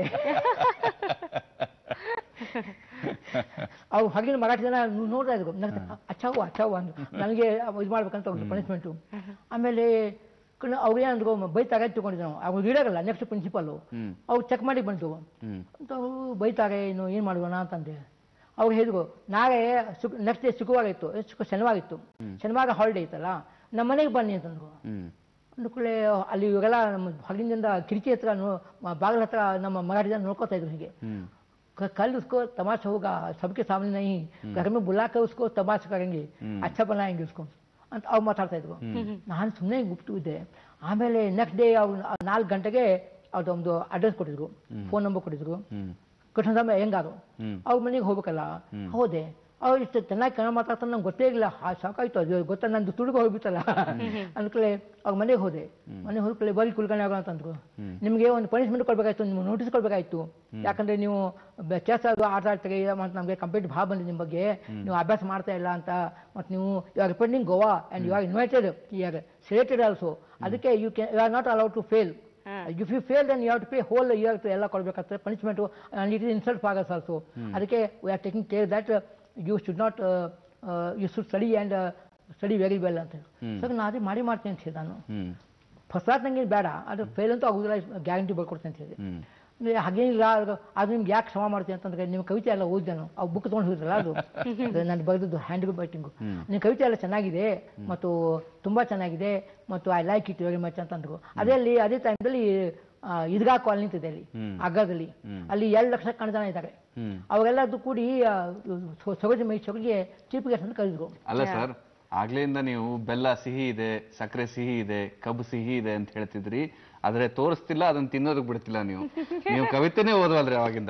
ಅವು ಹೊರಗಿನ ಮರಾಠಿ ಜನ ನೋ- ನೋಡ್ತಾ ಇದ್ರು ನನಗೆ ಅಚ್ಚಾವು ಅಚ್ಚಾವು ಅಂದ್ರು ನನಗೆ ಇದು ಮಾಡ್ಬೇಕಂತ ಒಂದು ಪನಿಷ್ಮೆಂಟು ಆಮೇಲೆ ಅವ್ರು ಏನಂದ್ರು ಬೈತಾರೆ ತಗೊಂಡಿದ್ದು ನಾವು ಅವ್ರು ಇಡೋಲ್ಲ ನೆಕ್ಸ್ಟ್ ಪ್ರಿನ್ಸಿಪಲ್ಲು ಹ್ಮ್ ಅವ್ರು ಚೆಕ್ ಮಾಡಿ ಬಂತು ಹ್ಮ್ ಅಂತ ಅವರು ಬೈತಾರೆ ಇನ್ನು ಏನು ಮಾಡೋಣ ಅಂತಂದೆ ಅವ್ರು ಹೇಳಿದ್ರು ನಾಳೆ ಶುಕ್ ನೆಕ್ಸ್ಟ್ ಡೇ ಶುಕ್ರವಾರ ಇತ್ತು ಏ, ಶುಕ್ರ ಶನಿವಾರ ಇತ್ತು ಶನಿವಾರ ಹಾಲಿಡೇ ಇತ್ತಲ್ಲ ನಮ್ಮ ಮನೆಗೆ ಬನ್ನಿ ಅಂತಂದ್ರು ಹ್ಮ್ ಅಂದ ಕೂಡಲೇ ಅಲ್ಲಿ ಇವಾಗೆಲ್ಲ ನಮ್ಮ ಹೊರಗಿನಿಂದ ಕಿಟಕಿ ಹತ್ರ ನೋ- ಮ- ಬಾಗಿಲ ಹತ್ರ ನಮ್ಮ ಮರಾಠಿ ಜನ ನೋಡ್ಕೋತಾ ಇದ್ರು ಹೀಗೆ ಹ್ಮ್ क- कल उसको तमाशा होगा सबके सामने नहीं घर में बुला कर उसको तमाशा करेंगे अच्छा बनाएंगे उसको ಅಂತ ಅವ್ರು ಮಾತಾಡ್ತಾ ಇದ್ರು ನಾನು ಸುಮ್ಮನೆ ಗುಪ್ತು ಇದ್ದೆ ಆಮೇಲೆ ನೆಕ್ಸ್ಟ್ ಡೇ ಅವ್ರು ನಾಲ್ಕು ಗಂಟೆಗೆ ಅವ್ರದ್ದು ಒಂದು ಅಡ್ರೆಸ್ ಕೊಟ್ಟಿದ್ರು ಫೋನ್ ನಂಬರ್ ಕೊಟ್ಟಿದ್ರು ಹ್ಮ್ ಕೃಷ್ಣಸ್ವಾಮಿ ಹೆಂಗಾರು ಹ್ಮ್ ಅವ್ರ ಮನೆಗೆ ಹೋಗ್ಬೇಕಲ್ಲ ಹೋದೆ ಅವ್ರು ಇಷ್ಟು ಚೆನ್ನಾಗಿ ಕನ್ನಡ ಮಾತಾಡ್ತಾನೆ ನಂಗೆ ಗೊತ್ತೇ ಇಲ್ಲ ಆ ಸಾಕಾಯ್ತು ಅದು ಗೊತ್ತಾ ನಂದು ತುಡುಗು ಹೋಗ್ಬಿತ್ತಲ್ಲ ಅಂದ್ಕೊಳ್ಳೆ ಅವ್ರ ಮನೆಗೆ ಹೋದೆ ಮನೆಗೆ ಹೋದ್ಕೊಳ್ಳೆ ಬರೀ ಕುಲ್ಕರ್ಣಿ ಆಗೋಣ ಅಂತಂದ್ರು ನಿಮಗೆ ಒಂದು ಪನಿಷ್ಮೆಂಟ್ ಕೊಡ್ಬೇಕಾಯ್ತು ನಿಮ್ಗೆ ನೋಟಿಸ್ ಕೊಡ್ಬೇಕಾಯ್ತು ಯಾಕಂದ್ರೆ ನೀವು ಚೆಸ್ ಅದು ಆಟ ಆಡ್ತೀರಿ ಮತ್ತು ನಮಗೆ ಕಂಪ್ಲೀಟ್ ಭಾವ ಬಂದಿದೆ ನಿಮ್ಮ ಬಗ್ಗೆ ನೀವು ಅಭ್ಯಾಸ ಮಾಡ್ತಾ ಇಲ್ಲ ಅಂತ ಮತ್ತು ನೀವು you are representing Goa and you are invited you are selected also ಅದಕ್ಕೆ you can you are not allowed to fail if you fail then you have to pay whole year ಎಲ್ಲ ಕೊಡಬೇಕಾಗ್ತದೆ punishment and it is insult ಫಾಗಸ್ also ಅದಕ್ಕೆ we are taking care that you should not you should study and study very well ಅಂತ ಹೇಳಿ so ನಾನು ಅದೇ ಮಾಡಿ ಮಾಡ್ತೀನಿ ಅಂತ ಹೇಳಿದೆ ನಾನು ಹ್ಮ್ ಫಸ್ಟ್ ಕ್ಲಾಸ್ ನನಗೆ ಬೇಡ ಅದು ಫೇಲ್ ಅಂತೂ ಆಗೋದಿಲ್ಲ ಗ್ಯಾರಂಟಿ ಬರ್ಕೊಡ್ತೀನಿ ಅಂತ ಹೇಳಿದೆ ಹ್ಮ್ ಅಂದ್ರೆ ಹಾಗೇನಿಲ್ಲ ಅದು ಅದು ನಿಮ್ಗೆ ಯಾಕೆ ಶ್ರಮ ಮಾಡ್ತೀನಿ ಅಂತಂದ್ರೆ ನಿಮ್ಮ ಕವಿತೆ ಎಲ್ಲ ಓದಿದೆ ನಾನು ಆ ಬುಕ್ ತೊಗೊಂಡು ಹೋಗಿದ್ರಲ್ಲ ಅದು ಅದು ನಾನು ಬರೆದದ್ದು ಹ್ಯಾಂಡ್ ರೈಟಿಂಗು ನಿಮ್ಮ ಕವಿತೆ ಎಲ್ಲ ಚೆನ್ನಾಗಿದೆ ಮತ್ತು ತುಂಬ ಚೆನ್ನಾಗಿದೆ ಮತ್ತು I like it very much ಅಂತಂದ್ರು ಅದೇ ಅಲ್ಲಿ ಅದೇ ಟೈಮ್ದಲ್ಲಿ ಇದ್ಗಾ ಕಾಲನಿ ಅಂತಿದೆ ಅಲ್ಲಿ ಅಗ್ಗದಲ್ಲಿ ಅಲ್ಲಿ ಎರಡು ಲಕ್ಷ ಕಣ ಜನ ಇದ್ದಾರೆ ಹ್ಮ್ ಅವಾಗೆಲ್ಲದು ಕೂಡಿ ಆ, ಸೊ- ಸೊಗಜಿ ಮೈಸೂರಿಗೆ ಚೀಫ್ ಗೆಸ್ಟ್ ಅಂತ ಕರೆದ್ರು ಅಲ್ಲ ಸರ್ ಆಗ್ಲಿಂದ ನೀವು ಬೆಲ್ಲ ಸಿಹಿ ಇದೆ ಸಕ್ಕರೆ ಸಿಹಿ ಇದೆ ಕಬ್ಬು ಸಿಹಿ ಇದೆ ಅಂತ ಹೇಳ್ತಿದ್ರಿ ಆದ್ರೆ ತೋರಿಸ್ತಿಲ್ಲ ಅದನ್ನ ತಿನ್ನೋದಕ್ ಬಿಡ್ತಿಲ್ಲ ನೀವು ನೀವು ಕವಿತೆನೇ ಓದವಲ್ರಿ ಅವಾಗಿಂದ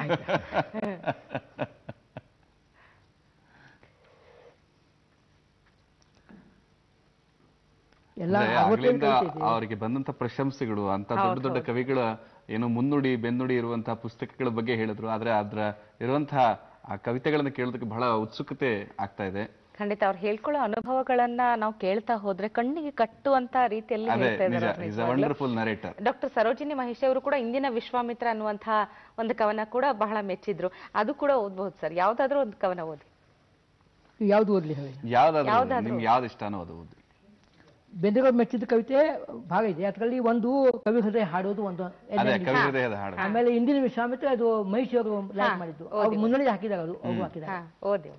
ಎಲ್ಲ ಅಂದ್ರೆ ಅರವತ್ತೇಳು ಆಗ್ಲಿಂದ ಕವಿತೆ ಇದೆ. ಅವರಿಗೆ ಬಂದಂತ ಪ್ರಶಂಸೆಗಳು ಅಂತ ದೊಡ್ಡ ದೊಡ್ಡ ಕವಿಗಳ ಏನು ಮುನ್ನುಡಿ ಬೆನ್ನುಡಿ ಇರುವಂತಹ ಪುಸ್ತಕಗಳ ಬಗ್ಗೆ ಹೇಳಿದ್ರು ಆದ್ರೆ ಅದ್ರ ಇರುವಂತಹ ಆ ಕವಿತೆಗಳನ್ನ ಕೇಳೋದಕ್ಕೆ ಬಹಳ ಉತ್ಸುಕತೆ ಆಗ್ತಾ ಇದೆ ಖಂಡಿತ ಅವ್ರು ಹೇಳ್ಕೊಳ್ಳೋ ಅನುಭವಗಳನ್ನ ನಾವು ಕೇಳ್ತಾ ಹೋದ್ರೆ ಕಣ್ಣಿಗೆ ಕಟ್ಟುವಂತ ರೀತಿಯಲ್ಲಿ ಅದೇ ಹೇಳ್ತಾ ನಿಜ ಇದ್ದಾರೆ is a wonderful narrator doctor Sarojini Mahesh ಅವರು ಕೂಡ ಇಂದಿನ ವಿಶ್ವಾಮಿತ್ರ ಅನ್ನುವಂತಹ ಒಂದು ಕವನ ಕೂಡ ಬಹಳ ಮೆಚ್ಚಿದ್ರು ಅದು ಕೂಡ ಓದ್ಬಹುದು ಸರ್ ಯಾವ್ದಾದ್ರೂ ಒಂದು ಕವನ ಓದಿ ಯಾವ್ದು ಓದ್ಲಿ ಹೇಳಿ ಯಾವ್ದಾದ್ರು ನಿಮ್ಗೆ ಯಾವ್ದು ಇಷ್ಟನೋ ಅದು ಓದಿ ಬೆಂದಿರೋರು ಮೆಚ್ಚಿದ ಕವಿತೆ ಭಾಗ ಇದೆ ಅದರಲ್ಲಿ ಒಂದು ಕವಿ ಹೃದಯ ಹಾಡೋದು ಒಂದು ಅದೇ ಎದೆಯಲ್ಲಿ. ಕವಿ ಹೃದಯದ ಹಾಡು ಆಮೇಲೆ ಇಂದಿನ ವಿಶ್ವಾಮಿತ್ರ ಅದು ಮಹಿಷಿಯವರು ಲೈಕ್ ಮಾಡಿದ್ದು ಅವ್ರು ಮುನ್ನಡೆ ಹಾಕಿದ್ದಾರೆ ಅದು ಅವ್ರು ಹಾಕಿದ್ದಾರೆ ಹಾ ಓದಿ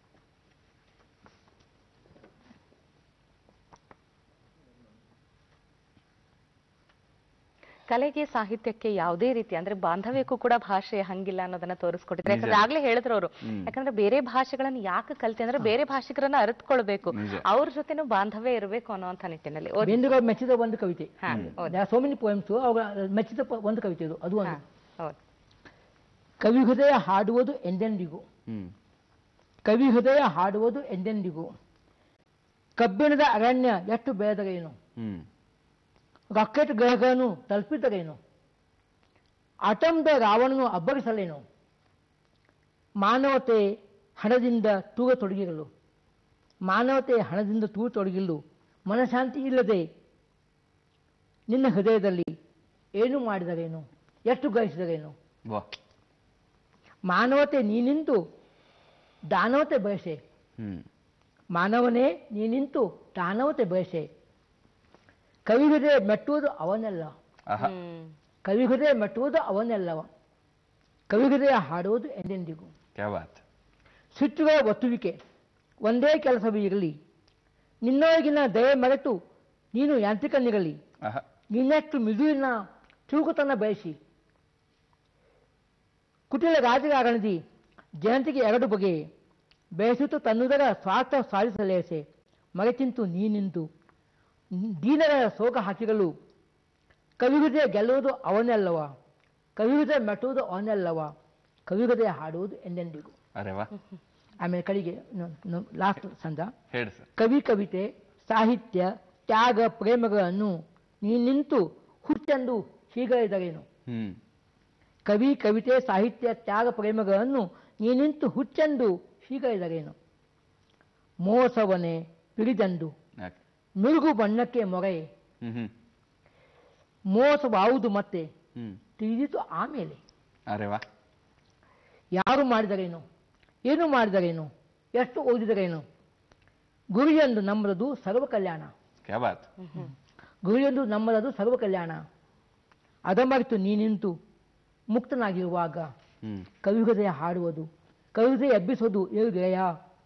ಕಲೆಗೆ ಸಾಹಿತ್ಯಕ್ಕೆ ಯಾವುದೇ ರೀತಿ ಅಂದ್ರೆ ಬಾಂಧವ್ಯಕ್ಕೂ ಕೂಡ ಭಾಷೆ ಹಂಗಿಲ್ಲ ಅನ್ನೋದನ್ನ ತೋರಿಸ್ಕೊಟ್ಟಿದ್ರೆ ಯಾಕಂದ್ರೆ ಆಗ್ಲೇ ಹೇಳಿದ್ರು ಅವರು ಯಾಕಂದ್ರೆ ಬೇರೆ ಭಾಷೆಗಳನ್ನ ಯಾಕೆ ಕಲ್ತೆ ಅಂದ್ರೆ ಬೇರೆ ಭಾಷಿಕರನ್ನ ಅರಿತುಕೊಳ್ಬೇಕು ನಿಜ. ಅವ್ರ ಜೊತೆನೂ ಬಾಂಧವ್ಯ ಇರಬೇಕು ಅನ್ನೋಂಥ ನಿಟ್ಟಿನಲ್ಲಿ ಓದಿ ಬೆಂದಿರೋರು ಮೆಚ್ಚಿದ ಒಂದು ಕವಿತೆ ಹಾ ಓದಿ ಸೋ ಮೆನಿ ಪೋಯಮ್ಸ್ ಅವ್ರ ಮೆಚ್ಚಿದ ಪ- ಒಂದು ಕವಿತೆ ಇದು ಅದು ಹಾ ಒಂದು ಓದಿ ಕವಿ ಹೃದಯ ಹಾಡುವುದು ಎಂದೆಂದಿಗೂ ಹ್ಮ್ ಕವಿ ಹೃದಯ ಹಾಡುವುದು ಎಂದೆಂದಿಗೂ ಕಬ್ಬಿಣದ ಅರಣ್ಯ ಎಷ್ಟು ಬೆಳೆದರೇನು ಹ್ಮ್ ರಾಕೆಟ್ ಗ್ರಹಗಳನ್ನು ತಲುಪಿದರೇನು ಅಟಮ್ದ ರಾವಣನು ಅಬ್ಬರಿಸಲೇನು ಮಾನವತೆ ಹಣದಿಂದ ತೂಗತೊಡಗಿರಲು ಮಾನವತೆ ಹಣದಿಂದ ತೂಗತೊಡಗಿರಲು ಮನಶಾಂತಿ ಇಲ್ಲದೆ ನಿನ್ನ ಹೃದಯದಲ್ಲಿ ಏನು ಮಾಡಿದರೇನು ಎಷ್ಟು ಗಳಿಸಿದರೇನು ವಾ ಮಾನವತೆ ನೀನಿಂತು ದಾನವತೆ ಬಯಸೆ ಹ್ಮ್ ಮಾನವನೇ ನೀನಿಂತು ದಾನವತೆ ಬಯಸೆ ಕವಿ ಹೃದಯ ಮೆಟ್ಟುವುದು ಅವನೆಲ್ಲ ಆಹಾ ಹ್ಮ್ ಕವಿ ಹೃದಯ ಮೆಟ್ಟುವುದು ಅವನೆಲ್ಲವ ಕವಿ ಹೃದಯ ಹಾಡುವುದು ಎಂದೆಂದಿಗೂ ಕ್ಯಾ ಬಾತ್ ಸಿಟ್ಟುಗಳ ಒತ್ತುವಿಕೆ ಒಂದೇ ಕೆಲಸವೂ ಇರಲಿ ನಿನ್ನೊಳಗಿನ ದಯೆ ಮರೆತು ನೀನು ಯಾಂತ್ರಿಕನಿರಲಿ ಆಹಾ ನಿನ್ನಷ್ಟು ಮಿದುವಿನ ಚುರುಕುತನ ಬಯಸಿ ಕುಟಿಲ ರಾಜಕಾರಣದಿ ಜನತೆಗೆ ಎರಡು ಬಗೆ ಬಯಸುತ್ತ ತನ್ನುದರ ಸ್ವಾರ್ಥ ಸಾಧಿಸಲೇಸೆ ಮರೆತಿಂತು ನೀನಿಂತು ದೀನರ ಸೋಗ ಹಾಕಿರಲು ಕವಿಹೃದಯ ಗೆಲ್ಲುವುದು ಅವನೆಲ್ಲವ ಕವಿಹೃದಯ ಮೆಟ್ಟುವುದು ಅವನೆಲ್ಲವ ಕವಿಹೃದಯ ಹಾಡುವುದು ಎಂದೆಂದಿಗೂ ಅರೆ ವಾ ಆಮೇಲೆ ಕಡೆಗೆ ಲಾಸ್ಟ್ ಸಂದ ಹೇಳಿ ಸರ್ ಕವಿ ಕವಿತೆ ಸಾಹಿತ್ಯ ತ್ಯಾಗ ಪ್ರೇಮಗಳನ್ನು ನೀನಿಂತು ಹುಚ್ಚೆಂದು ಹೀಗಳಿದರೇನು ಹ್ಮ್ ಕವಿ ಕವಿತೆ ಸಾಹಿತ್ಯ ತ್ಯಾಗ ಪ್ರೇಮಗಳನ್ನು ನೀನಿಂತು ಹುಚ್ಚೆಂದು ಹೀಗಳಿದರೇನು ಮೋಸವನೆ ಪಿಡಿದಂದು ಯಾಕೆ ಮಿರುಗು ಬಣ್ಣಕ್ಕೆ ಮೊರೆ ಹ್ಮ್ ಹ್ಮ್ ಮೋಸವಾವುದು ಮತ್ತೆ ಹ್ಮ್ ತಿಳಿದಿತು ಆಮೇಲೆ ಅರೆ ವಾ ಯಾರು ಮಾಡಿದರೇನು ಏನು ಮಾಡಿದರೇನು ಎಷ್ಟು ಓದಿದರೇನು ಗುರಿಯೊಂದು ನಮ್ಮದು ಸರ್ವ ಕಲ್ಯಾಣ ಕ್ಯಾ ಬಾತ್ ಗುರಿಯೊಂದು ನಮ್ಮದು ಸರ್ವ ಕಲ್ಯಾಣ ಅದಮರೆತು ನೀನಿಂತು ಮುಕ್ತನಾಗಿರುವಾಗ ಹ್ಮ್ ಕವಿಹೃದಯ ಹಾಡುವುದು ಕವಿಹೃದಯ ಎಬ್ಬಿಸೋದು ಏಳು ಗೆಳೆಯ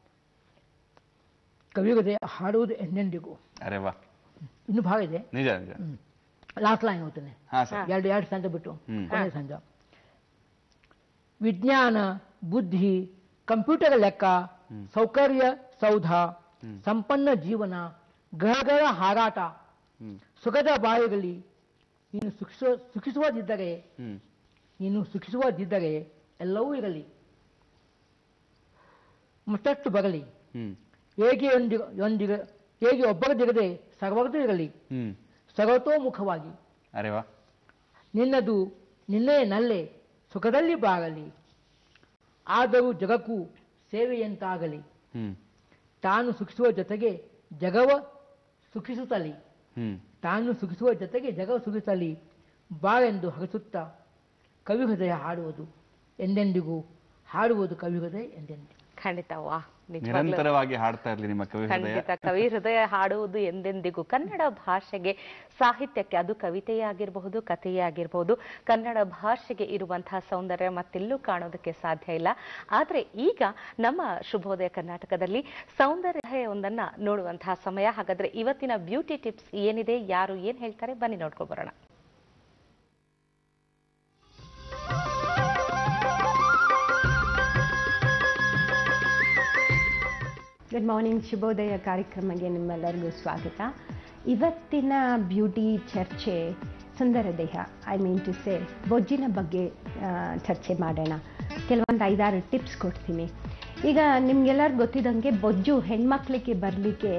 ಕವಿಹೃದಯ ಹಾಡುವುದು ಎಂದೆಂದಿಗೂ ಅರೆ ವಾ ಇನ್ನು ಭಾಗ ಇದೆ ನಿಜ ನಿಜ ಲಾಸ್ಟ್ ಲೈನ್ ಹೋಗ್ತೇನೆ ಹಾ ಸರ್ ಎರಡು ಎರಡು ಸಂಜೆ ಬಿಟ್ಟು ಹ್ಮ್. ಕೊನೆ ಸಂಜೆ ವಿಜ್ಞಾನ ಬುದ್ಧಿ ಕಂಪ್ಯೂಟರ್ ಲೆಕ್ಕ ಸೌಕರ್ಯ ಸೌಧ ಸಂಪನ್ನ ಜೀವನ ಗ್ರಹಗಳ ಹಾರಾಟ ಹ್ಮ್ ಸುಖದ ಬಾಯಿಗಲಿ ನೀನು ಸುಖಿಸುವ ಸುಖಿಸುವುದಿದ್ದರೆ ಹ್ಮ್ ನೀನು ಸುಖಿಸುವುದಿದ್ದರೆ ಎಲ್ಲವೂ ಇರಲಿ ಮತ್ತಷ್ಟು ಬರಲಿ ಹ್ಮ್ ಹೇಗೆ ಒಂದಿಗ ಒಂದಿಗ ಹೇಗೆ ಒಬ್ಬರದಿರದೆ ಸರ್ವರದು ಇರಲಿ ಹ್ಮ್ ಸರ್ವತೋಮುಖವಾಗಿ ಅರೆ ವಾ ನಿನ್ನದು ನಿನ್ನೆ ನಲ್ಲೆ ಸುಖದಲ್ಲಿ ಬಾಗಲಿ ಆದರೂ ಜಗಕ್ಕೂ ಸೇವೆಯಂತಾಗಲಿ ಹ್ಮ್ ತಾನು ಸುಖಿಸುವ ಜೊತೆಗೆ ಜಗವ ಸುಖಿಸುತ್ತಲಿ ಹ್ಮ್ ತಾನು ಸುಖಿಸುವ ಜೊತೆಗೆ ಜಗವ ಸುಖಿಸಲಿ ಬಾಳೆಂದು ಹರಿಸುತ್ತಾ ಕವಿ ಹೃದಯ ಹಾಡುವುದು ಎಂದೆಂದಿಗೂ ಹಾಡುವುದು ಕವಿ ಹೃದಯ ಎಂದೆಂದಿಗೂ ಖಂಡಿತ ವಾ ನಿಜವಾಗ್ಲೂ ನಿರಂತರವಾಗಿ ಹಾಡ್ತಾ ಇರ್ಲಿ ನಿಮ್ಮ ಕವಿ ಹೃದಯ ಖಂಡಿತ ಕವಿ ಹೃದಯ ಹಾಡುವುದು ಎಂದೆಂದಿಗೂ ಕನ್ನಡ ಭಾಷೆಗೆ ಸಾಹಿತ್ಯಕ್ಕೆ ಅದು ಕವಿತೆಯೇ ಆಗಿರಬಹುದು ಕಥೆಯೇ ಆಗಿರಬಹುದು ಕನ್ನಡ ಭಾಷೆಗೆ ಇರುವಂತಹ ಸೌಂದರ್ಯ ಮತ್ತೆಲ್ಲೂ ಕಾಣೋದಕ್ಕೆ ಸಾಧ್ಯ ಇಲ್ಲ ಆದ್ರೆ ಈಗ ನಮ್ಮ ಶುಭೋದಯ ಕರ್ನಾಟಕದಲ್ಲಿ ಸೌಂದರ್ಯ ಒಂದನ್ನ ನೋಡುವಂತಹ ಸಮಯ ಹಾಗಾದ್ರೆ ಇವತ್ತಿನ ಬ್ಯೂಟಿ ಟಿಪ್ಸ್ ಏನಿದೆ ಯಾರು ಏನ್ ಹೇಳ್ತಾರೆ ಬನ್ನಿ ನೋಡ್ಕೊಂಡು ಬರೋಣ ಗುಡ್ ಮಾರ್ನಿಂಗ್ ಶುಭೋದಯ ಕಾರ್ಯಕ್ರಮಕ್ಕೆ ನಿಮ್ಮೆಲ್ಲರಿಗೂ ಸ್ವಾಗತ ಇವತ್ತಿನ ಬ್ಯೂಟಿ ಚರ್ಚೆ ಸುಂದರ ದೇಹ ಐ ಮೀನ್ ಟು ಸೇ ಬೊಜ್ಜಿನ ಬಗ್ಗೆ ಆ, ಚರ್ಚೆ ಮಾಡೋಣ ಕೆಲವೊಂದು ಐದಾರು ಟಿಪ್ಸ್ ಕೊಡ್ತೀನಿ ಈಗ ನಿಮ್ಗೆಲ್ಲರಿಗೂ ಗೊತ್ತಿದ್ದಂಗೆ ಬೊಜ್ಜು ಹೆಣ್ಮಕ್ಳಿಗೆ ಬರಲಿಕ್ಕೆ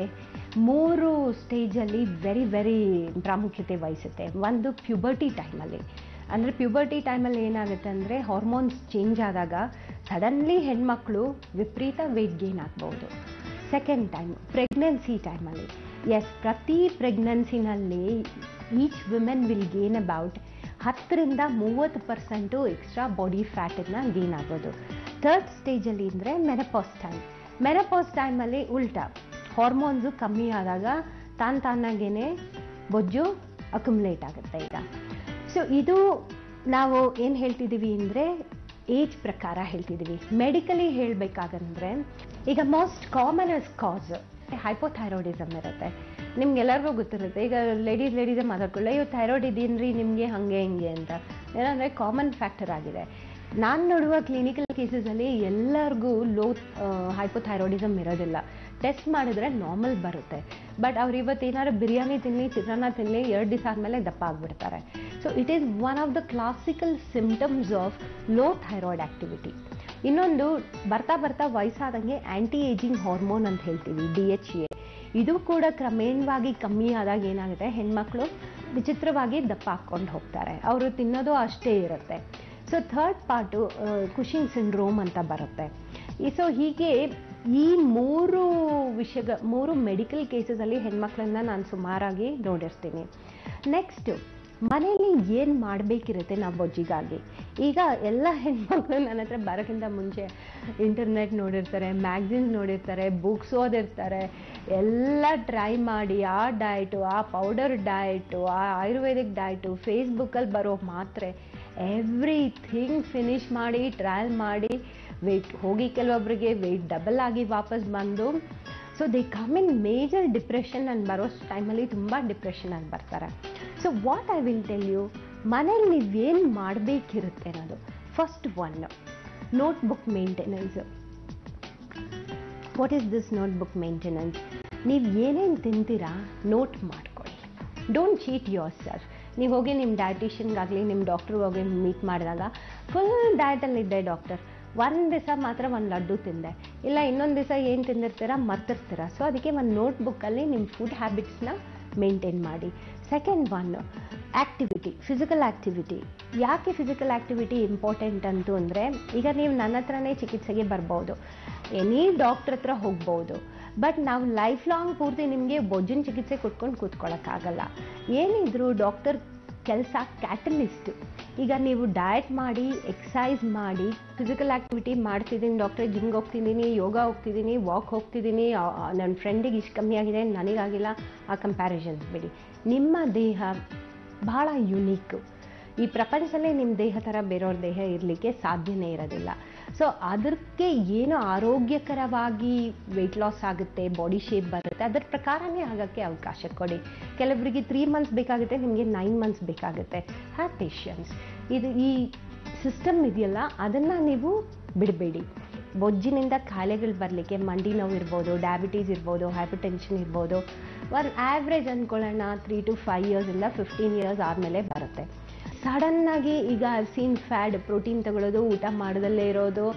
ಮೂರು ಸ್ಟೇಜಲ್ಲಿ ವೆರಿ ವೆರಿ ಪ್ರಾಮುಖ್ಯತೆ ವಹಿಸುತ್ತೆ ಒಂದು ಪ್ಯುಬರ್ಟಿ ಟೈಮಲ್ಲಿ ಅಂದರೆ ಪ್ಯುಬರ್ಟಿ ಟೈಮಲ್ಲಿ ಏನಾಗುತ್ತೆ ಅಂದರೆ ಹಾರ್ಮೋನ್ಸ್ ಚೇಂಜ್ ಆದಾಗ ಸಡನ್ಲಿ ಹೆಣ್ಮಕ್ಳು ವಿಪರೀತ ವೆಯ್ಟ್ ಗೇನ್ ಆಗ್ಬೋದು ಸೆಕೆಂಡ್ ಟೈಮ್ ಪ್ರೆಗ್ನೆನ್ಸಿ ಟೈಮಲ್ಲಿ ಎಸ್ ಪ್ರತಿ ಪ್ರೆಗ್ನೆನ್ಸಿನಲ್ಲಿ each women will gain about ಹತ್ತರಿಂದ ಮೂವತ್ತು ಪರ್ಸೆಂಟು ಎಕ್ಸ್ಟ್ರಾ ಬಾಡಿ ಫ್ಯಾಟನ್ನು ಗೇನ್ ಆಗೋದು ಥರ್ಡ್ ಸ್ಟೇಜಲ್ಲಿ ಅಂದರೆ ಮೆನಪಾಸ್ ಟೈಮ್ ಮೆನಪಾಸ್ ಟೈಮಲ್ಲಿ ಉಲ್ಟಾ ಹಾರ್ಮೋನ್ಸು ಕಮ್ಮಿ ಆದಾಗ ತಾನು ತಾನಾಗೇನೆ ಬೊಜ್ಜು ಅಕ್ಯುಮುಲೇಟ್ ಆಗುತ್ತೆ ಈಗ ಸೊ ಇದು ನಾವು ಏನು ಹೇಳ್ತಿದ್ದೀವಿ ಅಂದರೆ ಏಜ್ ಪ್ರಕಾರ ಹೇಳ್ತಿದ್ದೀವಿ ಮೆಡಿಕಲಿ ಹೇಳಬೇಕಾಗಂದ್ರೆ ಈಗ ಮೋಸ್ಟ್ ಕಾಮನಸ್ ಕಾಸ್ ಹೈಪೋಥೈರಾಯ್ಡಿಸಮ್ ಇರುತ್ತೆ ನಿಮ್ಗೆಲ್ಲರಿಗೂ ಗೊತ್ತಿರುತ್ತೆ ಈಗ ಲೇಡೀಸ್ ಲೇಡೀಸೇ ಮಾತಾಡ್ಕೊಳ್ಳಿ ಅಯ್ಯೋ ಥೈರಾಯ್ಡ್ ಇದೀನ್ರಿ ನಿಮಗೆ ಹಾಗೆ ಹಿಂಗೆ ಅಂತ ಏನಂದರೆ ಕಾಮನ್ ಫ್ಯಾಕ್ಟರ್ ಆಗಿದೆ ನಾನು ನೋಡುವ ಕ್ಲಿನಿಕಲ್ ಕೇಸಸಲ್ಲಿ ಎಲ್ಲರಿಗೂ ಲೋ ಹೈಪೋಥೈರಾಯ್ಡಿಸಮ್ ಇರೋದಿಲ್ಲ ಟೆಸ್ಟ್ ಮಾಡಿದ್ರೆ ನಾರ್ಮಲ್ ಬರುತ್ತೆ ಬಟ್ ಅವ್ರು ಇವತ್ತು ಏನಾದ್ರು ಬಿರಿಯಾನಿ ತಿನ್ನಲಿ ಚಿತ್ರಾನ್ನ ತಿನ್ನಲಿ ಎರಡು ದಿವಸ ಆದಮೇಲೆ ದಪ್ಪ ಆಗಿಬಿಡ್ತಾರೆ so it is one of the classical symptoms of low thyroid activity ಇನ್ನೊಂದು ಬರ್ತಾ ಬರ್ತಾ ವಯಸ್ಸಾದಂಗೆ ಆ್ಯಂಟಿ ಏಜಿಂಗ್ ಹಾರ್ಮೋನ್ ಅಂತ ಹೇಳ್ತೀವಿ ಡಿ ಎಚ್ ಎ ಇದು ಕೂಡ ಕ್ರಮೇಣವಾಗಿ ಕಮ್ಮಿ ಆದಾಗ ಏನಾಗುತ್ತೆ ಹೆಣ್ಮಕ್ಳು ವಿಚಿತ್ರವಾಗಿ ದಪ್ಪ ಹಾಕ್ಕೊಂಡು ಹೋಗ್ತಾರೆ ಅವರು ತಿನ್ನೋದು ಅಷ್ಟೇ ಇರುತ್ತೆ so third part Cushing syndrome ಅಂತ ಬರುತ್ತೆ ಈ ಸೊ ಹೀಗೆ ಈ ಮೂರು ವಿಷಯಗ ಮೂರು ಮೆಡಿಕಲ್ ಕೇಸಸಲ್ಲಿ ಹೆಣ್ಮಕ್ಳನ್ನ ನಾನು ಸುಮಾರಾಗಿ ನೋಡಿರ್ತೀನಿ ನೆಕ್ಸ್ಟು ಮನೆಯಲ್ಲಿ ಏನು ಮಾಡಬೇಕಿರುತ್ತೆ ನಾವು ಬೊಜ್ಜಿಗಾಗಿ ಈಗ ಎಲ್ಲ ಹೆಣ್ಮಕ್ಳು ನನ್ನ ಹತ್ರ ಬರೋಕ್ಕಿಂತ ಮುಂಚೆ ಇಂಟರ್ನೆಟ್ ನೋಡಿರ್ತಾರೆ ಮ್ಯಾಗ್ಝಿನ್ಸ್ ನೋಡಿರ್ತಾರೆ ಬುಕ್ಸ್ ಓದಿರ್ತಾರೆ ಎಲ್ಲ ಟ್ರೈ ಮಾಡಿ ಆ ಡಯಟು ಆ ಪೌಡರ್ ಡಯಟು ಆ ಆಯುರ್ವೇದಿಕ್ ಡಯಟು ಫೇಸ್ಬುಕ್ಕಲ್ಲಿ ಬರೋ ಮಾತ್ರೆ ಎವ್ರಿಥಿಂಗ್ ಫಿನಿಶ್ ಮಾಡಿ ಟ್ರಯಲ್ ಮಾಡಿ ವೆಯ್ಟ್ ಹೋಗಿ ಕೆಲವೊಬ್ಬರಿಗೆ ವೆಯ್ಟ್ ಡಬಲ್ ಆಗಿ ವಾಪಸ್ ಬಂದು so they come in major depression ನಾನು ಬರೋ ಟೈಮಲ್ಲಿ ತುಂಬ ಡಿಪ್ರೆಷನಲ್ಲಿ ಬರ್ತಾರೆ so what I will tell you ಮನೇಲಿ ನೀವೇನು ಮಾಡಬೇಕಿರುತ್ತೆ ಅನ್ನೋದು first one notebook maintenance what is this notebook maintenance ನೀವು ಏನೇನು ತಿಂತೀರಾ ನೋಟ್ ಮಾಡ್ಕೊಳ್ಳಿ ಡೋಂಟ್ ಚೀಟ್ ಯೋರ್ ಸೆಲ್ಫ್ ನೀವು ಹೋಗಿ ನಿಮ್ಮ ಡಯಟಿಷಿಯನ್ಗಾಗಲಿ ನಿಮ್ಮ ಡಾಕ್ಟ್ರಿಗೆ ಹೋಗಿ ಮೀಟ್ ಮಾಡಿದಾಗ ಫುಲ್ ಡಯಟಲ್ಲಿದ್ದೆ ಡಾಕ್ಟರ್ ಒಂದು ದಿವಸ ಮಾತ್ರ ಒಂದು ಲಡ್ಡು ತಿಂದೆ ಇಲ್ಲ ಇನ್ನೊಂದು ದಿವಸ ಏನು ತಿಂದಿರ್ತೀರ ಮರ್ತಿರ್ತೀರ ಸೊ ಅದಕ್ಕೆ ಒಂದು ನೋಟ್ಬುಕ್ಕಲ್ಲಿ ನಿಮ್ಮ ಫುಡ್ ಹ್ಯಾಬಿಟ್ಸ್ನ ಮೇಂಟೈನ್ ಮಾಡಿ second one activity physical activity ಯಾಕೆ ಫಿಸಿಕಲ್ ಆ್ಯಕ್ಟಿವಿಟಿ ಇಂಪಾರ್ಟೆಂಟ್ ಅಂತು ಅಂದರೆ ಈಗ ನೀವು ನನ್ನ ಹತ್ರನೇ ಚಿಕಿತ್ಸೆಗೆ ಬರ್ಬೋದು ಎನಿ ಡಾಕ್ಟ್ರ್ ಹತ್ರ ಹೋಗ್ಬೋದು ಬಟ್ ನಾವು ಲೈಫ್ ಲಾಂಗ್ ಪೂರ್ತಿ ನಿಮಗೆ ಬೊಜ್ಜಿನ ಚಿಕಿತ್ಸೆ ಕೊಟ್ಕೊಂಡು ಕೂತ್ಕೊಳ್ಳೋಕ್ಕಾಗಲ್ಲ ಏನಿದ್ರು ಡಾಕ್ಟರ್ ಕೆಲಸ ಕ್ಯಾಟಲಿಸ್ಟು ಈಗ ನೀವು ಡಯಟ್ ಮಾಡಿ ಎಕ್ಸಸೈಸ್ ಮಾಡಿ ಫಿಸಿಕಲ್ ಆ್ಯಕ್ಟಿವಿಟಿ ಮಾಡ್ತಿದ್ದೀನಿ ಡಾಕ್ಟರ್ ಜಿಮ್ಗೆ ಹೋಗ್ತಿದ್ದೀನಿ ಯೋಗ ಹೋಗ್ತಿದ್ದೀನಿ ವಾಕ್ ಹೋಗ್ತಿದ್ದೀನಿ ನನ್ನ ಫ್ರೆಂಡಿಗೆ ಇಷ್ಟು ಕಮ್ಮಿ ಆಗಿದೆ ನನಗಾಗಿಲ್ಲ ಆ ಕಂಪ್ಯಾರಿಸನ್ಸ್ ಬಿಡಿ ನಿಮ್ಮ ದೇಹ ಬಹಳ ಯುನೀಕು ಈ ಪ್ರಪಂಚದಲ್ಲೇ ನಿಮ್ಮ ದೇಹ ಥರ ಬೇರೆಯವ್ರ ದೇಹ ಇರಲಿಕ್ಕೆ ಸಾಧ್ಯನೇ ಇರೋದಿಲ್ಲ ಸೊ ಅದಕ್ಕೆ ಏನು ಆರೋಗ್ಯಕರವಾಗಿ ವೆಯ್ಟ್ ಲಾಸ್ ಆಗುತ್ತೆ ಬಾಡಿ ಶೇಪ್ ಬರುತ್ತೆ ಅದರ ಪ್ರಕಾರನೇ ಆಗೋಕ್ಕೆ ಅವಕಾಶ ಕೊಡಿ ಕೆಲವರಿಗೆ ತ್ರೀ ಮಂತ್ಸ್ ಬೇಕಾಗುತ್ತೆ ನಿಮಗೆ ನೈನ್ ಮಂತ್ಸ್ ಬೇಕಾಗುತ್ತೆ ಹ್ಯಾವ್ ಪೇಷನ್ಸ್ ಇದು ಈ ಸಿಸ್ಟಮ್ ಇದೆಯಲ್ಲ ಅದನ್ನು ನೀವು ಬಿಡಬೇಡಿ ಬೊಜ್ಜಿನಿಂದ ಕಾಯಿಲೆಗಳು ಬರಲಿಕ್ಕೆ ಮಂಡಿ ನೋವು ಇರ್ಬೋದು ಡಯಾಬಿಟೀಸ್ ಇರ್ಬೋದು ಹೈಪರ್ ಟೆನ್ಷನ್ ಇರ್ಬೋದು ಒಂದು ಆ್ಯಾವ್ರೇಜ್ ಅಂದ್ಕೊಳ್ಳೋಣ ತ್ರೀ ಟು ಫೈವ್ ಇಯರ್ಸಿಂದ ಫಿಫ್ಟೀನ್ ಇಯರ್ಸ್ ಆದಮೇಲೆ ಬರುತ್ತೆ ಸಡನ್ನಾಗಿ ಈಗ ಐವ್ ಸೀನ್ ಫ್ಯಾಡ್ ಪ್ರೋಟೀನ್ ತಗೊಳ್ಳೋದು ಊಟ ಮಾಡದಲ್ಲೇ ಇರೋದು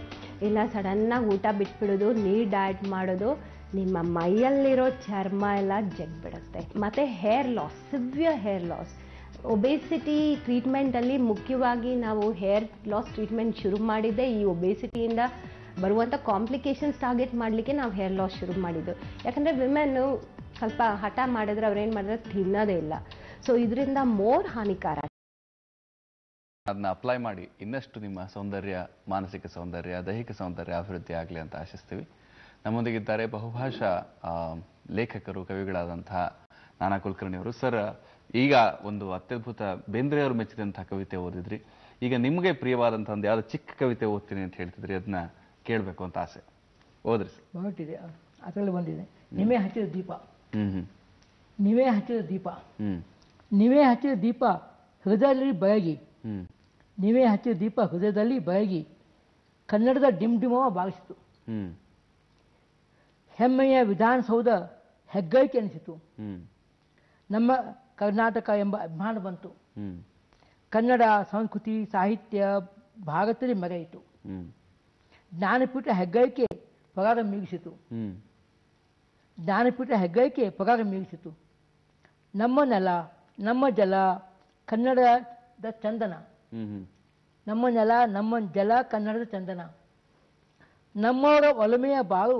ಇಲ್ಲ ಸಡನ್ನಾಗಿ ಊಟ ಬಿಟ್ಬಿಡೋದು ನೀರು ಡಯಟ್ ಮಾಡೋದು ನಿಮ್ಮ ಮೈಯಲ್ಲಿರೋ ಚರ್ಮ ಎಲ್ಲ ಜಗ್ಬಿಡುತ್ತೆ ಮತ್ತು hair loss severe hair loss obesity ಟ್ರೀಟ್ಮೆಂಟಲ್ಲಿ ಮುಖ್ಯವಾಗಿ ನಾವು ಹೇರ್ ಲಾಸ್ ಟ್ರೀಟ್ಮೆಂಟ್ ಶುರು ಮಾಡಿದ್ದೆ ಈ ಒಬೇಸಿಟಿಯಿಂದ ಬರುವಂಥ ಕಾಂಪ್ಲಿಕೇಶನ್ಸ್ ಟಾರ್ಗೆಟ್ ಮಾಡಲಿಕ್ಕೆ ನಾವು ಹೇರ್ ಲಾಸ್ ಶುರು ಮಾಡಿದ್ದು ಯಾಕಂದರೆ ವಿಮೆನ್ನು ಸ್ವಲ್ಪ ಹಠ ಮಾಡಿದ್ರೆ ಅವ್ರೇನು ಮಾಡಿದ್ರೆ ತಿನ್ನೋದೇ ಇಲ್ಲ ಸೊ ಇದರಿಂದ ಮೋರ್ ಹಾನಿಕಾರ ಅದನ್ನ ಅಪ್ಲೈ ಮಾಡಿ ಇನ್ನಷ್ಟು ನಿಮ್ಮ ಸೌಂದರ್ಯ ಮಾನಸಿಕ ಸೌಂದರ್ಯ ದೈಹಿಕ ಸೌಂದರ್ಯ ಅಭಿವೃದ್ಧಿ ಆಗಲಿ ಅಂತ ಆಶಿಸ್ತೀವಿ ನಮ್ಮೊಂದಿಗಿದ್ದಾರೆ ಬಹುಭಾಷಾ ಆ, ಲೇಖಕರು ಕವಿಗಳಾದಂತಹ ನಾನಾ ಕುಲಕರ್ಣಿ ಅವರು ಸರ್ ಈಗ ಒಂದು ಅತ್ಯದ್ಭುತ ಬೇಂದ್ರೆಯವರು ಮೆಚ್ಚಿದಂತಹ ಕವಿತೆ ಓದಿದ್ರಿ ಈಗ ನಿಮಗೆ ಪ್ರಿಯವಾದಂತಹ ಒಂದು ಯಾವ್ದೋ ಚಿಕ್ಕ ಕವಿತೆ ಓದ್ತೀನಿ ಅಂತ ಹೇಳ್ತಿದ್ರಿ ಅದನ್ನ ಕೇಳಬೇಕು ಅಂತ ಆಸೆ ಓದ್ರಿ ಸರ್ ಹೊರಟಿದೆ ಅದರಲ್ಲಿ ಬಂದಿದೆ ನಿಮೆ ಹಚ್ಚಿದ ದೀಪ ಹ್ಮ್ ಹ್ಮ್ ನಿಮೆ ಹಚ್ಚಿದ ದೀಪ ಹ್ಮ್ ನೀವೇ ಹಚ್ಚಿದ ದೀಪ ಹೃದಯದಲ್ಲಿ ಬೆಳಗಿ ಹ್ಮ್ ನೀವೇ ಹಚ್ಚಿದ ದೀಪ ಹೃದಯದಲ್ಲಿ ಬೆಳಗಿ ಕನ್ನಡದ ಡಿಮ್ ಡಿಮವ ಬಾಗಿಸಿತು ಹ್ಮ್ ಹೆಮ್ಮೆಯ ವಿಧಾನಸೌಧ ಹೆಗ್ಗಳಿಕೆ ಅನಿಸಿತು ಹ್ಮ್ ನಮ್ಮ ಕರ್ನಾಟಕ ಎಂಬ ಅಭಿಮಾನ ಬಂತು ಹ್ಮ್ ಕನ್ನಡ ಸಂಸ್ಕೃತಿ ಸಾಹಿತ್ಯ ಭಾರತದಲ್ಲಿ ಮೆರೆಯಿತು ಹ್ಮ್ ಜ್ಞಾನಪೀಠ ಹೆಗ್ಗಳಿಕೆ ಪಗಾರ ಮೀಗಿಸಿತು ಹ್ಮ್ ಜ್ಞಾನಪೀಠ ಹೆಗ್ಗಳಿಕೆ ಪಗಾರ ಮೀಗಿಸಿತು ನಮ್ಮ ನೆಲ ನಮ್ಮ ಜಲ ಕನ್ನಡದ ಚಂದನ ಹ್ಮ್ ಹ್ಮ್ ನಮ್ಮ ನೆಲ ನಮ್ಮ ಜಲ ಕನ್ನಡದ ಚಂದನ ನಮ್ಮವರ ಒಲಮೆಯ ಬಾಳು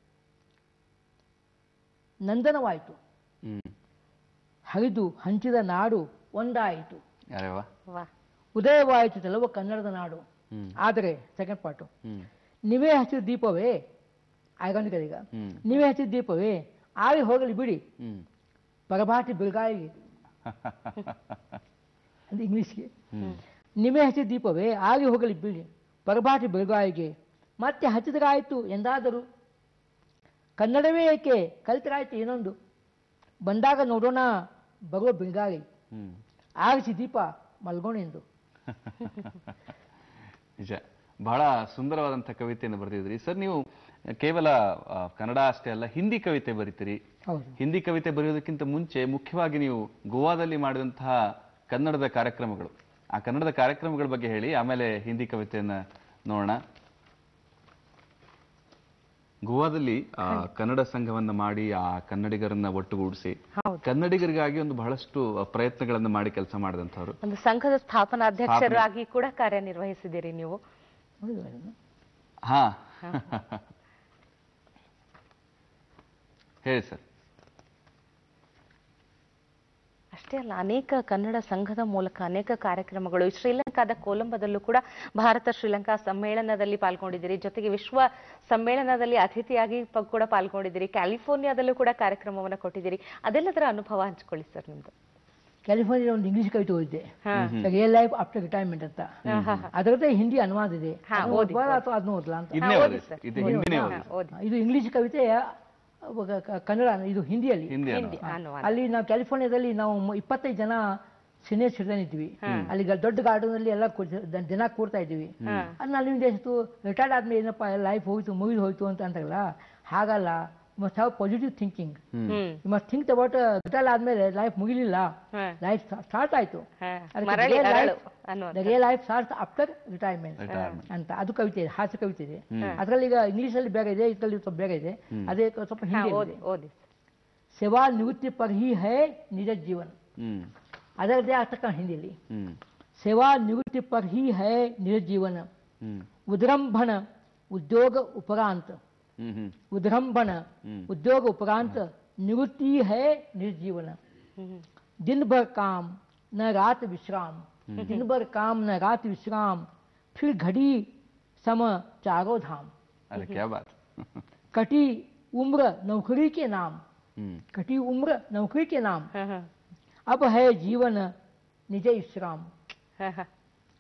ನಂದನವಾಯಿತು ಹ್ಮ್ ಹರಿದು ಹಂಚಿದ ನಾಡು ಒಂದಾಯಿತು ಅರೆ ವಾ ವಾ ಉದಯವಾಯಿತು ಕೆಲವು ಕನ್ನಡದ ನಾಡು ಹ್ಮ್ ಆದರೆ ಸೆಕೆಂಡ್ ಪಾರ್ಟು ಹ್ಮ್ ನೀವೇ ಹಚ್ಚಿದ ದೀಪವೇ ಆಯ್ಕೊಂಡಿದ್ದಾರೆ ಈಗ ಹ್ಮ್ ನೀವೇ ಹಚ್ಚಿದ ದೀಪವೇ ಆಗಿ ಹೋಗಲಿ ಬಿಡಿ ಹ್ಮ್ ಪರಭಾಟಿ ಬಿರುಗಾಳಿಗೆ ಅದು ಇಂಗ್ಲೀಷ್ಗೆ ಹ್ಮ್ ನೀವೇ ಹಚ್ಚಿದ ದೀಪವೇ ಆಗಿ ಹೋಗಲಿ ಬಿಡಿ ಪರಭಾಟಿ ಬೆಳಗಾಯಿಗೆ ಮತ್ತೆ ಹಚ್ಚಿದರಾಯಿತು ಎಂದಾದರೂ ಕನ್ನಡವೇ ಏಕೆ ಕಲಿತರಾಯಿತು ಏನೊಂದು ಬಂದಾಗ ನೋಡೋಣ ಬರುವ ಬೆಳಗಾಳಿ ಹ್ಮ್ ಆಗಿಸಿ ದೀಪ ಮಲ್ಗೋಣೆಂದು ನಿಜ ಬಹಳ ಸುಂದರವಾದಂಥ ಕವಿತೆಯನ್ನು ಬರೆದಿದ್ರಿ ಸರ್ ನೀವು ಕೇವಲ ಆ, ಕನ್ನಡ ಅಷ್ಟೇ ಅಲ್ಲ ಹಿಂದಿ ಕವಿತೆ ಬರೀತೀರಿ ಹೌದು ಹಿಂದಿ ಕವಿತೆ ಬರೆಯೋದಕ್ಕಿಂತ ಮುಂಚೆ ಮುಖ್ಯವಾಗಿ ನೀವು ಗೋವಾದಲ್ಲಿ ಮಾಡಿದಂತಹ ಕನ್ನಡದ ಕಾರ್ಯಕ್ರಮಗಳು ಆ ಕನ್ನಡದ ಕಾರ್ಯಕ್ರಮಗಳ ಬಗ್ಗೆ ಹೇಳಿ ಆಮೇಲೆ ಹಿಂದಿ ಕವಿತೆಯನ್ನ ನೋಡೋಣ ಗೋವಾದಲ್ಲಿ ಆ ಕನ್ನಡ ಸಂಘವನ್ನ ಮಾಡಿ ಆ ಕನ್ನಡಿಗರನ್ನ ಒಟ್ಟುಗೂಡಿಸಿ ಕನ್ನಡಿಗರಿಗಾಗಿ ಒಂದು ಬಹಳಷ್ಟು ಪ್ರಯತ್ನಗಳನ್ನು ಮಾಡಿ ಕೆಲಸ ಮಾಡಿದಂಥವ್ರು ಒಂದು ಸಂಘದ ಸ್ಥಾಪನಾಧ್ಯಕ್ಷರಾಗಿ ಕೂಡ ಕಾರ್ಯನಿರ್ವಹಿಸಿದ್ದೀರಿ ನೀವು ಹೌದು ಅದನ್ನು. ಹಾ ಹೇಳಿ ಸರ್ ಅಷ್ಟೇ ಅಲ್ಲ ಅನೇಕ ಕನ್ನಡ ಸಂಘದ ಮೂಲಕ ಅನೇಕ ಕಾರ್ಯಕ್ರಮಗಳು ಶ್ರೀಲಂಕಾದ ಕೊಲಂಬೋದಲ್ಲೂ ಕೂಡ ಭಾರತ ಶ್ರೀಲಂಕಾ ಸಮ್ಮೇಳನದಲ್ಲಿ ಪಾಲ್ಗೊಂಡಿದ್ದೀರಿ ಜೊತೆಗೆ ವಿಶ್ವ ಸಮ್ಮೇಳನದಲ್ಲಿ ಅತಿಥಿಯಾಗಿ ಪ- ಕೂಡ ಪಾಲ್ಗೊಂಡಿದ್ದೀರಿ ಕ್ಯಾಲಿಫೋರ್ನಿಯಾದಲ್ಲೂ ಕೂಡ ಕಾರ್ಯಕ್ರಮವನ್ನು ಕೊಟ್ಟಿದ್ದೀರಿ ಅದೆಲ್ಲದರ ಅನುಭವ ಹಂಚ್ಕೊಳ್ಳಿ ಸರ್ ನಿಮ್ದು ಕ್ಯಾಲಿಫೋರ್ನಿಯಾ ಒಂದು ಇಂಗ್ಲಿಷ್ ಕವಿತೆ ಓದಿದೆ ರಿಯಲ್ ಲೈಫ್ ಆಫ್ಟರ್ ರಿಟೈರ್ಮೆಂಟ್ ಅಂತ ಅದರದ್ದೇ ಹಿಂದಿ ಅನುವಾದ ಇದೆ ಅದನ್ನ ಓದ್ಬೋದಾ ಅಥವಾ ಅದನ್ನ ಓದಲ್ಲ ಅಂತ ಇದನ್ನೇ ಓದಿ ಇದು ಹಿಂದಿನೇ ಓದಿ ಓದಿ ಇದು ಇಂಗ್ಲಿಷ್ ಕವಿತೆಯ ಅವಾಗ ಕ- ಕನ್ನಡ ಇದು ಹಿಂದಿಯಲ್ಲಿ ಹಿಂದಿ ಹಿಂದಿ ಅನುವಾದ ಅಲ್ಲಿ ನಾವು ಕ್ಯಾಲಿಫೋರ್ನಿಯಾದಲ್ಲಿ ನಾವು ಮ- ಇಪ್ಪತ್ತೈದು ಜನ ಸೀನಿಯರ್ ಸಿಟಿಸನ್ ಇದ್ವಿ ಅಲ್ಲಿ ಗ- ದೊಡ್ಡ ಗಾರ್ಡನ್ ಅಲ್ಲಿ ಎಲ್ಲ ಕೂರ್ಸಿ- ದ- ದಿನ ಕೂರ್ತಾ ಇದ್ವಿ ಅದು ಅಲ್ಲಿಂದ ಎಷ್ಟು ರಿಟೈರ್ಡ್ ಆದ್ಮೇಲೆ ಏನಪ್ಪ ಲೈಫ್ ಹೋಯ್ತು ಮುಗಿದು ಹೋಯ್ತು ಅಂತ ಅಂತಾರಲ್ಲ ಹಾಗಲ್ಲ must have positive thinking hmm you must think about retired ಆದ್ಮೇಲೆ ಲೈಫ್ ಮುಗಿಲಿಲ್ಲ ಹ. ಲೈಫ್ ಸ್ಟಾರ್ಟ್ ಆಯ್ತು ಹ. ಅದಕ್ಕೆ ಮರಳಿ real ಅರಳು life- ಅನ್ನುವಂಥ the real life starts after retirement retirement ಅಂತ ಅದು ಕವಿತೆ ಇದೆ ಹಾಸ್ಯ ಕವಿತೆ ಇದೆ ಅದರಲ್ಲಿ ಈಗ ಇಂಗ್ಲಿಷ್ ಅಲ್ಲಿ ಬೇರೆ ಇದೆ ಇದರಲ್ಲಿ ಸ್ವಲ್ಪ ಬೇರೆ ಇದೆ ಅದೇ ಸ್ವಲ್ಪ ಹಾ, ಹಿಂದಿ ಓದಿ ಓದಿ ಸೇವಾ ನಿವೃತ್ತಿ ಪರ್ ಹಿ ಹೈ ನಿಜ ಜೀವನ ಹ್ಮ್ ಅದರದ್ದೇ ಅರ್ಥಕ ಹಿಂದಿಯಲ್ಲಿ ಹ್ಮ್ ಸೇವಾ ನಿವೃತ್ತಿ ಪರ್ ಹಿ ಹೈ ನಿಜ ಜೀವನ ಹ್ಮ್ ಉದ್ರಂಭಣ ಉದ್ಯೋಗ ಉಪರಾಂತ ಹ್ಮ್ ಹ್ಮ್ उद्रंभन हम्म। उद्योग उपरांत निवृत्ति है निर्जीवन ಹ್ಮ್. दिन भर काम न रात विश्राम दिन भर काम न रात विश्राम फिर घड़ी सम चारों धाम अरे क्या बात कटी उम्र नौकरी के नाम हम्म कटी उम्र नौकरी के नाम ಹ, ಹ. अब है जीवन निज विश्राम ಹ, ಹ.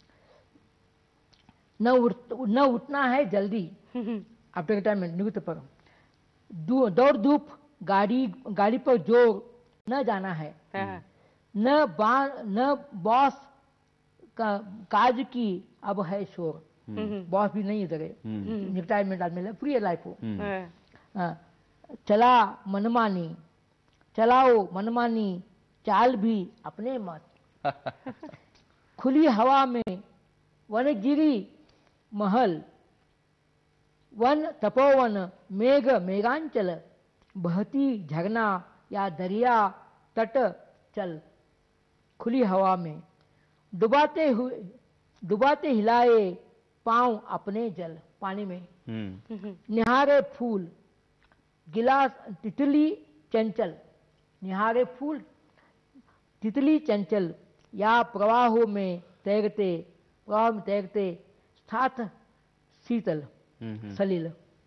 न उठ न उठना है जल्दी ಹ್ಮ್. आफ्टर रिटायरमेंट निवृत्त पर दू- दौड़ धूप गाड़ी गाड़ी पर जोर न जाना है ಹ, ಹ. न बा न बॉस का काज की अब है शोर बॉस भी नहीं इधर है रिटायरमेंट आदमी फ्री है लाइफ हम्म ಹ. चला मनमानी चलाओ मनमानी चाल भी अपने मत खुली हवा में वनगिरी महल वन तपोवन मेघ मेघांचल बहती झरना या दरिया तट चल खुली हवा में डुबाते हुए डुबाते हिलाए पांव अपने जल पानी में हम्म निहारे फूल गिलास तितली चंचल निहारे फूल तितली चंचल या प्रवाहों में तैरते प्रवाह में तैरते साथ शीतल हम्म हम्म सलील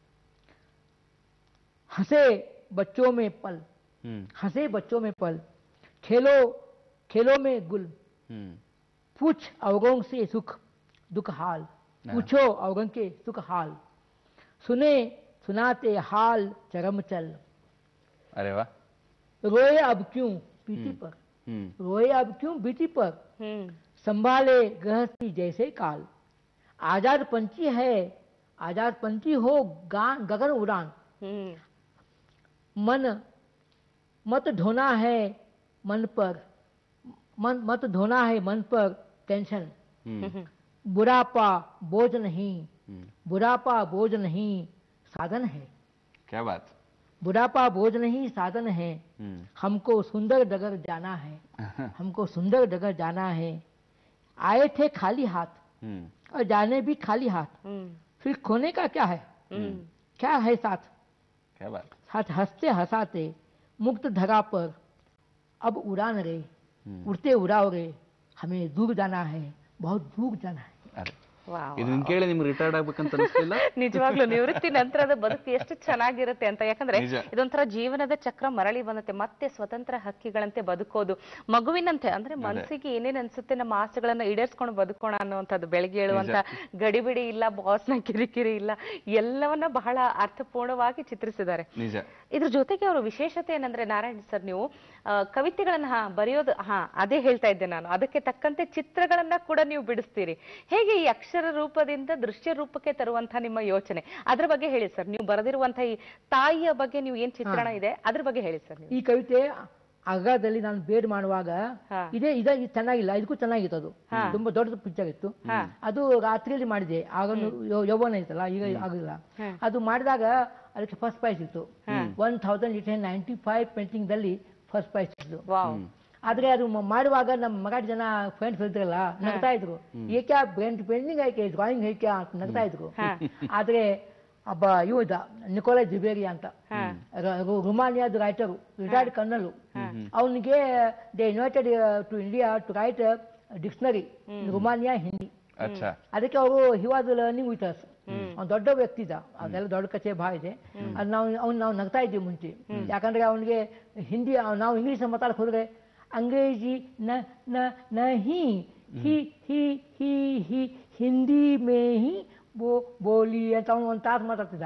हंसे बच्चों में पल हम्म हंसे बच्चों में पल खेलो खेलों में गुल हम्म पूछ अवगों से सुख दुख हाल हाँ। पूछो अवगों के सुख हाल सुने सुनाते हाल चरम चल अरे वाह रोए अब क्यों पीठी पर हम्म रोए अब क्यों बीटी पर हम्म संभाले गृहस्थी जैसे काल आजाद पंछी है आजाद पंछी हो गान गगन उड़ान हम्म मन मत ढोना है मन पर मन मत ढोना है मन पर टेंशन हम्म बुढ़ापा बोझ नहीं हम्म बुढ़ापा बोझ नहीं साधन है क्या बात बुढ़ापा बोझ नहीं साधन है हम्म हमको सुंदर डगर जाना है हमको सुंदर डगर जाना है आए थे खाली हाथ हम्म और जाने भी खाली हाथ हम्म फिर खोने का क्या है हम्म क्या है साथ क्या बात साथ हंसते हंसाते मुक्त धरा पर अब उड़ान रे हम्म उड़ते उड़ाओ रे हमें दूर जाना है बहुत दूर जाना है ಅರೆ ವಾವ್ ಇದನ್ನ ಕೇಳಿ ನಿಮ್ಗೆ ರಿಟೈರ್ಡ್ ಆಗ್ಬೇಕಂತ ಅನಿಸ್ಲಿಲ್ಲ ನಿಜವಾಗ್ಲೂ ನಿವೃತ್ತಿ ನಂತರದ ಬದುಕು ಎಷ್ಟು ಚೆನ್ನಾಗಿರುತ್ತೆ ಅಂತ ಯಾಕಂದ್ರೆ ನಿಜ. ಇದೊಂಥರ ಜೀವನದ ಚಕ್ರ ಮರಳಿ ಬಂದತ್ತೆ ಮತ್ತೆ ಸ್ವತಂತ್ರ ಹಕ್ಕಿಗಳಂತೆ ಬದುಕೋದು ಮಗುವಿನಂತೆ ಅಂದ್ರೆ ಮನಸ್ಸಿಗೆ ಏನೇನ್ ಅನ್ಸುತ್ತೆ ನಮ್ಮ ಆಸೆಗಳನ್ನ ಈಡೇರ್ಸ್ಕೊಂಡು ಬದುಕೋಣ ಅನ್ನುವಂಥದ್ದು ಬೆಳಗ್ಗೆ ಹೇಳುವಂತ ಗಡಿಬಿಡಿ ಇಲ್ಲ ಬಾಸ್ನ ಕಿರಿಕಿರಿ ಇಲ್ಲ ಎಲ್ಲವನ್ನ ಬಹಳ ಅರ್ಥಪೂರ್ಣವಾಗಿ ಚಿತ್ರಿಸಿದ್ದಾರೆ ನಿಜ ಇದ್ರ ಜೊತೆಗೆ ಅವರ ವಿಶೇಷತೆ ಏನಂದ್ರೆ ನಾರಾಯಣ್ ಸರ್ ನೀವು ಆ, ಕವಿತೆಗಳನ್ನ ಹಾ ಬರೆಯೋದು ಹಾ ಅದೇ ಹೇಳ್ತಾ ಇದ್ದೆ ನಾನು ಅದಕ್ಕೆ ತಕ್ಕಂತೆ ಚಿತ್ರಗಳನ್ನ ಕೂಡ ನೀವು ಬಿಡಿಸ್ತೀರಿ ಹೇಗೆ ಈ ಅಕ್ಷರ ರೂಪದಿಂದ ದೃಶ್ಯ ರೂಪಕ್ಕೆ ತರುವಂತ ನಿಮ್ಮ ಯೋಚನೆ ಅದ್ರ ಬಗ್ಗೆ ಹೇಳಿ ಸರ್ ನೀವು ಬರೆದಿರುವಂತ ಈ ತಾಯಿಯ ಬಗ್ಗೆ ನೀವು ಏನ್ ಚಿತ್ರಣ ಇದೆ ಅದ್ರ ಬಗ್ಗೆ ಹೇಳಿ ಸರ್ ನೀವು ಈ ಕವಿತೆ ಅಗ್ಗದಲ್ಲಿ ನಾನು ಬೇಡ್ ಮಾಡುವಾಗ ಹಾ. ಇದೇ ಇದ ಇದು ಚೆನ್ನಾಗಿಲ್ಲ ಇದಕ್ಕೂ ಚೆನ್ನಾಗಿತ್ತು ಅದು ತುಂಬಾ ದೊಡ್ಡ ಪಿಕ್ಚರ್ ಇತ್ತು ಅದು ರಾತ್ರಿಯಲ್ಲಿ ಮಾಡಿದೆ ಆಗ ಯೌ- ಯೌವನ ಇತ್ತಲ್ಲ ಈಗ ಆಗಿಲ್ಲ ಅದು ಮಾಡಿದಾಗ ಅದಕ್ಕೆ ಫಸ್ಟ್ ಪ್ರೈಸ್ ಇತ್ತು one thousand eight hundred ninety five painting ದಲ್ಲಿ ಫಸ್ಟ್ ಪ್ರೈಸ್ ಇತ್ತು ವಾವ್ ಆದ್ರೆ ಅದು ಮ- ಮಾಡುವಾಗ ನಮ್ಮ ಮರಾಠಿ ಜನ ಫ್ರೆಂಡ್ಸ್ ಇದ್ರಲ್ಲ ನಗ್ತಾ ಇದ್ರು ಏಕೆ ಪೇಂಟಿಂಗ್ ಐಕೆ ಡ್ರಾಯಿಂಗ್ ಐಕೆ ಅಂತ ನಗ್ತಾ ಇದ್ರು ಆದ್ರೆ ಒಬ್ಬ ಇವ ಇದ್ದ ನಿಕೋಲಾ ಜಿಬೇರಿ ಅಂತ ರ- ರು- ರುಮಾನಿಯಾದ ರೈಟರು ರಿಟೈರ್ಡ್ ಕರ್ನಲ್ ಅವನಿಗೆ they invited to India to write dictionary Romania Hindi ಅಚ್ಚಾ ಅದಕ್ಕೆ ಅವರು he was learning with us ಅವ್ನು ದೊಡ್ಡ ವ್ಯಕ್ತಿ ಇದ್ದ ಅದೆಲ್ಲ ದೊಡ್ಡ ಕಚೆ ಭಾಳ ಇದೆ ಅದು ನಾವು ಅವ್ನು ನಾವು ನಗ್ತಾ ಇದ್ದೀವಿ ಮುಂಚೆ ಯಾಕಂದ್ರೆ ಅವನಿಗೆ ಹಿಂದಿ ಅವ್- ನಾವು ಇಂಗ್ಲೀಷ್ ಮಾತಾಡಕ್ ಹೋದ್ರೆ ಅಂಗ್ರೇಜಿ ನ ನ ನಹಿ ಹಿ ಹಿ ಹಿ ಹಿ ಹಿಂದಿ ಮೇ ಹಿ ಬೋ ಬೋಲಿ ಅಂತ ಅವ್ನು ಒಂದು ತಾಸು ಮಾತಾಡ್ತಿದ್ದ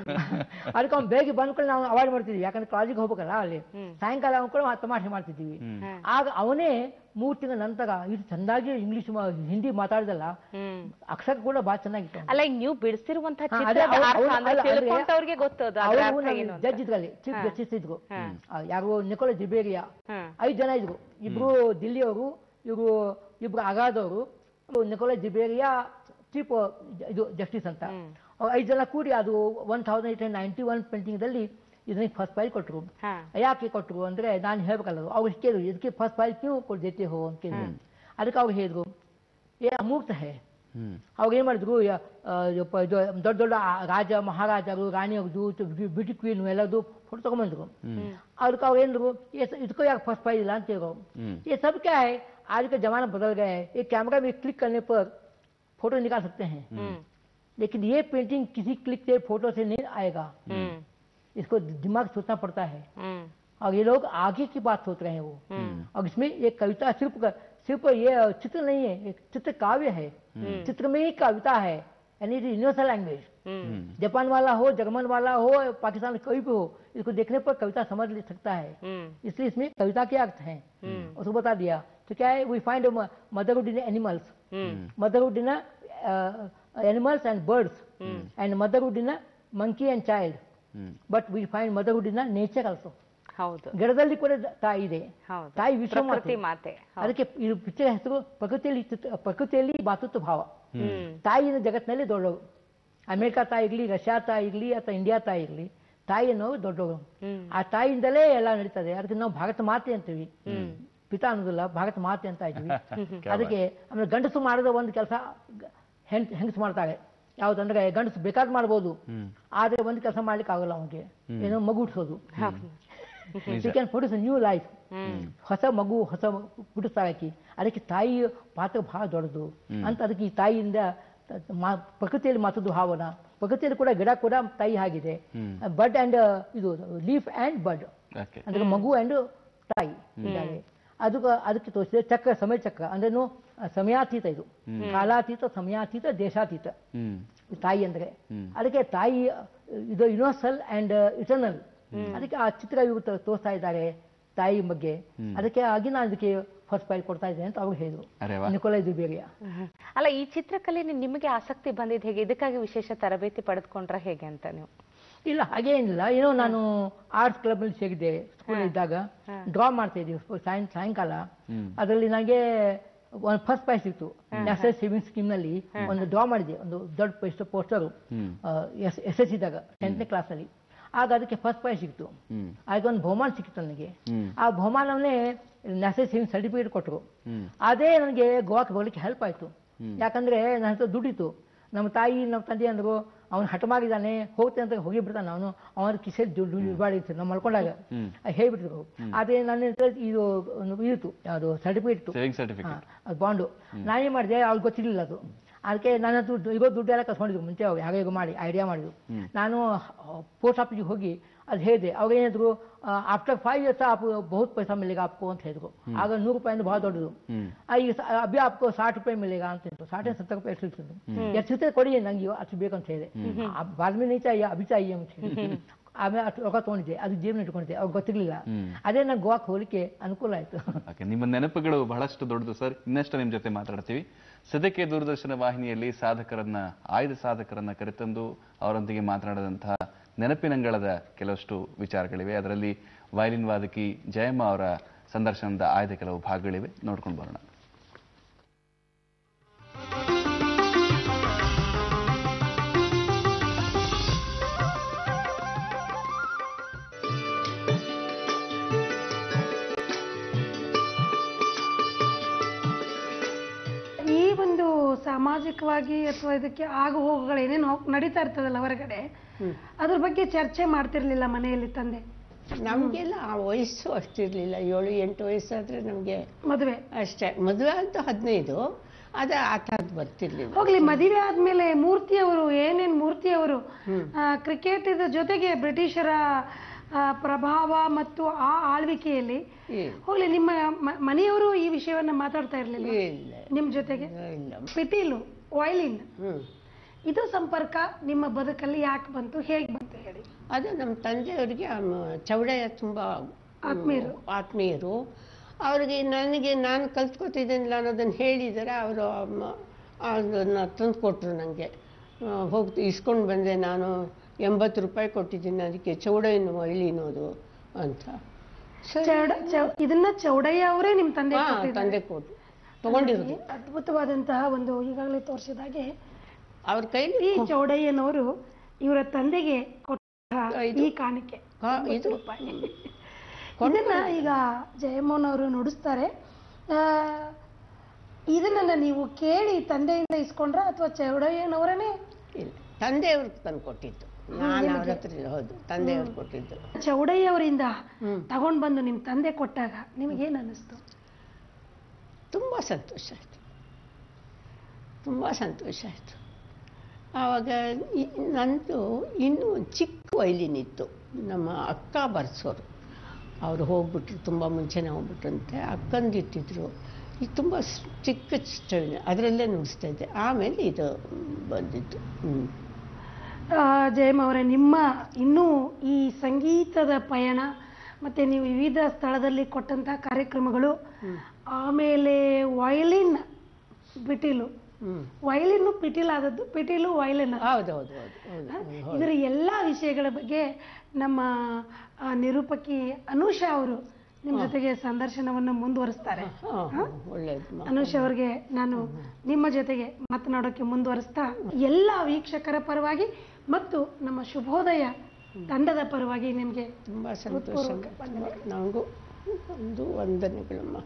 ಅದಕ್ಕೆ ಅವ್ನು ಬೇಗ ಬಂದ್ಕೊಂಡು ನಾವು ಅವಾಯ್ಡ್ ಮಾಡ್ತಿದ್ವಿ ಯಾಕಂದ್ರೆ ಕಾಲೇಜಿಗೆ ಹೋಗ್ಬೇಕಲ್ಲ ಅಲ್ಲಿ ಸಾಯಂಕಾಲ ಅವ್ನು ಕೂಡ ತಮಾಷೆ ಮಾಡ್ತಿದ್ದೀವಿ ಆಗ ಅವನೇ ಮೂರು ತಿಂಗಳ ನಂತರ ಇದು ಚಂದಾಗಿ ಇಂಗ್ಲಿಷ್ ಹಿಂದಿ ಮಾತಾಡಿದಲ್ಲ ಹ್ಮ್ ಅಕ್ಷರ ಕೂಡ ಬಹಳ ಚೆನ್ನಾಗಿತ್ತು ಅಲ್ಲ ಈಗ ನೀವು ಬಿಡಿಸಿರುವಂತ ಹಾ, ಅದೇ ಚಿತ್ರದ ಅವ್ರು- ಅರ್ಥ ಅವ್ರು- ಅಂದ್ರೆ ಅಲ್ಲ, ಆದ್ರೆ ತಿಳ್ಕೊಂಡವ್ರಿಗೆ ಗೊತ್ತದು ಅದ್ರ ಅರ್ಥ ಏನು ಅಂತ. ಜಡ್ಜ್ ಇದ್ರಲ್ಲಿ ಚೀಫ್ ಜಸ್ಟಿಸ್ ಇದ್ರು ಆ, ಯಾರು ನಿಕೋಲ ಜಿಬೇರಿಯಾ ಹಾ. ಐದು ಜನ ಇದ್ರು ಇಬ್ರು ದಿಲ್ಲಿಯವರು ಇವರು ಇಬ್ರು ಅಗಾದವರು ನಿಕೋಲ ಜಿಬೇರಿಯಾ ಚೀಫ್ ಇದು ಜಸ್ಟಿಸ್ ಅಂತ ಅವ್ರು ಐದು ಜನ ಕೂಡಿ ಅದು one thousand eight hundred ninety one ಪೇಂಟಿಂಗ್ದಲ್ಲಿ ಇದನ್ನ ಫಸ್ಟ್ ಪ್ರೈಸ್ ಕೊಟ್ಟರು ಹಾ ಯಾಕೆ ಕೊಟ್ಟರು ಅಂದ್ರೆ ನಾನು ಹೇಳ್ಬೇಕಲ್ಲ ಅದು. ಅವ್ರು ಕೇಳಿದ್ರು ಇದಕ್ಕೆ ಫಸ್ಟ್ ಪ್ರೈಸ್ ಕ್ಯೂ ಕೊಟ್ಟು ದೇತೆ ಹೋ ಅಂತ ಕೇಳಿದ್ರು ಅದಕ್ಕೆ ಅವ್ರು ಹೇಳಿದ್ರು ಏ ಅಮೂರ್ತ ಹೇ ಹ್ಮ್ ಅವ್ರು ಏನು ಮಾಡಿದ್ರು ಯ- ಆ, ಯಪ್ಪ ಇದು ದೊಡ್ಡ ದೊಡ್ಡ ಆ ರಾಜ ಮಹಾರಾಜರು ರಾಣಿಯವ್ರದ್ದು ಬ್ಯೂಟಿ ಕ್ವೀನ್ ಎಲ್ಲದು ಫೋಟೋ ತಗೊಂಬಂದ್ರು ಅದಕ್ಕೆ ಅವ್ರು ಏನಿದ್ರು ಇದಕ್ಕೂ ಯಾಕೆ ಫಸ್ಟ್ ಪ್ರೈಸ್ ಇಲ್ಲ ಅಂತ ಹೇಳಿದ್ರು हम्म। ये सब क्या है आज का जमाना बदल गया है एक कैमरा में क्लिक करने पर फोटो निकाल सकते हैं हम्म लेकिन ये पेंटिंग किसी क्लिक से फोटो से नहीं आएगा हम्म इसको दिमाग सोचना पड़ता है हम्म और ये लोग आगे की बात सोच रहे हैं वो और इसमें एक कविता सिर्फ सिर्फ ये चित्र नहीं है एक चित्र काव्य है चित्र में ही कविता है यानी यूनिवर्सल लैंग्वेज हम्म जापान वाला हो जर्मन वाला हो पाकिस्तान कोई भी हो इसको देखने पर कविता समझ ले सकता है हम्म इसलिए इसमें कविता के अर्थ हैं उसको बता दिया तो क्या है we find motherhood in animals motherhood in animals and birds and motherhood in monkey and child hmm but we find motherhood in nature also ಹೌದು ಗಿಡದಲ್ಲಿ ಕೂಡ ತಾಯಿ ಇದೆ ಹೌದು ತಾಯಿ ವಿಶ್ವ ಪ್ರಕೃತಿ ಮಾತೆ ಹೌದು. ಅದಕ್ಕೆ ಇದು ಪಿಕ್ಚರ್ ಹೆಸರು ಪ್ರಕೃತಿಯಲ್ಲಿ ಚಿತ್ರ- ಪ್ರಕೃತಿಯಲ್ಲಿ ಮಾತೃತ್ವ ಭಾವ ಹ್ಮ್ ತಾಯಿನ ಜಗತ್ತಿನಲ್ಲಿ ದೊಡ್ಡವರು ಅಮೆರಿಕ ತಾಯಿ ಇರಲಿ ರಷ್ಯಾ ತಾಯಿ ಇರಲಿ ಅಥವಾ ಇಂಡಿಯಾ ತಾಯಿ ಇರಲಿ ತಾಯಿ ಅನ್ನೋದು ದೊಡ್ಡವರು ಆ ತಾಯಿಯಿಂದಲೇ ಎಲ್ಲ ನಡೀತದೆ ಅದಕ್ಕೆ ನಾವು ಭಾರತ ಮಾತೆ ಅಂತೀವಿ ಪಿತಾ ಅನ್ನೋದಿಲ್ಲ ಭಾರತ ಮಾತೆ ಅಂತ ಇದ್ವಿ ಅದಕ್ಕೆ ಆಮೇಲೆ ಗಂಡಸು ಮಾಡಿದ ಒಂದು ಕೆಲಸ ಹೆಣ್ ಹೆಂಗಸು ಮಾಡ್ತಾಳೆ ಯಾವುದಂದ್ರೆ ಗಂಡಸು ಬೇಕಾದ್ ಮಾಡ್ಬೋದು ಆದ್ರೆ ಒಂದು ಕೆಲಸ ಮಾಡ್ಲಿಕ್ಕೆ ಆಗಲ್ಲ ಅವನಿಗೆ ಏನೋ ಮಗು ಹುಟ್ಟಿಸೋದು she can produce new life ಹೊಸ ಮಗು ಹೊಸ ಹುಟ್ಟಿಸ್ತಾಳೆ ಆಕಿ ಅದಕ್ಕೆ ತಾಯಿ ಪಾತ್ರ ಬಹಳ ದೊಡ್ಡದು ಅಂತ ಅದಕ್ಕೆ ಈ ತಾಯಿಯಿಂದ ತ- ಮಾ- ಪ್ರಕೃತಿಯಲ್ಲಿ ಮಾತದ್ದು ಭಾವನ ಪ್ರಕೃತಿಯಲ್ಲಿ ಕೂಡ ಗಿಡ ಕೂಡ ತಾಯಿ ಆಗಿದೆ ಬಡ್ ಅಂಡ್ ಇದು ಲೀಫ್ ಅಂಡ್ ಬಡ್ ಓಕೆ ಅಂದ್ರೆ ಮಗು ಅಂಡ್ ತಾಯಿ ಇದ್ದಾವೆ ಅದಕ್ಕೆ ಅದಕ್ಕೆ ತೋರಿಸಿದೆ ಚಕ್ರ ಸಮಯ ಚಕ್ರ ಅಂದ್ರೇನು ಸಮಯಾತೀತ ಇದು ಕಾಲಾತೀತ ಸಮಯಾತೀತ ದೇಶಾತೀತ ಹ್ಮ್ ಈ ತಾಯಿ ಅಂದ್ರೆ ಅದಕ್ಕೆ ತಾಯಿ ಇದು ಯುನಿವರ್ಸಲ್ ಅಂಡ್ ಇಟರ್ನಲ್ ಅದಕ್ಕೆ ಆ ಚಿತ್ರ ಇವು ತೋ- ತೋರಿಸ್ತಾ ಇದ್ದಾರೆ ತಾಯಿ ಬಗ್ಗೆ ಅದಕ್ಕೆ ಆಗಿ ನಾನು ಅದಕ್ಕೆ ಫಸ್ಟ್ ಪ್ರೈಸ್ ಕೊಡ್ತಾ ಇದ್ದೇನೆ ಅಂತ ಅವ್ರು ಹೇಳಿದ್ರು ಅರೆ ವಾ ನಿಕೋಲೈ ದುಬೇರಿಯ ಅಲ್ಲ ಈ ಚಿತ್ರಕಲೆ ನಿಮಗೆ ಆಸಕ್ತಿ ಬಂದಿದ್ದು ಹೇಗೆ ಇದಕ್ಕಾಗಿ ವಿಶೇಷ ತರಬೇತಿ ಪಡೆದುಕೊಂಡ್ರೆ ಹೇಗೆ ಅಂತ ನೀವು ಇಲ್ಲ ಹಾಗೇನಿಲ್ಲ ಏನೋ ನಾನು ಆರ್ಟ್ಸ್ ಕ್ಲಬ್ ಅಲ್ಲಿ ಸೇರಿದ್ದೆ ಸ್ಕೂಲ್ ಇದ್ದಾಗ ಡ್ರಾ ಮಾಡ್ತಾ ಇದ್ದೀವಿ ಸಾಯಂ ಸಾಯಂಕಾಲ ಅದರಲ್ಲಿ ನನಗೆ ಒಂದು ಫಸ್ಟ್ ಪ್ರೈಸ್ ಸಿಕ್ತು ನ್ಯಾಷನಲ್ ಸೇವಿಂಗ್ ಸ್ಕೀಮ್ ನಲ್ಲಿ ಒಂದು ಡ್ರಾ ಮಾಡಿದೆ ಒಂದು ದೊಡ್ಡ ಪೋಸ್ಟರ್ ಎಸ್ ಎಸ್ ಎಸ್ ಇದ್ದಾಗ ಟೆಂತ್ನೇ ಕ್ಲಾಸಲ್ಲಿ ಆಗ ಅದಕ್ಕೆ ಫಸ್ಟ್ ಪ್ರೈಸ್ ಸಿಕ್ತು ಹ್ಮ್ ಆಗ ಒಂದು ಬಹುಮಾನ ಸಿಕ್ಕಿತ್ತು ನನಗೆ ಹ್ಮ್. ಆ ಬಹುಮಾನವನ್ನೇ ನ್ಯಾಷನಲ್ ಸೇವಿಂಗ್ ಸರ್ಟಿಫಿಕೇಟ್ ಕೊಟ್ಟರು ಹ್ಮ್ ಅದೇ ನನಗೆ ಗೋವಾಕ್ಕೆ ಹೋಗ್ಲಿಕ್ಕೆ ಹೆಲ್ಪ್ ಆಯ್ತು ಯಾಕಂದ್ರೆ ನನ್ನ ಹತ್ರ ದುಡ್ಡಿತ್ತು ನಮ್ಮ ತಾಯಿ ನಮ್ಮ ತಂದೆ ಅಂದ್ರು ಅವನು ಹಠಮಾಗಿದ್ದಾನೆ ಹೋಗ್ತೇನೆ ಅಂತ ಹೋಗಿ ಬಿಡ್ತಾನೆ ಅವನು ಅವನ ಕಿಸೆಲ್ ದುಡ್ಡು ಇರ್ಬಾಡಿತ್ತು ನಾವು ಮಲ್ಕೊಂಡಾಗ ಹೇಳ್ಬಿಟ್ಟಿದ್ರು ಆದ್ರೆ ನನ್ನ ಹತ್ರ ಇದು ಒಂದು ಇತ್ತು ಯಾವುದು ಸರ್ಟಿಫಿಕೇಟ್ ಇತ್ತು ಸೇವಿಂಗ್ ಸರ್ಟಿಫಿಕೇಟ್ ಅದು ಬಾಂಡು ನಾನೇನ್ ಮಾಡಿದೆ ಅವ್ರಿಗೆ ಗೊತ್ತಿರಲಿಲ್ಲ ಅದು ಅದಕ್ಕೆ ನನ್ನ ದುಡ್ಡು ಇರೋ ದುಡ್ಡು ಎಲ್ಲ ಕಸ್ಕೊಂಡಿದ್ರು ಮುಂಚೆ ಅವ್ರು ಹಾಗೆ ಹೀಗೆ ಮಾಡಿ ಐಡಿಯಾ ಮಾಡಿದ್ರು ನಾನು ಪೋಸ್ಟ್ ಆಫೀಸ್ಗೆ ಹೋಗಿ ಅದು ಹೇಳಿದೆ ಅವ್ರು ಏನಿದ್ರು ಆಫ್ಟರ್ ಫೈವ್ ಇಯರ್ಸ್ ಆಪ್ ಬಹುತ್ ಪೈಸಾ ಮಿಲೇಗ ಆಪ್ಕೋ ಅಂತ ಹೇಳಿದ್ರು ಆಗ ನೂರು ರೂಪಾಯಿ ಅಂದ್ರೆ ಬಹಳ ದೊಡ್ಡದು ಆ, ಈಗ ಸ- ಅಭಿ ಆಪ್ಕೋ ಸಾಠ್ ರೂಪಾಯಿ ಮಿಲೇಗ ಅಂತ ಹೇಳಿದ್ರು ಸಾಠೆ ಸತ್ತ ರೂಪಾಯಿ ಎಷ್ಟು ಸಿಗ್ತದೆ ಎಷ್ಟು ಸಿಗ್ತದೆ ಕೊಡಿ ನಂಗೆ ಅಷ್ಟು ಬೇಕಂತ ಹೇಳಿದೆ ಬಾದ್ಮಿ ನೈ ಚಾಯಿ ಅಭಿ ಚಾಯಿ ಅಂತ ಹೇಳಿ ಆಮೇಲೆ ಅಷ್ಟು ರೊಕ್ಕ ತೊಗೊಂಡಿದ್ದೆ ಅದು ಜೀವನ ಇಟ್ಕೊಂಡಿದ್ದೆ ಅವ್ರಿಗೆ ಗೊತ್ತಿರ್ಲಿಲ್ಲ ಅದೇ ನಂಗೆ ಗೋವಾಕ್ಕೆ ಹೋಗ್ಲಿಕ್ಕೆ ಅನುಕೂಲ ಆಯ್ತು ಓಕೆ ನಿಮ್ಮ ನೆನಪುಗಳು ಬಹಳಷ್ಟು ದೊಡ್ಡದು ಸರ್ ಇನ್ನಷ್ಟು ನಿಮ್ಮ ಜೊತೆ ಮಾತಾಡ್ತೀವಿ ಸದ್ಯಕ್ಕೆ ದೂರದರ್ಶನ ವಾಹಿನಿಯಲ್ಲಿ ಸಾಧಕರನ್ನ ಆಯ್ದ ಸಾಧಕರನ್ನ ಕರೆತಂದು ಅವರೊಂದಿಗೆ ಮಾತನಾಡಿದಂತಹ ನೆನಪಿನಂಗಳದ ಕೆಲವಷ್ಟು ವಿಚಾರಗಳಿವೆ ಅದರಲ್ಲಿ ವಯಲಿನ್ ವಾದಕಿ ಜಯಮ್ಮ ಅವರ ಸಂದರ್ಶನದ ಆಯ್ದ ಕೆಲವು ಭಾಗಗಳಿವೆ ನೋಡ್ಕೊಂಡು ಬರೋಣ ಈ ಒಂದು ಸಾಮಾಜಿಕವಾಗಿ ಅಥವಾ ಇದಕ್ಕೆ ಆಗು ಹೋಗುಗಳು ಏನೇನು ನಡೀತಾ ಇರ್ತದಲ್ಲ ಹೊರಗಡೆ ಅದ್ರ ಬಗ್ಗೆ ಚರ್ಚೆ ಮಾಡ್ತಿರ್ಲಿಲ್ಲ ಮನೆಯಲ್ಲಿ ತಂದೆ ನಮಗೆಲ್ಲ ಆ ವಯಸ್ಸು ಅಷ್ಟಿರಲಿಲ್ಲ ಏಳು ಎಂಟು ವಯಸ್ಸಾದ್ರೆ ನಮಗೆ ಮದುವೆ ಅಷ್ಟೇ ಮದುವೆ ಅಂತೂ ಹದಿನೈದು ಆದರೆ ಆ ಥರದ್ದು ಬರ್ತಿರ್ಲಿಲ್ಲ ಹೋಗ್ಲಿ ಮದುವೆ ಆದ್ಮೇಲೆ ಮೂರ್ತಿಯವರು ಏನೇನ್ ಮೂರ್ತಿಯವರು ಕ್ರಿಕೆಟ್ ಜೊತೆಗೆ ಬ್ರಿಟಿಷರ ಆ, ಪ್ರಭಾವ ಮತ್ತು ಆ ಆಳ್ವಿಕೆಯಲ್ಲಿ ಇಲ್ಲ. ಹೋಗ್ಲಿ ನಿಮ್ಮ ಮ- ಮನೆಯವರು ಈ ವಿಷಯವನ್ನ ಮಾತಾಡ್ತಾ ಇರ್ಲಿಲ್ಲ ಇಲ್ಲ ನಿಮ್ ಜೊತೆಗೆ ಇಲ್ಲ ಪಿಟೀಲು ವಯಲಿನ್ ಹ್ಞೂ ಇದು ಸಂಪರ್ಕ ನಿಮ್ಮ ಬದುಕಲ್ಲಿ ಯಾಕೆ ಬಂತು ಹೇಗೆ ಬಂತು ಹೇಳಿ ಅದು ನಮ್ಮ ತಂದೆಯವರಿಗೆ ಆ ಮ- ಚೌಡಯ್ಯ ತುಂಬ ಆತ್ಮೀಯರು. ಆತ್ಮೀಯರು ಅವರಿಗೆ ನನಗೆ ನಾನು ಕಲ್ತ್ಕೊತಿದ್ದೇನಿಲ್ಲ ಅನ್ನೋದನ್ನು ಹೇಳಿದರೆ ಅವರು ಅದನ್ನು ತಂದು ಕೊಟ್ಟರು ನನಗೆ ಹೋಗಿ ಇಸ್ಕೊಂಡು ಬಂದೆ ನಾನು ಎಂಬತ್ತು ರೂಪಾಯಿ ಕೊಟ್ಟಿದ್ದೀನಿ ಅದಕ್ಕೆ ಚೌಡಯ್ಯನ ವೈಲಿನೋದು ಅಂತ ಸರಿ ಚೌಡ- ಚೌ- ಇದನ್ನ ಚೌಡಯ್ಯ ಅವರೇ ನಿಮ್ ತಂದೆ ಹಾ, ಕೊಟ್ಟಿದ್ದಾರೆ. ತಂದೆ ಕೊಟ್ಟು ತಗೊಂಡಿರೋದು ಅದ್ಭುತವಾದಂತಹ ಒಂದು ಈಗಾಗಲೇ ತೋರಿಸಿದ ಹಾಗೆ ಅವ್ರ ಕೈಲಿ ಈ ಚೌಡಯ್ಯನವರು ಇವರ ತಂದೆಗೆ ಕೊಟ್ಟ ಇದು- ಈ ಕಾಣಿಕೆ ಹಾ, ಇದು ರೂಪಾಯಿ ಇದನ್ನ ಈಗ ಜಯಮೋಹನ್ ಅವರು ನುಡಿಸ್ತಾರೆ ಆ, ಇದನ್ನ ನೀವು ಕೇಳಿ ತಂದೆಯಿಂದ ಇಸ್ಕೊಂಡ್ರ ಅಥವಾ ಚೌಡಯ್ಯನವರನೇ ಇಲ್ಲ ತಂದೆಯವ್ರಿಗೆ ತಂದು ಕೊಟ್ಟಿದ್ದು ನಾನು ಅವ್ರ ಹತ್ರ ಇಲ್ಲ, ಹೌದು ತಂದೆಯವ್ರು ಕೊಟ್ಟಿದ್ದು ಚೌಡಯ್ಯ ಅವರಿಂದ ಹ್ಮ್. ತಗೊಂಡ್ ಬಂದು ನಿಮ್ ತಂದೆ ಕೊಟ್ಟಾಗ ನಿಮಗೇನ್ ಅನ್ನಿಸ್ತು ತುಂಬ ಸಂತೋಷ ಆಯಿತು ತುಂಬ ಸಂತೋಷ ಆಯಿತು ಆವಾಗ ಇ- ನಂದು ಇನ್ನೂ ಒಂದು ಚಿಕ್ಕ ವೈಲಿನ್ ಇತ್ತು ನಮ್ಮ ಅಕ್ಕ ಬರ್ಸೋರು ಅವರು ಹೋಗ್ಬಿಟ್ರು ತುಂಬ ಮುಂಚೆನೇ ಹೋಗ್ಬಿಟ್ರಂತೆ ಅಕ್ಕಂದಿಟ್ಟಿದ್ರು ಇದು ತುಂಬ ಸ್- ಚಿಕ್ಕ ಸ್ಟವಿನ ಅದರಲ್ಲೇ ನುಡಿಸ್ತಾ ಇದ್ದೆ ಆಮೇಲೆ ಇದು ಬಂದಿದ್ದು ಹ್ಞೂ ಆ, ಜಯಮ್ಮ ಅವರೇ ನಿಮ್ಮ ಇನ್ನೂ ಈ ಸಂಗೀತದ ಪಯಣ ಮತ್ತೆ ನೀವು ವಿವಿಧ ಸ್ಥಳದಲ್ಲಿ ಕೊಟ್ಟಂತಹ ಕಾರ್ಯಕ್ರಮಗಳು ಆಮೇಲೆ ವಯಲಿನ್ ಪಿಟೀಲು ಹ್ಞೂ ವಯಲಿನ್ನು ಪಿಟೀಲ್ ಆದದ್ದು ಪಿಟೀಲು ವಯಲಿನ್ ಹೌದು ಹೌದು ಹೌದು ಹೌದು ಇದರ ಎಲ್ಲ ವಿಷಯಗಳ ಬಗ್ಗೆ ನಮ್ಮ ಆ, ನಿರೂಪಕಿ ಅನುಷಾ ಅವರು ನಿಮ್ಮ ಜೊತೆಗೆ ಸಂದರ್ಶನವನ್ನು ಮುಂದುವರಿಸ್ತಾರೆ ಹಾಂ ಒಳ್ಳೇದು ಅನುಷ್ ಅವರಿಗೆ ನಾನು ನಿಮ್ಮ ಜೊತೆಗೆ ಮಾತನಾಡೋಕೆ ಮುಂದುವರಿಸ್ತಾ ಎಲ್ಲ ವೀಕ್ಷಕರ ಪರವಾಗಿ ಮತ್ತು ನಮ್ಮ ಶುಭೋದಯ ತಂಡದ ಪರವಾಗಿ ನಿಮಗೆ ತುಂಬ ಸಂತೋಷ ನನಗೂ ಒಂದು ವಂದನೆಗಳಮ್ಮ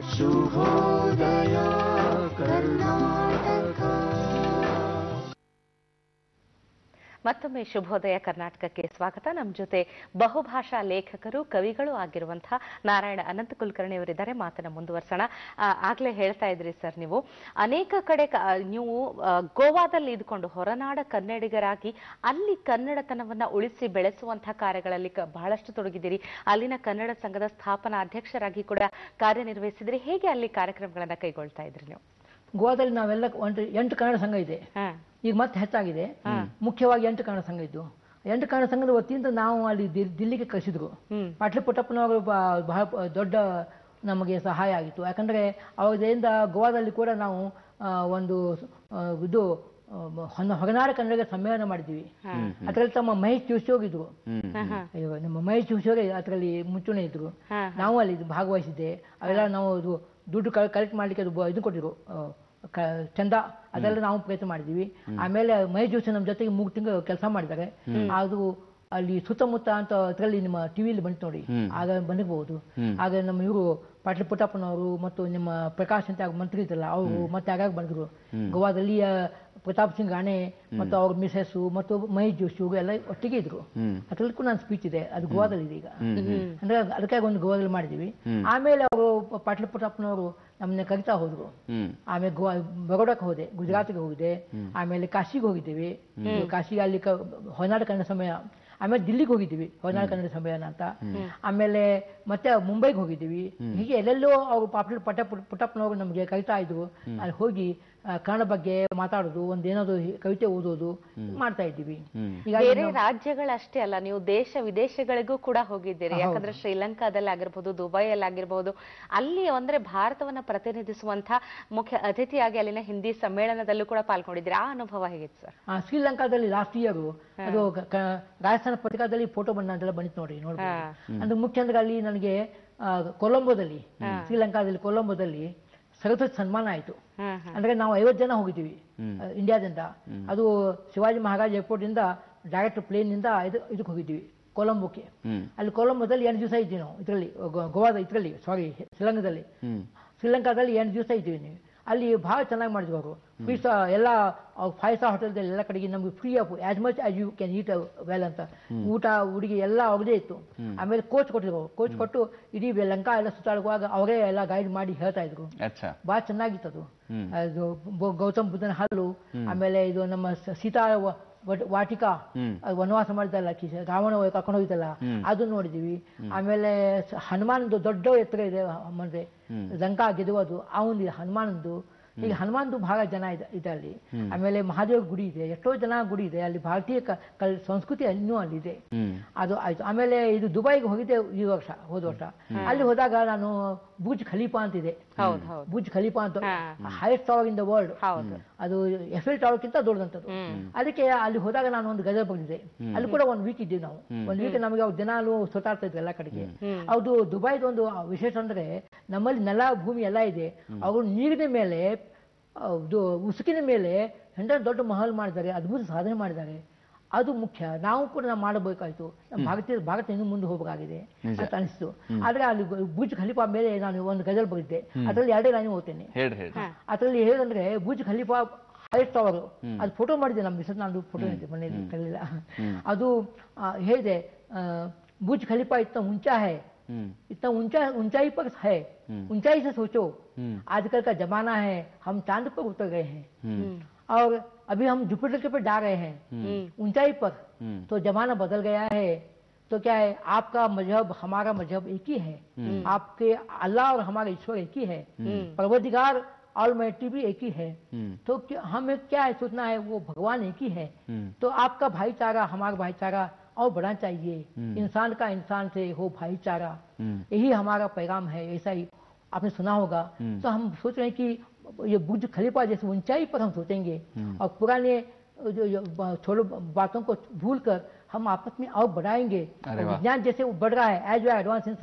ಮತ್ತೊಮ್ಮೆ ಶುಭೋದಯ ಕರ್ನಾಟಕಕ್ಕೆ ಸ್ವಾಗತ ನಮ್ಮ ಜೊತೆ ಬಹುಭಾಷಾ ಲೇಖಕರು ಕವಿಗಳು ಆಗಿರುವಂತಹ ನಾರಾಯಣ ಅನಂತ ಕುಲಕರ್ಣಿ ಅವರಿದ್ದಾರೆ ಮಾತನ್ನ ಮುಂದುವರ್ಸೋಣ ಆ, ಆಗ್ಲೇ ಹೇಳ್ತಾ ಇದ್ರಿ ಸರ್ ನೀವು ಅನೇಕ ಕಡೆ ಕ- ಆ, ನೀವು ಆ, ಗೋವಾದಲ್ಲಿ ಇದ್ಕೊಂಡು ಹೊರನಾಡ ಕನ್ನಡಿಗರಾಗಿ ಅಲ್ಲಿ ಕನ್ನಡತನವನ್ನ ಉಳಿಸಿ ಬೆಳೆಸುವಂತಹ ಕಾರ್ಯಗಳಲ್ಲಿ ಕ- ಬಹಳಷ್ಟು ತೊಡಗಿದ್ದೀರಿ ಅಲ್ಲಿನ ಕನ್ನಡ ಸಂಘದ ಸ್ಥಾಪನಾ ಅಧ್ಯಕ್ಷರಾಗಿ ಕೂಡ ಕಾರ್ಯನಿರ್ವಹಿಸಿದ್ರಿ ಹೇಗೆ ಅಲ್ಲಿ ಕಾರ್ಯಕ್ರಮಗಳನ್ನ ಕೈಗೊಳ್ತಾ ಇದ್ರಿ ನೀವು ಗೋವಾದಲ್ಲಿ ನಾವೆಲ್ಲ ಒಂದು ಎಂಟು ಕನ್ನಡ ಸಂಘ ಇದೆ ಹಾ ಈಗ ಮತ್ತೆ ಹೆಚ್ಚಾಗಿದೆ ಮುಖ್ಯವಾಗಿ ಎಂಟು ಕನ್ನಡ ಸಂಘ ಇದ್ದು ಎಂಟು ಕನ್ನಡ ಸಂಘದ ವತಿಯಿಂದ ನಾವು ಅಲ್ಲಿ ದಿ- ದಿಲ್ಲಿಗೆ ಕಳಿಸಿದ್ರು ಹ್ಮ್. ಪಾಟ್ಲಿ ಪುಟ್ಟಪ್ಪನವರು ಬ- ಬಹಳ ಪ- ದೊಡ್ಡ ನಮಗೆ ಸಹಾಯ ಆಗಿತ್ತು ಯಾಕಂದ್ರೆ ಅವರಿಂದ ಗೋವಾದಲ್ಲಿ ಕೂಡ ನಾವು ಆ, ಒಂದು ಆ, ಇದು ಆ, ಹೊನ್ನ- ಹೊಗನಾಡ ಕನ್ನಡಿಗ ಸಮ್ಮೇಳನ ಮಾಡಿದ್ವಿ ಅದರಲ್ಲಿ ತಮ್ಮ ಮಹೇಶ್ ಜೋಶಿ ಹೋಗಿದ್ರು ಅಯ್ಯೋ ನಮ್ಮ ಮಹೇಶ್ ಜೋಶಿ ಅವರೇ ಅದರಲ್ಲಿ ಮುಂಚೂಣಿ ಇದ್ರು ನಾವು ಅಲ್ಲಿ ಭಾಗವಹಿಸಿದ್ದೆ ಅವೆಲ್ಲ ನಾವು ಅದು ದುಡ್ಡು ಕಲೆಕ್ಟ್ ಮಾಡ್ಲಿಕ್ಕೆ ಅದು ಬ- ಇದು ಕೊಟ್ಟಿದ್ರು ಆ, ಕ- ಚಂದ ಅದೆಲ್ಲ ನಾವು ಪ್ರಯತ್ನ ಮಾಡಿದ್ವಿ ಆಮೇಲೆ ಮಹೇಶ್ ಜೋಶಿ ನಮ್ಮ ಜೊತೆಗೆ ಮೂರು ತಿಂಗಳು ಕೆಲಸ ಮಾಡಿದ್ದಾರೆ ಅದು ಅಲ್ಲಿ ಸುತ್ತಮುತ್ತ ಅಂತ ಅದರಲ್ಲಿ ನಿಮ್ಮ ಟಿವಿಲಿ ಬಂತು ನೋಡಿ ಆಗ ಬಂದಿರಬಹುದು ಆಗ ನಮ್ಮ ಇವರು ಪಾಟೀಲ್ ಪುಟ್ಟಪ್ಪನವರು ಮತ್ತು ನಿಮ್ಮ ಪ್ರಕಾಶ್ ಅಂತ ಮಂತ್ರಿ ಇದ್ರಲ್ಲ ಅವರು ಮತ್ತೆ ಆಗಾಗ ಬಂದ್ರು ಗೋವಾದಲ್ಲಿ ಆ, ಪ್ರತಾಪ್ ಸಿಂಗ್ ರಾಣೆ ಮತ್ತು ಅವ್ರ ಮಿಸಸ್ಸು ಮತ್ತು ಮಹೇಶ್ ಜೋಶಿ ಇವ್ರು ಎಲ್ಲ ಒಟ್ಟಿಗೆ ಇದ್ರು ಅದ್ರಲ್ಲಿ ಕೂಡ ನನ್ನ ಸ್ಪೀಚ್ ಇದೆ ಅದು ಗೋವಾದಲ್ಲಿ ಇದೆ ಈಗ ಅಂದ್ರೆ ಅದಕ್ಕಾಗಿ ಒಂದು ಗೋವಾದಲ್ಲಿ ಮಾಡಿದ್ವಿ ಆಮೇಲೆ ಅವರು ಪಾಟೀಲ್ ಪುಟ್ಟಪ್ಪನವರು ನಮ್ಮನ್ನ ಕರಿತಾ ಹೋದ್ರು ಹ್ಮ್ ಆಮೇಲೆ ಗೋವಾ ಬರೋಡಕ್ಕೆ ಹೋದೆ ಗುಜರಾತ್ಗೆ ಹೋಗಿದೆ ಆಮೇಲೆ ಕಾಶಿಗೆ ಹೋಗಿದ್ದೀವಿ ಕಾಶಿಗೆ ಅಲ್ಲಿ ಕ- ಹೊರನಾಡು ಕನ್ನಡ ಸಮಯ ಆಮೇಲೆ ದಿಲ್ಲಿಗೆ ಹೋಗಿದ್ದೀವಿ ಹೊರನಾಡು ಕನ್ನಡ ಸಮ್ಮೇಳನ ಅಂತ ಆಮೇಲೆ ಮತ್ತೆ ಮುಂಬೈಗೆ ಹೋಗಿದ್ದೀವಿ ಹೀಗೆ ಎಲ್ಲೆಲ್ಲೋ ಅವರು ಪಾಪಿ ಪಟ ಪುಟ್ಟಪ್ಪನವರು ನಮಗೆ ಕರಿತಾ ಇದ್ರು ಅಲ್ಲಿ ಹೋಗಿ ಆ, ಕನ್ನಡ ಬಗ್ಗೆ ಮಾತಾಡೋದು ಒಂದೇನಾದ್ರು ಕವಿತೆ ಓದೋದು ಮಾಡ್ತಾ ಇದ್ದೀವಿ ಈಗ ಬೇರೆ ರಾಜ್ಯಗಳಷ್ಟೇ ಅಲ್ಲ ನೀವು ದೇಶ ವಿದೇಶಗಳಿಗೂ ಕೂಡ ಹೋಗಿದ್ದೀರಿ ಯಾಕಂದ್ರೆ ಶ್ರೀಲಂಕಾದಲ್ಲಿ ಆಗಿರ್ಬೋದು ದುಬೈಯಲ್ಲಿ ಆಗಿರ್ಬೋದು ಅಲ್ಲಿ ಅಂದ್ರೆ ಭಾರತವನ್ನ ಪ್ರತಿನಿಧಿಸುವಂತ ಮುಖ್ಯ ಅತಿಥಿಯಾಗಿ ಅಲ್ಲಿನ ಹಿಂದಿ ಸಮ್ಮೇಳನದಲ್ಲೂ ಕೂಡ ಪಾಲ್ಗೊಂಡಿದ್ದೀರಿ ಆ ಅನುಭವ ಹೇಗಿತ್ತು ಸರ್ ಆ, ಶ್ರೀಲಂಕಾದಲ್ಲಿ ಲಾಸ್ಟ್ ಇಯರ್ ಅದು ಕ- ಕ- ರಾಜಸ್ಥಾನ ಪತ್ರಿಕಾದಲ್ಲಿ ಫೋಟೋ ಬಂದಂತೆಲ್ಲ ಬಂದಿತ್ತು ನೋಡಿ ನೋಡ್ಬೋದು ಅಂದ್ರೆ ಮುಖ್ಯ ಅಂದ್ರೆ ಅಲ್ಲಿ ನನಗೆ ಆ, ಕೊಲಂಬೋದಲ್ಲಿ ಶ್ರೀಲಂಕಾದಲ್ಲಿ ಕೊಲಂಬೋದಲ್ಲಿ ಸರಸ್ವತಿ ಸನ್ಮಾನ ಆಯಿತು ಅಂದ್ರೆ ನಾವು ಐವತ್ತು ಜನ ಹೋಗಿದ್ದೀವಿ ಆ, ಇಂಡಿಯಾದಿಂದ ಅದು ಶಿವಾಜಿ ಮಹಾರಾಜ್ ಏರ್ಪೋರ್ಟ್ ಇಂದ ಡೈರೆಕ್ಟ್ ಪ್ಲೇನ್ ನಿಂದ ಇದು ಇದಕ್ಕೆ ಹೋಗಿದ್ದೀವಿ ಕೊಲಂಬೋಕ್ಕೆ ಅಲ್ಲಿ ಕೊಲಂಬೋದಲ್ಲಿ ಎಂಟು ದಿವಸ ಇದ್ವಿ ನಾವು ಇದರಲ್ಲಿ ಗೋವಾದ ಇದರಲ್ಲಿ ಸಾರಿ ಶ್ರೀಲಂಕಾದಲ್ಲಿ ಶ್ರೀಲಂಕಾದಲ್ಲಿ ಎಂಟು ದಿವಸ ಇದ್ದೀವಿ ನೀವು ಅಲ್ಲಿ ಬಹಳ ಚೆನ್ನಾಗಿ ಮಾಡಿದ್ರು ಅವರು ಫ್ರೀ ಎಲ್ಲ ಫೈವ್ ಸ್ಟಾರ್ ಹೋಟೆಲ್ದಲ್ಲಿ ಎಲ್ಲ ಕಡೆಗೆ ನಮ್ಗೆ free of as much as you can eat well ಅಂತ ಊಟ ಹುಡುಗಿ ಎಲ್ಲ ಅವ್ರದೇ ಇತ್ತು ಆಮೇಲೆ ಕೋಚ್ ಕೊಟ್ಟಿದ್ರು ಕೋಚ್ ಕೊಟ್ಟು ಇಡೀ ಲಂಕಾ ಎಲ್ಲ ಸುತ್ತಾಡುವಾಗ ಅವರೇ ಎಲ್ಲ ಗೈಡ್ ಮಾಡಿ ಹೇಳ್ತಾ ಇದ್ರು ಅಚ್ಚಾ ಬಹಳ ಚೆನ್ನಾಗಿತ್ತು ಅದು ಅದು ಬೊ- ಗೌತಮ್ ಬುದ್ಧನ ಹಲ್ಲು ಆಮೇಲೆ ಇದು ನಮ್ಮ ಸ- ಸೀತಾ ವ- ವಟ್- ವಾಟಿಕಾ ಅದು ವನವಾಸ ಮಾಡಿದಲ್ಲ ಕಿ ರಾವಣ ಕರ್ಕೊಂಡು ಹೋಗಿದ್ದಲ್ಲ ಅದು ನೋಡಿದೀವಿ ಆಮೇಲೆ ಸ- ಹನುಮಾನ್ದು ದೊಡ್ಡ ಎತ್ತರ ಇದೆ ಅಂದ್ರೆ ಲಂಕಾ ಗೆದುವುದು ಅವನು ಹನುಮಾನಂದು ಈಗ ಹನುಮಾನ್ದು ಬಹಳ ಜನ ಇದೆ ಇದೆ ಅಲ್ಲಿ ಆಮೇಲೆ ಮಹಾದೇವ ಗುಡಿ ಇದೆ ಎಷ್ಟೋ ಜನ ಗುಡಿ ಇದೆ ಅಲ್ಲಿ ಭಾರತೀಯ ಕ- ಕಲ್ ಸಂಸ್ಕೃತಿ ಇನ್ನೂ ಅಲ್ಲಿ ಇದೆ ಅದು ಆಯ್ತು ಆಮೇಲೆ ಇದು ದುಬೈಗೆ ಹೋಗಿದ್ದೆ ಈ ವರ್ಷ ಹೋದ ವರ್ಷ ಅಲ್ಲಿ ಹೋದಾಗ ನಾನು ಬುಜ್ ಖಲೀಫಾ ಅಂತಿದೆ ಬುಜ್ ಖಲೀಫಾ ಅಂತ highest tower in the world ಅದು ಎಫೆಲ್ ಟವರ್ಕ್ಕಿಂತ ದೊಡ್ಡದಂತದ್ದು ಅದಕ್ಕೆ ಅಲ್ಲಿ ಹೋದಾಗ ನಾನು ಒಂದು ಗಜಲ್ ಬರೆದಿದೆ ಅಲ್ಲಿ ಕೂಡ ಒಂದು ವೀಕ್ ಇದ್ದೀವಿ ನಾವು ಒಂದು ವೀಕ್ ನಮಗೆ ಅವ್ರು ದಿನಾಲು ಸುತ್ತಾಡ್ತಾ ಇದ್ರು ಎಲ್ಲ ಕಡೆಗೆ ಅದು ದುಬೈದ ಒಂದು ವಿಶೇಷ ಅಂದ್ರೆ ನಮ್ಮಲ್ಲಿ ನೆಲ ಭೂಮಿ ಎಲ್ಲ ಇದೆ ಅವರು ನೀರಿನ ಮೇಲೆ ಆ, ಇದು ಉಸುಕಿನ ಮೇಲೆ ಹೆಂಡ ದೊಡ್ಡ ಮಹಲ್ ಮಾಡಿದ್ದಾರೆ ಅದ್ಭುತ ಸಾಧನೆ ಮಾಡಿದ್ದಾರೆ ಅದು ಮುಖ್ಯ ನಾವು ಕೂಡ ನಾವು ಮಾಡಬೇಕಾಯ್ತು ನಮ್ಮ ಭಾರತೀಯ ಭಾರತ ಇನ್ನೂ ಮುಂದೆ ಹೋಗಬೇಕಾಗಿದೆ ಅಂತ ಅನಿಸ್ತು ಆದ್ರೆ ಅಲ್ಲಿ ಬುಜ್ ಖಲೀಫಾ ಮೇಲೆ ನಾನು ಒಂದು ಗಜಲ್ ಬರೆದಿದ್ದೆ ಅದರಲ್ಲಿ ಎರಡೇ ಲೈನ್ ಓದ್ತೇನೆ ಹೇಳಿ ಹೇಳಿ ಅದರಲ್ಲಿ ಹೇಗಂದ್ರೆ ಬುಜ್ ಖಲೀಫಾ ಹೈಟ್ ಅವರು ಅದು ಫೋಟೋ ಮಾಡಿದೆ ನಮ್ಮ ಮಿಸಸ್ ನಾನು ಫೋಟೋ ಇದೆ ಮನೆಯಲ್ಲಿ ಕಲಿಲ್ಲ ಅದು ಆ, ಹೇಳಿದೆ ಆ, ಬುಜ್ ಖಲೀಫಾ ಇತ್ತ ऊंचा है इतना ऊंचा ऊंचाई पर है ऊंचाई से सोचो आजकल का जमाना है हम चांद पर उतर गए हैं और अभी हम जुपिटर के पर जा रहे हैं ऊंचाई पर तो जमाना बदल गया है तो क्या है आपका मजहब हमारा मजहब एक ही है आपके अल्लाह और हमारा ईश्वर एक ही है परवदिगार और भी एक ही है तो क्या- हमें क्या है सोचना है वो भगवान एक ही है तो आपका भाईचारा हमारा भाईचारा और बढ़ना चाहिए इंसान का इंसान से हो भाईचारा यही हमारा पैगाम है ऐसा ही आपने सुना होगा तो हम सोच रहे हैं कि ये बुर्ज खलीफा जैसे ऊंचाई पर हम सोचेंगे और पुराने जो जो ब- छोड़ो बातों को भूल कर हम आपस में और बढ़ाएंगे अरे और वाह। विज्ञान जैसे वो बढ़ रहा है as we advance in science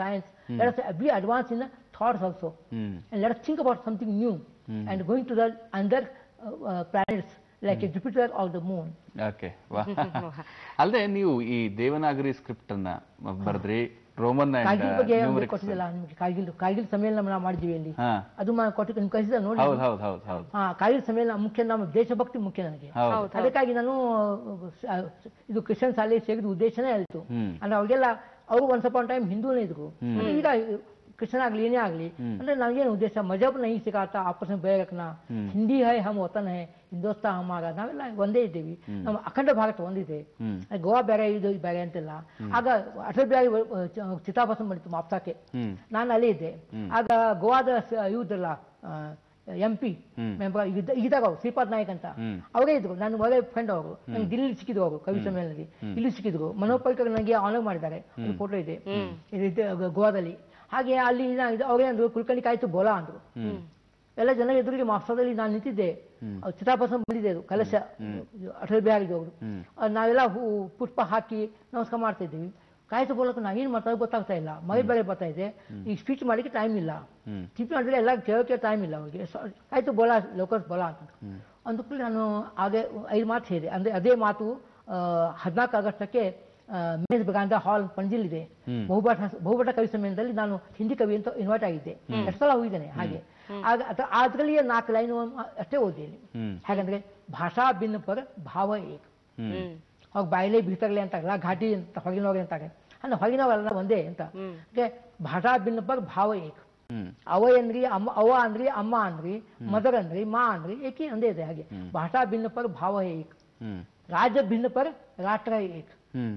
Let us be advanced in the thoughts also. Hmm And let us think about something new. And going to the other uh, uh, planets like a Jupiter or the moon. Okay ವಾ ಅಲ್ಲದೆ ನೀವು ಈ Devanagari script ಅನ್ನ ಬರೆದ್ರಿ Roman Kargil ಬಗ್ಗೆ ಒಂದು ನ್ಯೂಮರಿಕ್ಸ್ ಕೊಟ್ಟಿದ್ದಲ್ಲ ನಿಮಗೆ ಕಾರ್ಗಿಲ್ ಕಾರ್ಗಿಲ್ ಸಮ್ಮೇಳನ ನಾವು ಮಾಡಿದ್ದೀವಿ ಅಲ್ಲಿ ಹಾ ಅದು ಮಾ- ಕೊಟ್ಟು ನಿಮ್ಗೆ ಕಳಿಸಿದ ನೋಡಿ ಹೌದು ಹೌದು ಹೌದು ಹೌದು ಹಾ ಕಾರ್ಗಿಲ್ ಸಮ್ಮೇಳನ ಮುಖ್ಯ ನಮ್ಮ ದೇಶಭಕ್ತಿ ಮುಖ್ಯ ನನಗೆ ಹೌದು ಅದಕ್ಕಾಗಿ ನಾನು ಆ, ಇದು ಕ್ರಿಶ್ಚಿಯನ್ ಶಾಲೆ ಸೇರಿದ ಉದ್ದೇಶನೇ ಆಯಿತು ಹ್ಮ್. ಅಂದ್ರೆ ಅವ್ರಿಗೆಲ್ಲ ಅವರು ಒಂದ್ ಸ್ವಲ್ಪ ಟೈಮ್ ಹಿಂದೂನೇ ಇದ್ರು ಅಂದ್ರೆ ಈಗ ಕ್ರಿಶ್ಚಿಯನ್ ಆಗ್ಲಿ ಏನೇ ಆಗ್ಲಿ ಅಂದ್ರೆ ನನಗೇನು ಉದ್ದೇಶ ಮಜಬ್ ನಹಿ ಸಿಗಾತ ಆಪಸ್ ಮೇ ಬೇರೆ ರಖನಾ ಹಿಂದಿ ಹೈ ಹಮ್ ವತನ್ ಹೈ ಹಿಂದೋಸ್ತಾ ಹಮಾರ ನಾವೆಲ್ಲ ಒಂದೇ ಇದ್ದೀವಿ ನಮ್ಮ ಅಖಂಡ ಭಾರತ ಒಂದಿದೆ ಹ್ಮ್. ಗೋವಾ ಬೇರೆ ಇದು ಬೇರೆ ಅಂತಿಲ್ಲ ಆಗ ಅಟಲ್ ಬಿಹಾರಿ ವ- ಚ- ಚಿತಾಭಸ್ಮ ಮಾಡಿತ್ತು ಮಾಪ್ಸಾಕ್ಕೆ ಹ್ಮ್ ನಾನು ಅಲ್ಲೇ ಇದ್ದೆ ಆಗ ಗೋವಾದ ಸ- ಇವ್ರಲ್ಲ ಎಂ ಪಿ ಮೆಂಬರ್ ಇದ್ದಾಗ ಅವರು ಶ್ರೀಪಾದ್ ನಾಯಕ್ ಅಂತ ಹ್ಮ್. ಅವರೇ ಇದ್ರು ನನ್ನ ಒಳ್ಳೆ ಫ್ರೆಂಡ್ ಅವರು ನಂಗೆ ದಿಲ್ಲಿ ಸಿಕ್ಕಿದ್ರು ಅವರು ಕವಿ ಸಮ್ಮೇಳನದಲ್ಲಿ ಇಲ್ಲಿ ಸಿಕ್ಕಿದ್ರು ಮನೋಜ್ ಪರಿಕರ್ ನನಗೆ ಆನರ್ ಮಾಡಿದ್ದಾರೆ ಫೋಟೋ ಇದೆ ಇದು ಇದೆ, ಗ- ಗೋವಾದಲ್ಲಿ ಹಾಗೆ ಅಲ್ಲಿ ನಾ- ಇದು ಅವರೇ ಅಂದ್ರು ಕುಲ್ಕರ್ಣಿ ಕಾಯ್ತು ಬೋಲಾ ಅಂದ್ರು ಎಲ್ಲ ಜನ ಎದುರಿಗೆ ಮಾಸ್ಟರ್ದಲ್ಲಿ ನಾನು ನಿಂತಿದ್ದೆ ಅವ್ರು ಚಿತಾಭಸ್ಮ ಬಂದಿದೆ ಅದು ಕಲಶ ಅಟಲ್ ಬಿಹಾರಿಗೆ ಅವರು ನಾವೆಲ್ಲ ಹೂ ಪುಷ್ಪ ಹಾಕಿ ನಮಸ್ಕಾರ ಮಾಡ್ತಾ ಇದ್ದೀವಿ ಕಾಯ್ತು ಬೋಲಕ್ಕೆ ನಾವೇನು ಮಾತಾಡೋದು ಗೊತ್ತಾಗ್ತಾ ಇಲ್ಲ ಮಳೆ ಬೇರೆ ಬರ್ತಾ ಇದೆ ಈಗ ಸ್ಪೀಚ್ ಮಾಡಲಿಕ್ಕೆ ಟೈಮ್ ಇಲ್ಲ ಹ್ಮ್. ಸ್ಪೀಚ್ ಮಾಡಿದ್ರೆ ಎಲ್ಲ ಕೇಳೋಕ್ಕೆ ಟೈಮ್ ಇಲ್ಲ ಅವ್ರಿಗೆ ಸೊ, ಆಯ್ತು ಬೋಲಾ ಲೋಕಸ್ ಬೋಲಾ ಅಂತ ಅಂದ್ಕೂಡಲೇ ನಾನು ಹಾಗೆ ಐದು ಮಾತು ಹೇಳಿದೆ ಅಂದ್ರೆ ಅದೇ ಮಾತು ಹದಿನಾಲ್ಕು ಆಗಸ್ಟಕ್ಕೆ ಮೇಸ್ ಬಗಾಂಧ ಹಾಲ್ ಪಂಜಿಲಿದೆ ಬಹುಭಾಷ ಬಹುಭಟ ಕವಿ ಸಮ್ಮೇಳನದಲ್ಲಿ ನಾನು ಹಿಂದಿ ಕವಿ ಅಂತ ಇನ್ವೈಟ್ ಆಗಿದ್ದೆ ಎಷ್ಟು ಸಲ ಹೋಗಿದ್ದೇನೆ ಹಾಗೆ ಆಗ ಅದ- ಅದ್ರಲ್ಲಿಯೇ ನಾಲ್ಕು ಲೈನು ಅಷ್ಟೇ ಓದಿದ್ದೀನಿ ಹ್ಮ್ ಹಾಗಂದ್ರೆ ಭಾಷಾ ಭಿನ್ನ ಪರ ಭಾವ ಏಕ ಹ್ಮ್ ಅವಾಗ ಬಾಯಿಲೆ ಬೀತರ್ಲೆ ಅಂತಾರಲ್ಲ ಘಾಟಿ ಅಂತ ಹೊರಗಿನವ್ರೆ ಅಂತಾರೆ ಅಂದ್ರೆ ಹೊರಗಿನವರೆಲ್ಲ ಒಂದೇ ಅಂತ ಹಾಗೆ ಭಾಷಾ ಭಿನ್ನ ಪರ ಭಾವ ಏಕ ಹ್ಮ್ ಅವ ಅಂದ್ರಿ ಅಮ್ಮ ಅವ ಅಂದ್ರಿ ಅಮ್ಮ ಅಂದ್ರಿ ಮದರ್ ಅಂದ್ರಿ ಮಾ ಅಂದ್ರಿ ಏಕೆ ಒಂದೇ ಇದೆ ಹಾಗೆ ಭಾಷಾ ಭಿನ್ನ ಪರ ಭಾವ ಏಕ ಹ್ಮ್ राज्य भिन्न पर राष्ट्र एक ಹ್ಮ್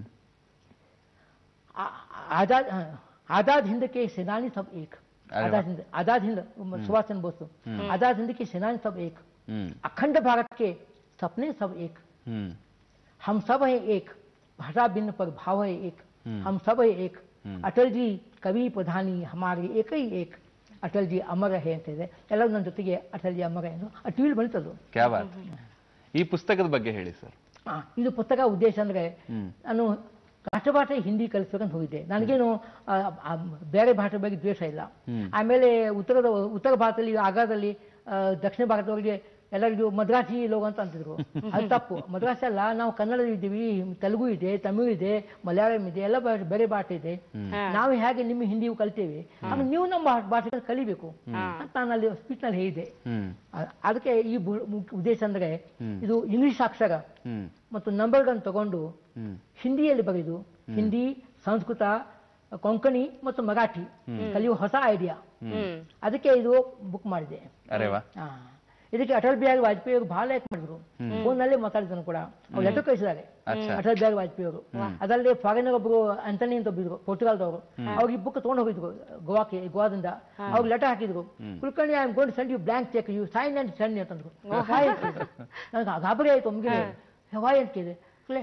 आ- आजाद हाँ, आजाद हिंद के सेनानी सब एक अरे आजाद हिंद आजाद हिंद सुभाष चंद्र बोस तो। आजाद हिंद के सेनानी सब एक ಹ್ಮ್ अखंड भारत के सपने सब एक ಹ್ಮ್ हम सब हैं एक भाषा भिन्न पर भाव है एक हम सब है एक ಅಟಲ್ ಜಿ ಕವಿ ಪ್ರಧಾನಿ ಹಮಾರಿ ಏಕ ಹಿ ಏಕ್ ಅಟಲ್ ಜಿ ಅಮರ ಹೇ ಅಂತ ಇದೆ ಎಲ್ಲರೂ ನನ್ನ ಜೊತೆಗೆ ಅಟಲ್ ಜಿ ಅಮರ ಎಂದು ಆ ಟಿವಿಲಿ ಬಂತದ್ದು ಕ್ಯಾ ಬಾತ್ ಈ ಪುಸ್ತಕದ ಬಗ್ಗೆ ಹೇಳಿ ಸರ್ ಆ, ಇದು ಪುಸ್ತಕ ಉದ್ದೇಶ ಅಂದ್ರೆ ಹ್ಮ್. ನಾನು ರಾಷ್ಟ್ರಭಾಷೆ ಹಿಂದಿ ಕಲಿಸ್ಬೇಕಂತ ಹೋಗಿದ್ದೆ ನನಗೇನು ಆ, ಆ, ಬೇರೆ ಭಾಷೆ ಬಗ್ಗೆ ದ್ವೇಷ ಇಲ್ಲ ಆಮೇಲೆ ಉತ್ತರದ ಉತ್ತರ ಭಾರತದಲ್ಲಿ ಆಗಾದಲ್ಲಿ ಆ, ದಕ್ಷಿಣ ಭಾರತದವರಿಗೆ ಎಲ್ಲರಿಗೂ ಮದ್ರಾಸಿ ಲೋಗ ಅಂತ ಅಂತಿದ್ರು ಅದು ತಪ್ಪು ಮದ್ರಾಸಿ ಅಲ್ಲ ನಾವು ಕನ್ನಡ ಇದ್ದೀವಿ ತೆಲುಗು ಇದೆ ತಮಿಳು ಇದೆ ಮಲಯಾಳಂ ಇದೆ ಎಲ್ಲ ಭಾಷೆ- ಬೇರೆ ಭಾಷೆ ಇದೆ ನಾವು ಹೇಗೆ ನಿಮ್ಮ ಹಿಂದಿಯು ಕಲ್ತೇವೆ ಆಮೇಲೆ ನೀವು ನಮ್ಮ ಭಾ- ಭಾಷೆಗಳನ್ನ ಕಲಿಬೇಕು ಅಂತ ನಾನು ಅಲ್ಲಿ ಸ್ಪೀಚ್ ನಲ್ಲಿ ಹೇಳಿದೆ ಹ್ಮ್ ಅ- ಅದಕ್ಕೆ ಈ ಬು- ಮುಖ್ಯ ಉದ್ದೇಶ ಅಂದ್ರೆ ಇದು ಇಂಗ್ಲಿಷ್ ಅಕ್ಷರ ಹ್ಮ್ ಮತ್ತು ನಂಬರ್ಗಳನ್ನು ತಗೊಂಡು ಹ್ಮ್ ಹಿಂದಿಯಲ್ಲಿ ಬರೆದು ಹಿಂದಿ ಸಂಸ್ಕೃತ ಕೊಂಕಣಿ ಮತ್ತು ಮರಾಠಿ ಕಲಿಯುವ ಹೊಸ ಐಡಿಯಾ ಅದಕ್ಕೆ ಇದು ಬುಕ್ ಮಾಡಿದೆ ಅರೆ ವಾ ಆ, ಇದಕ್ಕೆ ಅಟಲ್ ಬಿಹಾರಿ ವಾಜಪೇಯಿ ಅವರು ಬಹಳ ಲೈಕ್ ಮಾಡಿದ್ರು ಫೋನ್ನಲ್ಲಿ ಮಾತಾಡಿದ್ರು ಕೂಡ ಅವ್ರು ಲೆಟರ್ ಕಳಿಸಿದ್ದಾರೆ ಅಚ್ಚಾ. ಅಟಲ್ ಬಿಹಾರಿ ವಾಜಪೇಯಿ ಅವರು ಅದಲ್ಲದೆ ಫಾರಿನರ್ ಒಬ್ಬರು ಅಂಟನಿ ಅಂತ ಒಬ್ಬಿದ್ರು ಪೋರ್ಚುಗಾಲ್ದವರು ಅವ್ರು ಈ ಬುಕ್ ತೊಗೊಂಡು ಹೋಗಿದ್ರು ಗೋವಾಕ್ಕೆ ಗೋವಾದಿಂದ ಅವ್ರು ಲೆಟರ್ ಹಾಕಿದ್ರು Kulkarni I am gonna send you blank cheque you sign and send ಅಂತಂದ್ರು ಹಾಯ್ ಅಂತಂದ್ರು. ನನಗೆ ಗಾಬರಿ ಆಯ್ತು ಒಮ್ಗೆ ವಾಯ್ ಅಂತ ಕೇಳಿದೆ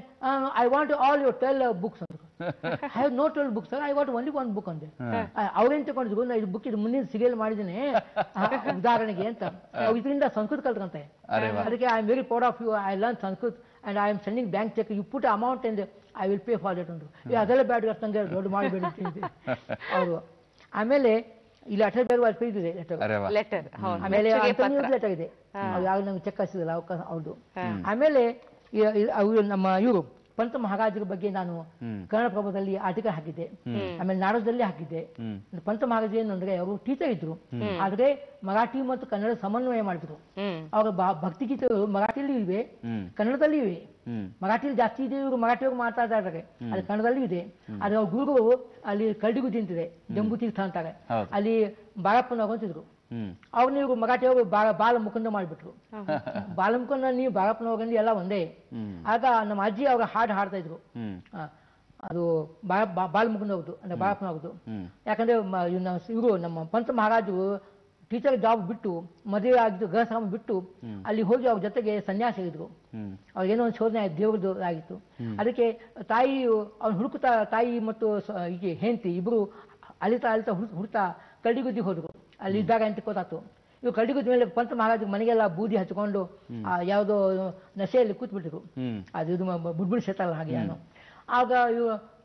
I want all your twelve books ಅಂದ್ರು I have no twelve books I want only one book ಅಂದೆ ಅವ್ರೇನ್ ತಗೊಂಡಿದ್ರು ನಾ ಇದು ಬುಕ್ ಇದು ಮುಂದಿನ ಸಿಗಲ್ ಮಾಡಿದ್ದೀನಿ ಆ, ಉದಾಹರಣೆಗೆ ಅಂತ ಅವ್ರು ಇದರಿಂದ ಸಂಸ್ಕೃತ ಕಲ್ತ್ಕಂತೆ ಅರೆ ವಾ ಅದಕ್ಕೆ I am very proud of you I learn Sanskrit and I am sending bank cheque you put amount and I will pay for that ಅಂದ್ರು ಏ, ಅದೆಲ್ಲ ಬ್ಯಾಡ್ ಅಷ್ಟಂಗೆ ದೊಡ್ಡ ಮಾಡಬೇಡಿ ಅವರು ಆಮೇಲೆ ಇಲ್ಲಿ ಅಟಲ್ ಬಿಹಾರಿ ವಾಜಪೇಯಿ ಇದೆ ಲೆಟರ್ ಅರೆ ವಾ ಲೆಟರ್ ಆಮೇಲೆ ಲೆಟರ್ ಇದೆ ಅವ್ರು ಯಾವಾಗ ನಮ್ಗೆ ಚೆಕ್ ಹಚ್ಚಿದಲ್ಲ ಅವ್ರದ್ದು ಆಮೇಲೆ ಇ- ಇ- ಅವ್ರು ನಮ್ಮ ಇವರು ಪಂತ ಮಹಾರಾಜರ ಬಗ್ಗೆ ನಾನು ಕನ್ನಡಪ್ರಭದಲ್ಲಿ ಆರ್ಟಿಕಲ್ ಹಾಕಿದ್ದೆ ಆಮೇಲೆ ನಾಡೋದಲ್ಲಿ ಹಾಕಿದ್ದೆ ಹ್ಮ್. ಪಂತ ಮಹಾರಾಜ ಏನಂದ್ರೆ ಅವರು ಟೀಚರ್ ಇದ್ರು ಆದ್ರೆ ಮರಾಠಿ ಮತ್ತು ಕನ್ನಡ ಸಮನ್ವಯ ಮಾಡಿದ್ರು ಹ್ಮ್ ಅವರ ಭ- ಭಕ್ತಿಗೀತೆಗಳು ಮರಾಠಿಯಲ್ಲೂ ಇವೆ ಹ್ಮ್ ಕನ್ನಡದಲ್ಲಿ ಇವೆ ಹ್ಮ್ ಮರಾಠಿಲಿ ಜಾಸ್ತಿ ಇದೆ ಇವರು ಮರಾಠಿಯವರು ಮಾತಾಡ್ತಾ ಇದ್ದಾರೆ ಅದು ಕನ್ನಡದಲ್ಲಿ ಇದೆ ಆದ್ರೆ ಅವ್ರ ಗುರುಗಳು ಅಲ್ಲಿ ಕರಡಿಗೂ ತಿಂತಿದೆ ಜಂಬೂ ತೀರ್ಥ ಅಂತಾರೆ ಹೌದು. ಅಲ್ಲಿ ಬಾಳಪ್ಪನವ್ರು ಅಂತಿದ್ರು ಹ್ಮ್ ಅವ್ರನ್ನ ಇವರು ಮರಾಠಿಯವರು ಬಾಲ ಬಾಲ ಮುಕುಂದ ಮಾಡಿಬಿಟ್ರು ಬಾಲ ಮುಕುಂದ ನೀವು ಬಾಳಪ್ಪನವ್ರಲ್ಲಿ ಎಲ್ಲ ಒಂದೇ ಹ್ಮ್ ಆಗ ನಮ್ಮ ಅಜ್ಜಿ ಅವ್ರ ಹಾಡು ಹಾಡ್ತಾ ಇದ್ರು ಹ್ಮ್ ಆ, ಅದು ಬಾ- ಬಾ- ಬಾಲ ಮುಕುಂದ ಅವ್ರದ್ದು ಅಂದ್ರೆ ಬಾಳಪ್ಪನ ಅವ್ರದ್ದು ಹ್ಮ್ ಯಾಕಂದ್ರೆ ಇವರು ನಮ್ಮ ಪಂತ ಮಹಾರಾಜರು ಟೀಚರ್ ಜಾಬ್ ಬಿಟ್ಟು ಮದುವೆ ಆಗಿದ್ದು ಗೃಹಸ್ವಾಮಿ ಬಿಟ್ಟು ಅಲ್ಲಿ ಹೋಗಿ ಅವ್ರ ಜೊತೆಗೆ ಸನ್ಯಾಸ ಇದ್ರು ಹ್ಮ್ ಅವ್ರಿಗೇನೋ ಒಂದು ಶೋಧನೆ ಆಯ್ತು ದೇವ್ರದ್ದು ಆಗಿತ್ತು ಅದಕ್ಕೆ ತಾಯಿ ಅವ್ನು ಹುಡುಕುತ್ತಾ ತಾಯಿ ಮತ್ತು ಸ- ಹೀಗೆ ಹೆಂಡತಿ ಇಬ್ರು ಅಲಿತಾ ಅಲಿತಾ ಹುಡ್ ಹುಡ್ತಾ ಕರಡಿಗುದ್ದಿ ಹೋದ್ರು ಅಲ್ಲಿ ಇದ್ದಾಗ ಅಂತ ಗೊತ್ತಾಯ್ತು ಇವು ಕರಡಿಗುದ್ದಿ ಮೇಲೆ ಪಂತ ಮಹಾರಾಜ ಮನೆಗೆಲ್ಲ ಬೂದಿ ಹಚ್ಕೊಂಡು ಆ ಯಾವುದೋ ನಶೆಯಲ್ಲಿ ಕೂತ್ಬಿಟ್ಟಿರು ಹ್ಮ್ ಅದು ಇದು ಬುಡ್ಬುಡ್ ಸೇತಲ್ಲ ಹಾಗೆ ನಾನು ಆಗ ಇವು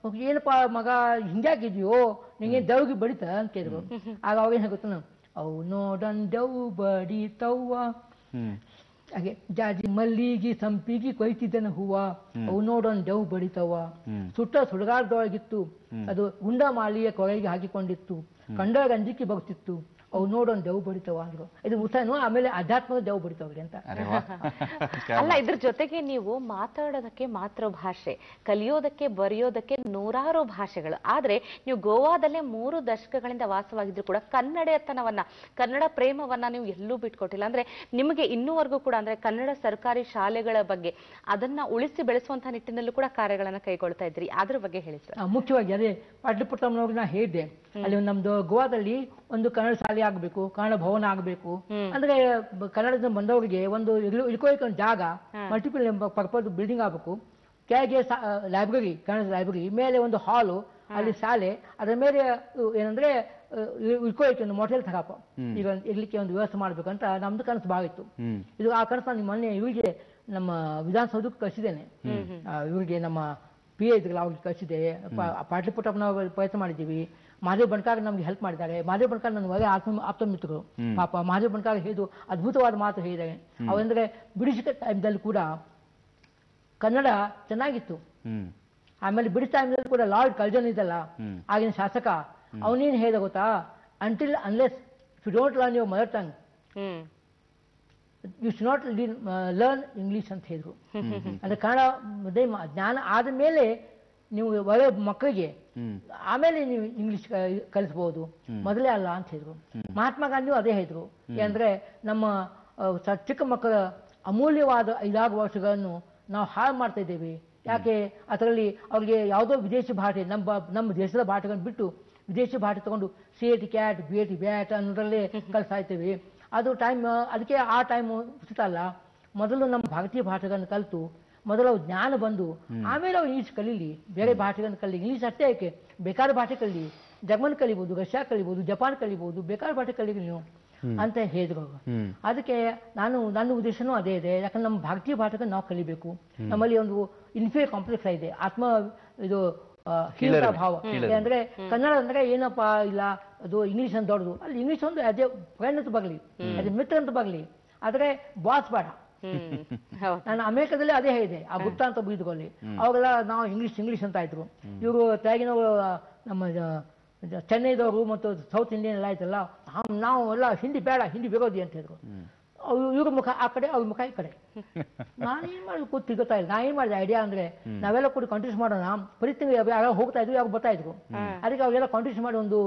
ಅವ್ರು ಏನಪ್ಪ ಮಗ ಹಿಂಗ್ಯಾಕಿದ್ಯೋ ನಿಂಗೆ ದೌಗಿ ಬಡಿತ ಅಂತ ಕೇಳಿದ್ರು ಆಗ ಅವಾಗ ಏನು ಗೊತ್ತ ಅವು ನೋಡನ್ ದವ್ ಬಡಿತವ್ವ ಹ್ಮ್ ಹಾಗೆ ಜಾಜಿ ಮಲ್ಲಿಗೆ ಸಂಪಿಗೆ ಕೊಯ್ತಿದ್ದನ ಹೂವ ಅವು ನೋಡೋನ್ ದವ್ ಬಡಿತವ್ವ ಹ್ಮ್. ಸುಟ್ಟ ಸುಡುಗಾರದೊಳಗಿತ್ತು ಅದು ಗುಂಡ ಮಾಲಿಯ ಕೊಳಗೆ ಹಾಕಿಕೊಂಡಿತ್ತು ಕಂಡ ಗಂಜಿಕ್ಕೆ ಬಗ್ತಿತ್ತು ಅವು ನೋಡೋನ್ ದವ್ ಬಡಿತವ ಅಂದ್ರು ಇದು ಉತ್ಸಾಹನು ಆಮೇಲೆ ಅಧ್ಯಾತ್ಮದ ದವ್ ಬಡಿತವ್ರಿ ಅಂತ ಅರೆ ವಾ ಅಲ್ಲ ಇದ್ರ ಜೊತೆಗೆ ನೀವು ಮಾತಾಡೋದಕ್ಕೆ ಮಾತೃಭಾಷೆ ಕಲಿಯೋದಕ್ಕೆ ಬರೆಯೋದಕ್ಕೆ ನೂರಾರು ಭಾಷೆಗಳು ಆದ್ರೆ ನೀವು ಗೋವಾದಲ್ಲೇ ಮೂರು ದಶಕಗಳಿಂದ ವಾಸವಾಗಿದ್ರು ಕೂಡ ಕನ್ನಡತನವನ್ನ ಕನ್ನಡ ಪ್ರೇಮವನ್ನ ನೀವು ಎಲ್ಲೂ ಬಿಟ್ಕೊಟ್ಟಿಲ್ಲ ಅಂದ್ರೆ ನಿಮಗೆ ಇನ್ನೂವರೆಗೂ ಕೂಡ ಅಂದ್ರೆ ಕನ್ನಡ ಸರ್ಕಾರಿ ಶಾಲೆಗಳ ಬಗ್ಗೆ ಅದನ್ನ ಉಳಿಸಿ ಬೆಳೆಸುವಂತಹ ನಿಟ್ಟಿನಲ್ಲೂ ಕೂಡ ಕಾರ್ಯಗಳನ್ನ ಕೈಗೊಳ್ತಾ ಇದ್ರಿ ಅದ್ರ ಬಗ್ಗೆ ಹೇಳಿ ಸರ್ ಆ, ಮುಖ್ಯವಾಗಿ ಅದೇ ಪಾಟಲಿಪುಟ್ಟಂನವ್ರಿಗೆ ನಾ ಹೇಳಿದೆ ಅಲ್ಲಿ ಒಂದು ನಮ್ದು ಗೋವಾದಲ್ಲಿ ಒಂದು ಕನ್ನಡ ಶಾಲೆ ಆಗಬೇಕು ಕನ್ನಡ ಭವನ ಆಗಬೇಕು ಅಂದ್ರೆ ಬ- ಕನ್ನಡದಿಂದ ಬಂದವರಿಗೆ ಒಂದು ಇಳ್ಕೊ- ಇಳ್ಕೊಳ್ಳಿಕ್ಕೆ ಒಂದು ಜಾಗ ಮಲ್ಟಿಪಲ್ ಪರ್ಪಸ್ ಬಿಲ್ಡಿಂಗ್ ಆಗಬೇಕು ಕೆಳಗೆ ಲೈಬ್ರರಿ ಕನ್ನಡ ಲೈಬ್ರರಿ ಮೇಲೆ ಒಂದು ಹಾಲು ಅಲ್ಲಿ ಶಾಲೆ ಅದರ ಮೇಲೆ ಅಹ್, ಏನಂದ್ರೆ ಅಹ್, ಇಳ್- ಇಳ್ಕೊಳ್ಳಿಕ್ಕೆ ಒಂದು ಮೊಟೆಲ್ ತಗಪ್ಪ ಈಗ ಒಂದು ಇರ್ಲಿಕ್ಕೆ ಒಂದು ವ್ಯವಸ್ಥೆ ಮಾಡ್ಬೇಕಂತ ನಮ್ದು ಕನಸು ಭಾಳ ಇತ್ತು ಹ್ಮ್ ಇದು ಆ ಕನಸು ನಾನು ಮೊನ್ನೆ ಇವರಿಗೆ ನಮ್ಮ ವಿಧಾನಸೌಧಕ್ಕೆ ಕಳಿಸಿದ್ದೇನೆ ಆ, ಇವರಿಗೆ ನಮ್ಮ ಪಿ ಎ ಇದ್ರಲ್ಲ ಅವ್ರಿಗೆ ಕಳಿಸಿದೆ ಪಾಟಲಿಪುಟ್ಟಪ್ಪನ ಪ್ರಯತ್ನ ಮಾಡಿದ್ದೀವಿ ಮಹಾದೇವ್ ಬಣ್ಕಾರ್ ನಮ್ಗೆ ಹೆಲ್ಪ್ ಮಾಡಿದ್ದಾರೆ ಮಹಾದೇವ್ ಬಣ್ಕಾರ್ ನನ್ನ ಒಳ್ಳೆ ಆತ್ಮ ಆಪ್ತ ಮಿತ್ರರು ಪಾಪ ಮಹಾದೇವ್ ಬಣ್ಕಾರ್ ಹೇಳಿದು ಅದ್ಭುತವಾದ ಮಾತು ಹೇಳಿದ್ದಾರೆ ಅವಂದ್ರೆ ಬ್ರಿಟಿಷ್ ಟೈಮ್ದಲ್ಲಿ ಕೂಡ ಕನ್ನಡ ಚೆನ್ನಾಗಿತ್ತು ಹ್ಮ್ ಆಮೇಲೆ ಬ್ರಿಟಿಷ್ ಟೈಮ್ದಲ್ಲಿ ಕೂಡ ಲಾರ್ಡ್ ಕಲ್ಜನ್ ಇದ್ದಲ್ಲ ಆಗಿನ ಶಾಸಕ ಅವನೇನು ಹೇಳಿದ ಗೊತ್ತಾ until unless you don't learn your mother tongue hmm you should not learn English ಅಂತ ಹೇಳಿದ್ರು ಅಂದ್ರೆ ಕನ್ನಡ ಅದೇ ಮ- ಜ್ಞಾನ ಆದ ಮೇಲೆ ನೀವು ಒಳ್ಳೆ ಮಕ್ಕಳಿಗೆ ಆಮೇಲೆ ನೀವು ಇಂಗ್ಲಿಷ್ ಕಲಿಸ್ಬೋದು ಮೊದಲೇ ಅಲ್ಲ ಅಂತ ಹೇಳಿದ್ರು ಮಹಾತ್ಮ ಗಾಂಧಿಯು ಅದೇ ಹೇಳಿದ್ರು ಅಂದ್ರೆ ನಮ್ಮ ಆ, ಸ- ಚಿಕ್ಕ ಮಕ್ಕಳ ಅಮೂಲ್ಯವಾದ ಐದಾರು ವರ್ಷಗಳನ್ನು ನಾವು ಹಾಳು ಮಾಡ್ತಾ ಇದ್ದೇವೆ ಯಾಕೆ ಅದರಲ್ಲಿ ಅವ್ರಿಗೆ ಯಾವುದೋ ವಿದೇಶಿ ಭಾಷೆ ನಮ್ಮ ಬಾ- ನಮ್ಮ ದೇಶದ ಭಾಷೆಗಳನ್ನು ಬಿಟ್ಟು ವಿದೇಶಿ ಭಾಷೆ ತಗೊಂಡು C A T cat B A T bat ಅನ್ನೋದ್ರಲ್ಲೇ ಕಲಿಸ್ತಾ ಇದ್ದೇವೆ ಅದು ಟೈಮ್ ಅದಕ್ಕೆ ಆ ಟೈಮು ಉಚಿತ ಅಲ್ಲ ಮೊದಲು ನಮ್ಮ ಭಾರತೀಯ ಭಾಷೆಗಳನ್ನು ಕಲಿತು ಮೊದಲು ಅವು ಜ್ಞಾನ ಬಂದು ಆಮೇಲೆ ಅವ್ರು ಇಂಗ್ಲೀಷ್ ಕಲೀಲಿ ಬೇರೆ ಭಾಷೆಗಳನ್ನು ಕಲಿ ಇಂಗ್ಲೀಷ್ ಅಷ್ಟೇ ಯಾಕೆ ಬೇಕಾದ ಭಾಷೆ ಕಲಿ ಜರ್ಮನ್ ಕಲಿಬೋದು ರಷ್ಯಾ ಕಲಿಬೋದು ಜಪಾನ್ ಕಲಿಬೋದು ಬೇಕಾದ ಭಾಷೆ ಕಲೀರಿ ನೀವು ಅಂತ ಹೇಳಿದ್ರು ಅವ್ರು. ಅದಕ್ಕೆ ನಾನು ನನ್ನ ಉದ್ದೇಶನೂ ಅದೇ ಇದೆ ಯಾಕಂದ್ರೆ ನಮ್ಮ ಭಾರತೀಯ ಭಾಷೆಗಳನ್ನು ನಾವು ಕಲಿಬೇಕು ನಮ್ಮಲ್ಲಿ ಒಂದು ಇನ್ಫೀರಿಯರ್ ಕಾಂಪ್ಲೆಕ್ಸ್ ಇದೆ ಆತ್ಮ ಇದು ಆ, ಹೀನತಾ ಭಾವ ಅಂದ್ರೆ ಕನ್ನಡ ಅಂದ್ರೆ ಏನಪ್ಪಾ ಇಲ್ಲ ಅದು ಇಂಗ್ಲಿಷ್ ಅಂತ ದೊಡ್ಡದು ಅಲ್ಲಿ ಇಂಗ್ಲಿಷ್ ಒಂದು ಅದೇ ಫ್ರೆಂಡ್ ಅಂತ ಬರಲಿ ಅದೇ ಮಿತ್ರ ಅಂತ ಬರಲಿ ಆದ್ರೆ ಬಾಸ್ ಬೇಡ ಹ್ಮ್ ಹೌದು ನಾನು ಅಮೆರಿಕದಲ್ಲಿ ಅದೇ ಹೇಳಿದೆ ಆ ಗುಪ್ತ ಅಂತ ಬೀದ್ಕೊಳ್ಳಿ ಅವಾಗೆಲ್ಲ ನಾವು ಇಂಗ್ಲಿಷ್ ಇಂಗ್ಲಿಷ್ ಅಂತ ಇದ್ರು ಇವರು ತೆಳಗಿನವರು ನಮ್ಮ ಜ- ಜ- ಚೆನ್ನೈದವರು ಮತ್ತು ಸೌತ್ ಇಂಡಿಯನ್ ಎಲ್ಲ ಆಯ್ತಲ್ಲ ನಾವು ನಾವು ಎಲ್ಲ ಹಿಂದಿ ಬೇಡ ಹಿಂದಿ ವಿರೋಧಿ ಅಂತ ಹೇಳಿದ್ರು ಅವ್ರು ಇವ್ರ ಮುಖ ಆ ಕಡೆ ಅವ್ರ ಮುಖ ಈ ಕಡೆ ನಾನೇನ್ ಮಾಡಿ ಕೂತ್ ಗೊತ್ತಾ ಇಲ್ಲ ನಾ ಏನ್ ಮಾಡಿದೆ ಐಡಿಯಾ ಅಂದ್ರೆ ನಾವೆಲ್ಲ ಕೂಡ ಕಾಂಟ್ರಿಬ್ಯೂಟ್ ಮಾಡೋಣ ಪ್ರತಿ ತಿಂಗಳು ಯಾವಾಗ ಹೋಗ್ತಾ ಇದ್ರು ಯಾವಾಗ ಬರ್ತಾ ಇದ್ರು ಅದಕ್ಕೆ ಅವಾಗೆಲ್ಲ ಕಾಂಟ್ರಿಬ್ಯೂಟ್ ಮಾಡಿ ಒಂದು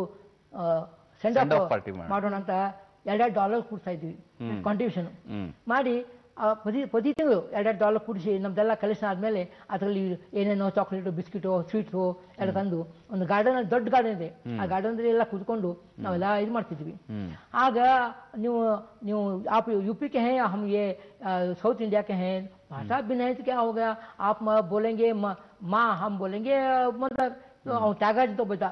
send Send off off party ಮಾಡೋಣ. ಮಾಡೋಣ ಅಂತ ಎರಡೆರಡು ಡಾಲರ್ ಕೊಡ್ತಾ ಇದ್ವಿ ಕಾಂಟ್ರಿಬ್ಯೂಷನ್ ಹ್ಮ್ ಮಾಡಿ ಆ ಪ್ರತಿ ಪ್ರತಿ ತಿಂಗಳು ಎರಡೆರಡು ಡಾಲರ್ ಕೂಡಿಸಿ ನಮ್ದೆಲ್ಲ ಕಲೆಕ್ಷನ್ ಆದಮೇಲೆ ಅದರಲ್ಲಿ ಏನೇನೋ ಚಾಕ್ಲೇಟು ಬಿಸ್ಕಿಟು ಸ್ವೀಟ್ಸು ಎಲ್ಲ ತಂದು ಒಂದು ಗಾರ್ಡನ್ ದೊಡ್ಡ ಗಾರ್ಡನ್ ಇದೆ ಆ ಗಾರ್ಡನ್ ಎಲ್ಲ ಕೂತ್ಕೊಂಡು ನಾವೆಲ್ಲ ಇದು ಮಾಡ್ತಿದ್ವಿ ಆಗ ನೀವು ನೀವು आप यूपी के हैं हम ये साउथ इंडिया के हैं भाषा भिन्न है तो क्या हो गया आप म- बोलेंगे म- माँ हम बोलेंगे मतलब तो ಅವ್ನು ತ್ಯಾಗಾಜ್ ಅಂತ ಒಬ್ಬ ಇದ್ದ,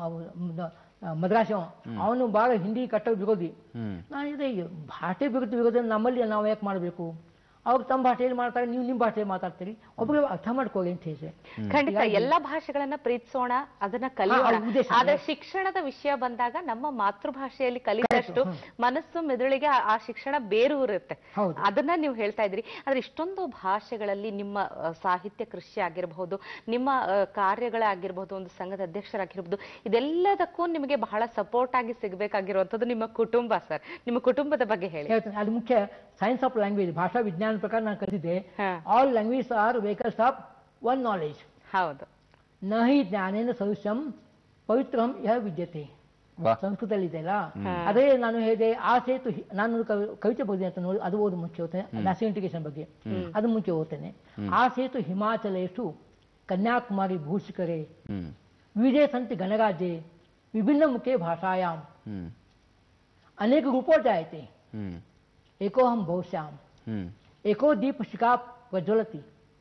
ಮ- ಮ- ಮದ್ರಾಸಿ ಅವ. ಅವನು ಭಾಳ ಹಿಂದಿ ಕಟ್ಟ ವಿರೋಧಿ ಹ್ಮ್ ನಾನು ಇದೆ ಈ ಭಾಷೆ ಬಿರುದು ವಿರೋಧ ನಮ್ಮಲ್ಲಿ ನಾವು ಯಾಕೆ ಮಾಡಬೇಕು ಅವ್ರು ತಮ್ಮ ಭಾಷೆಯಲ್ಲಿ ಮಾಡ್ತಾರೆ ನೀವು ನಿಮ್ಮ ಭಾಷೆಯಲ್ಲಿ ಮಾತಾಡ್ತೀರಿ ಒಬ್ಬರಿಗೆ ಅರ್ಥ ಮಾಡ್ಕೊಳ್ಳಿ ಅಂತ ಹೇಳಿದೆ ಖಂಡಿತ ಎಲ್ಲಾ ಭಾಷೆಗಳನ್ನ ಪ್ರೀತಿಸೋಣ ಅದನ್ನ ಕಲಿಯೋಣ ಆ ಉದ್ದೇಶ. ಆದ್ರೆ ಶಿಕ್ಷಣದ ವಿಷಯ ಬಂದಾಗ ನಮ್ಮ ಮಾತೃಭಾಷೆಯಲ್ಲಿ ಕಲಿತಷ್ಟು ಮನಸ್ಸು ಮೆದುಳಿಗೆ ಆ- ಆ ಶಿಕ್ಷಣ ಬೇರೂರುತ್ತೆ ಹೌದು. ಅದನ್ನ ನೀವು ಹೇಳ್ತಾ ಇದ್ರಿ ಆದ್ರೆ ಇಷ್ಟೊಂದು ಭಾಷೆಗಳಲ್ಲಿ ನಿಮ್ಮ ಆ, ಸಾಹಿತ್ಯ ಕೃಷಿ ಆಗಿರಬಹುದು ನಿಮ್ಮ ಆ, ಕಾರ್ಯಗಳಾಗಿರ್ಬಹುದು ಒಂದು ಸಂಘದ ಅಧ್ಯಕ್ಷರಾಗಿರ್ಬಹುದು ಇದೆಲ್ಲದಕ್ಕೂ ನಿಮಗೆ ಬಹಳ ಸಪೋರ್ಟ್ ಆಗಿ ಸಿಗ್ಬೇಕಾಗಿರುವಂತದ್ದು ನಿಮ್ಮ ಕುಟುಂಬ ಸರ್ ನಿಮ್ಮ ಕುಟುಂಬದ ಬಗ್ಗೆ ಹೇಳಿ ಹೇಳ್ತೇನೆ ಅದು ಮುಖ್ಯ ಸೈನ್ಸ್ ಆಫ್ ಲ್ಯಾಂಗ್ವೇಜ್ ಭಾಷಾ ವಿಜ್ಞಾನ ಪ್ರಕಾರ ನಾನು ಕಲಿತಿದ್ದೆ ಹಾ. All language are vehicles of one knowledge ಹೌದು ನ ಹಿ ಜ್ಞಾನೇನ ಸದೃಶಂ ಪವಿತ್ರಂ ಯಹ ವಿದ್ಯತೆ ವಾ ಸಂಸ್ಕೃತದಲ್ಲಿ ಇದೆಯಲ್ಲ ಅದೇ ನಾನು ಹೇಳಿದೆ ಆ ಸೇತು ಹಿ- ನಾನು ಒಂದು ಕವಿ- ಕವಿತೆ ಬರೆದಿದ್ದೆ ಅಂತ ನೋಡಿ ಅದು ಓದು ಮುಂಚೆ ಓದ್ತೇನೆ ನ್ಯಾಷನಲ್ ಇಂಟಿಗ್ರೇಷನ್ ಬಗ್ಗೆ ಅದು ಮುಂಚೆ ಓದ್ತೇನೆ ಆ ಸೇತು ಹಿಮಾಚಲೇಶು ಕನ್ಯಾಕುಮಾರಿ ಭೂಷಿಕರೆ ಹ್ಮ್ ವಿಜಯ ಸಂತಿ ಗಣರಾಜ್ಯೆ ವಿಭಿನ್ನ ಮುಖೆ ಭಾಷಾಯಾಂ ಹ್ಮ್ अनेक रूपों जायते ಹ್ಮ್ एको हम बहुश्याम ಹ್ಮ್ एको दीप शिखा प्रज्वलति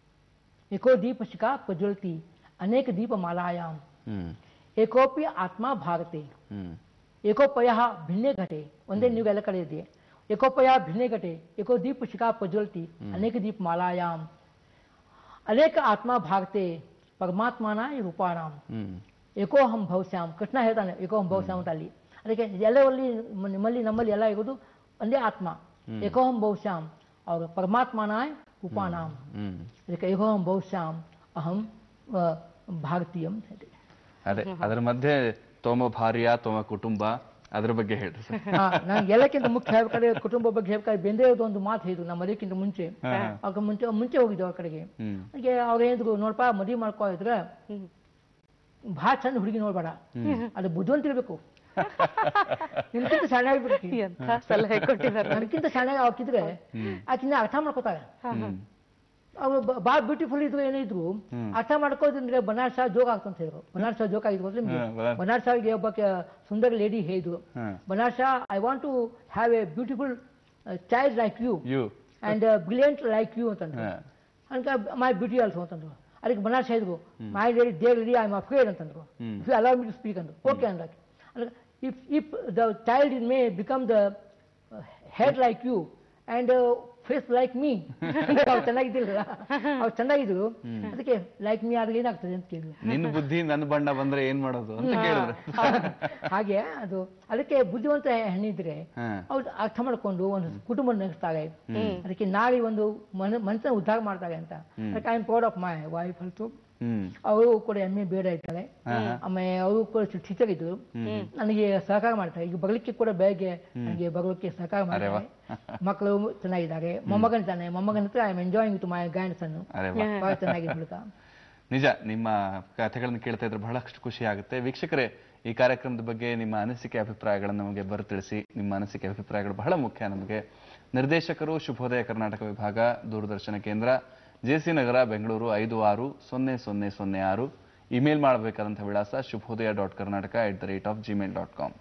एको दीप शिखा प्रज्वलति अनेक दीप मालायाम ಹ್ಮ್ एकोपि आत्मा ಭಾರತೆ ಹ್ಮ್ ಏಕೋಪಯ ಭಿನ್ನೆ ಘಟೆ ಒಂದೇ ನೀವು ಎಲ್ಲ ಕಡೆ ಇದೆ ಏಕೋಪಯ ಭಿನ್ನೆ ಘಟೆ ಏಕೋ ದೀಪ ಶಿಖಾ ಪ್ರಜ್ವಲ್ತಿ ಅನೇಕ ದೀಪ ಮಾಲಾಯಾಮ್ ಅನೇಕ ಆತ್ಮ ಭಾಗತೆ ಪರಮಾತ್ಮನಾಯ ರೂಪಾಣಾಂ ಹ್ಮ್ ಏಕೋಹಂ ಭವಿಷ್ಯಾಮ್ ಕೃಷ್ಣ ಹೇಳ್ತಾನೆ ಏಕೋಹಂ ಭವಿಷ್ಯಾಮ್ ಅಂತ ಅಲ್ಲಿ ಅದಕ್ಕೆ ಎಲ್ಲರಲ್ಲಿ ಮ- ನಿಮ್ಮಲ್ಲಿ ನಮ್ಮಲ್ಲಿ ಎಲ್ಲ ಇರೋದು ಒಂದೇ ಆತ್ಮ ಏಕೋಹಂ ಭವಿಷ್ಯಾಮ್ ಅವರು ಪರಮಾತ್ಮನಾಯ ರೂಪಾಣಾಂ ಹ್ಮ್ ಅದಕ್ಕೆ ಏಕೋಹಂ ಭವಿಷ್ಯಾಮ್ ಅಹಂ ಆ, ಭಾರತೀಯಂ ಅಂತ ಹೇಳಿ ಅದೇ ಅದರ ಮಧ್ಯೆ ತೋಮ ಭಾರ್ಯ ತೋಮ ಕುಟುಂಬ ಅದ್ರ ಬಗ್ಗೆ ಹೇಳ್ರಿ ಸರ್ ಆ, ನಾನು ಎಲ್ಲಕ್ಕಿಂತ ಮುಖ್ಯ ಹೇಳ್ಬೇಕಾದ್ರೆ ಕುಟುಂಬ ಬಗ್ಗೆ ಹೇಳ್ಬೇಕಾದ್ರೆ ಬೆಂದೇವ್ರದ್ದು ಒಂದು ಮಾತು ಹೇಳಿದ್ರು ನಮ್ಮ ಮದುವೆಕ್ಕಿಂತ ಮುಂಚೆ ಆಗ ಮುಂಚೆ ಮುಂಚೆ ಹೋಗಿದ್ದು ಅವ್ರ ಕಡೆಗೆ ಹ್ಮ್ ಹಾಗೆ ಅವ್ರು ಹೇಳಿದ್ರು ನೋಡಪ್ಪ ಮದುವೆ ಮಾಡ್ಕೋ ಇದ್ರೆ ಭಾಳ ಚಂದ ಹುಡುಗಿ ನೋಡ್ಬೇಡ ಅದು ಬುದ್ಧಿವಂತ ಇರ್ಬೇಕು ನಿಮ್ಗಿಂತ ಸಣ್ಣ ಆಗ್ಬಿಡ್ತಿ ಎಂಥ ಸಲಹೆ ಕೊಟ್ಟಿದ್ದಾರೆ ನನ್ಕಿಂತ ಸಣ್ಣ ಹಾಕಿದ್ರೆ ಆಕಿನ ಅರ್ಥ ಮಾಡ್ಕೋತಾರೆ ಅವ್ರು ಭಾಳ ಬ್ಯೂಟಿಫುಲ್ ಇದ್ರು ಏನೋ ಇದ್ರು ಅರ್ಥ ಮಾಡ್ಕೋದ್ರೆ ಬನಾರಸ ಜೋಗ ಆಗ್ತಂತ ಹೇಳಿದ್ರು ಬನಾರಸ ಜೋಗ ಆಗಿದ್ರು ಗೊತ್ತಾ ನಿಮ್ಗೆ? ಹ್ಮ್, ಬನಾರಸ್. ಬನಾರಸಗೆ ಒಬ್ಬ ಕೆ- ಸುಂದರ ಲೇಡಿ ಹೇಳಿದ್ರು hmm. Banaras I want to have a beautiful child like you you and brilliant like you ಅಂತಂದ್ರು ಹಾ. ಅಂತ ಮೈ ಬ್ಯೂಟಿ ಆಲ್ಸೋ ಅಂತಂದ್ರು ಅದಕ್ಕೆ ಬನಾರಸ್ ಹೇಳಿದ್ರು my lady the lady I am afraid ಅಂತಂದ್ರು if you allow me to speak ಅಂದ್ರು okay ಅಂದಾಗ if if the child in may become the head like you and face like me ಅವ್ರು ಚೆನ್ನಾಗಿದ್ದಿಲ್ಲ ಅವ್ರು ಚೆನ್ನಾಗಿದ್ರು ಅದಕ್ಕೆ ಲೈಕ್ ಮೀ ಆದ್ರೆ ಏನಾಗ್ತದೆ ಅಂತ ಕೇಳಿದ್ರು ನಿನ್ ಬುದ್ಧಿ ನನ್ನ ಬಣ್ಣ ಬಂದ್ರೆ ಏನ್ ಮಾಡೋದು ಅಂತ ಕೇಳಿದ್ರು ಹಾಗೆ ಅದು ಅದಕ್ಕೆ ಬುದ್ಧಿವಂತ ಹೆಣ್ಣಿದ್ರೆ ಹಾ. ಅವ್ರು ಅರ್ಥ ಮಾಡ್ಕೊಂಡು ಒಂದು ಕುಟುಂಬ ನಡೆಸ್ತಾರೆ ಅದಕ್ಕೆ ನಾಳೆ ಒಂದು ಮನ ಮನಸ್ಸನ್ನ ಉದ್ಧಾರ ಮಾಡ್ತಾರೆ ಅಂತ ಅದಕ್ಕೆ I am proud of my wife also hmm ಅವರು ಕೂಡ ಎಮ್ ಎ ಬೇಡ ಇರ್ತಾರೆ ಆಮೇಲೆ ಅವರು ಕೂಡ ಟೀಚರ್ ಇದ್ರು ನನಗೆ ಸಹಕಾರ ಮಾಡ್ತಾರೆ ಈಗ ಬರಲಿಕ್ಕೆ ಕೂಡ ಬೆಳಗ್ಗೆ ನನಗೆ ಬರೋಕ್ಕೆ ಸಹಕಾರ ಮಾಡ್ತಾರೆ ಮಕ್ಕಳು ಚೆನ್ನಾಗಿದ್ದಾರೆ ಮೊಮ್ಮಗನ್ ತಾನೆ ಮೊಮ್ಮಗನ ಹತ್ರ I am enjoying with my grandson ಅರೆ ವಾ. ಬಹಳ ಚೆನ್ನಾಗಿದೆ ಹುಡುಗ ನಿಜ ನಿಮ್ಮ ಕಥೆಗಳನ್ನು ಕೇಳ್ತಾ ಇದ್ರೆ ಬಹಳಷ್ಟು ಖುಷಿ ಆಗುತ್ತೆ ವೀಕ್ಷಕರೇ ಈ ಕಾರ್ಯಕ್ರಮದ ಬಗ್ಗೆ ನಿಮ್ಮ ಅನಿಸಿಕೆ ಅಭಿಪ್ರಾಯಗಳನ್ನು ನಮಗೆ ಬರೆತಿಳಿಸಿ ನಿಮ್ಮ ಅನಿಸಿಕೆ ಅಭಿಪ್ರಾಯಗಳು ಬಹಳ ಮುಖ್ಯ ನಮಗೆ ನಿರ್ದೇಶಕರು ಶುಭೋದಯ ಕರ್ನಾಟಕ ವಿಭಾಗ ದೂರದರ್ಶನ ಕೇಂದ್ರ ಜೆಸಿ ನಗರ ಬೆಂಗಳೂರು ಐದು ಆರು ಸೊನ್ನೆ ಸೊನ್ನೆ ಸೊನ್ನೆ ಆರು ಇಮೇಲ್ ಮಾಡಬೇಕಾದಂಥ ವಿಳಾಸ Shubhodaya dot Karnataka at the rate of Gmail dot com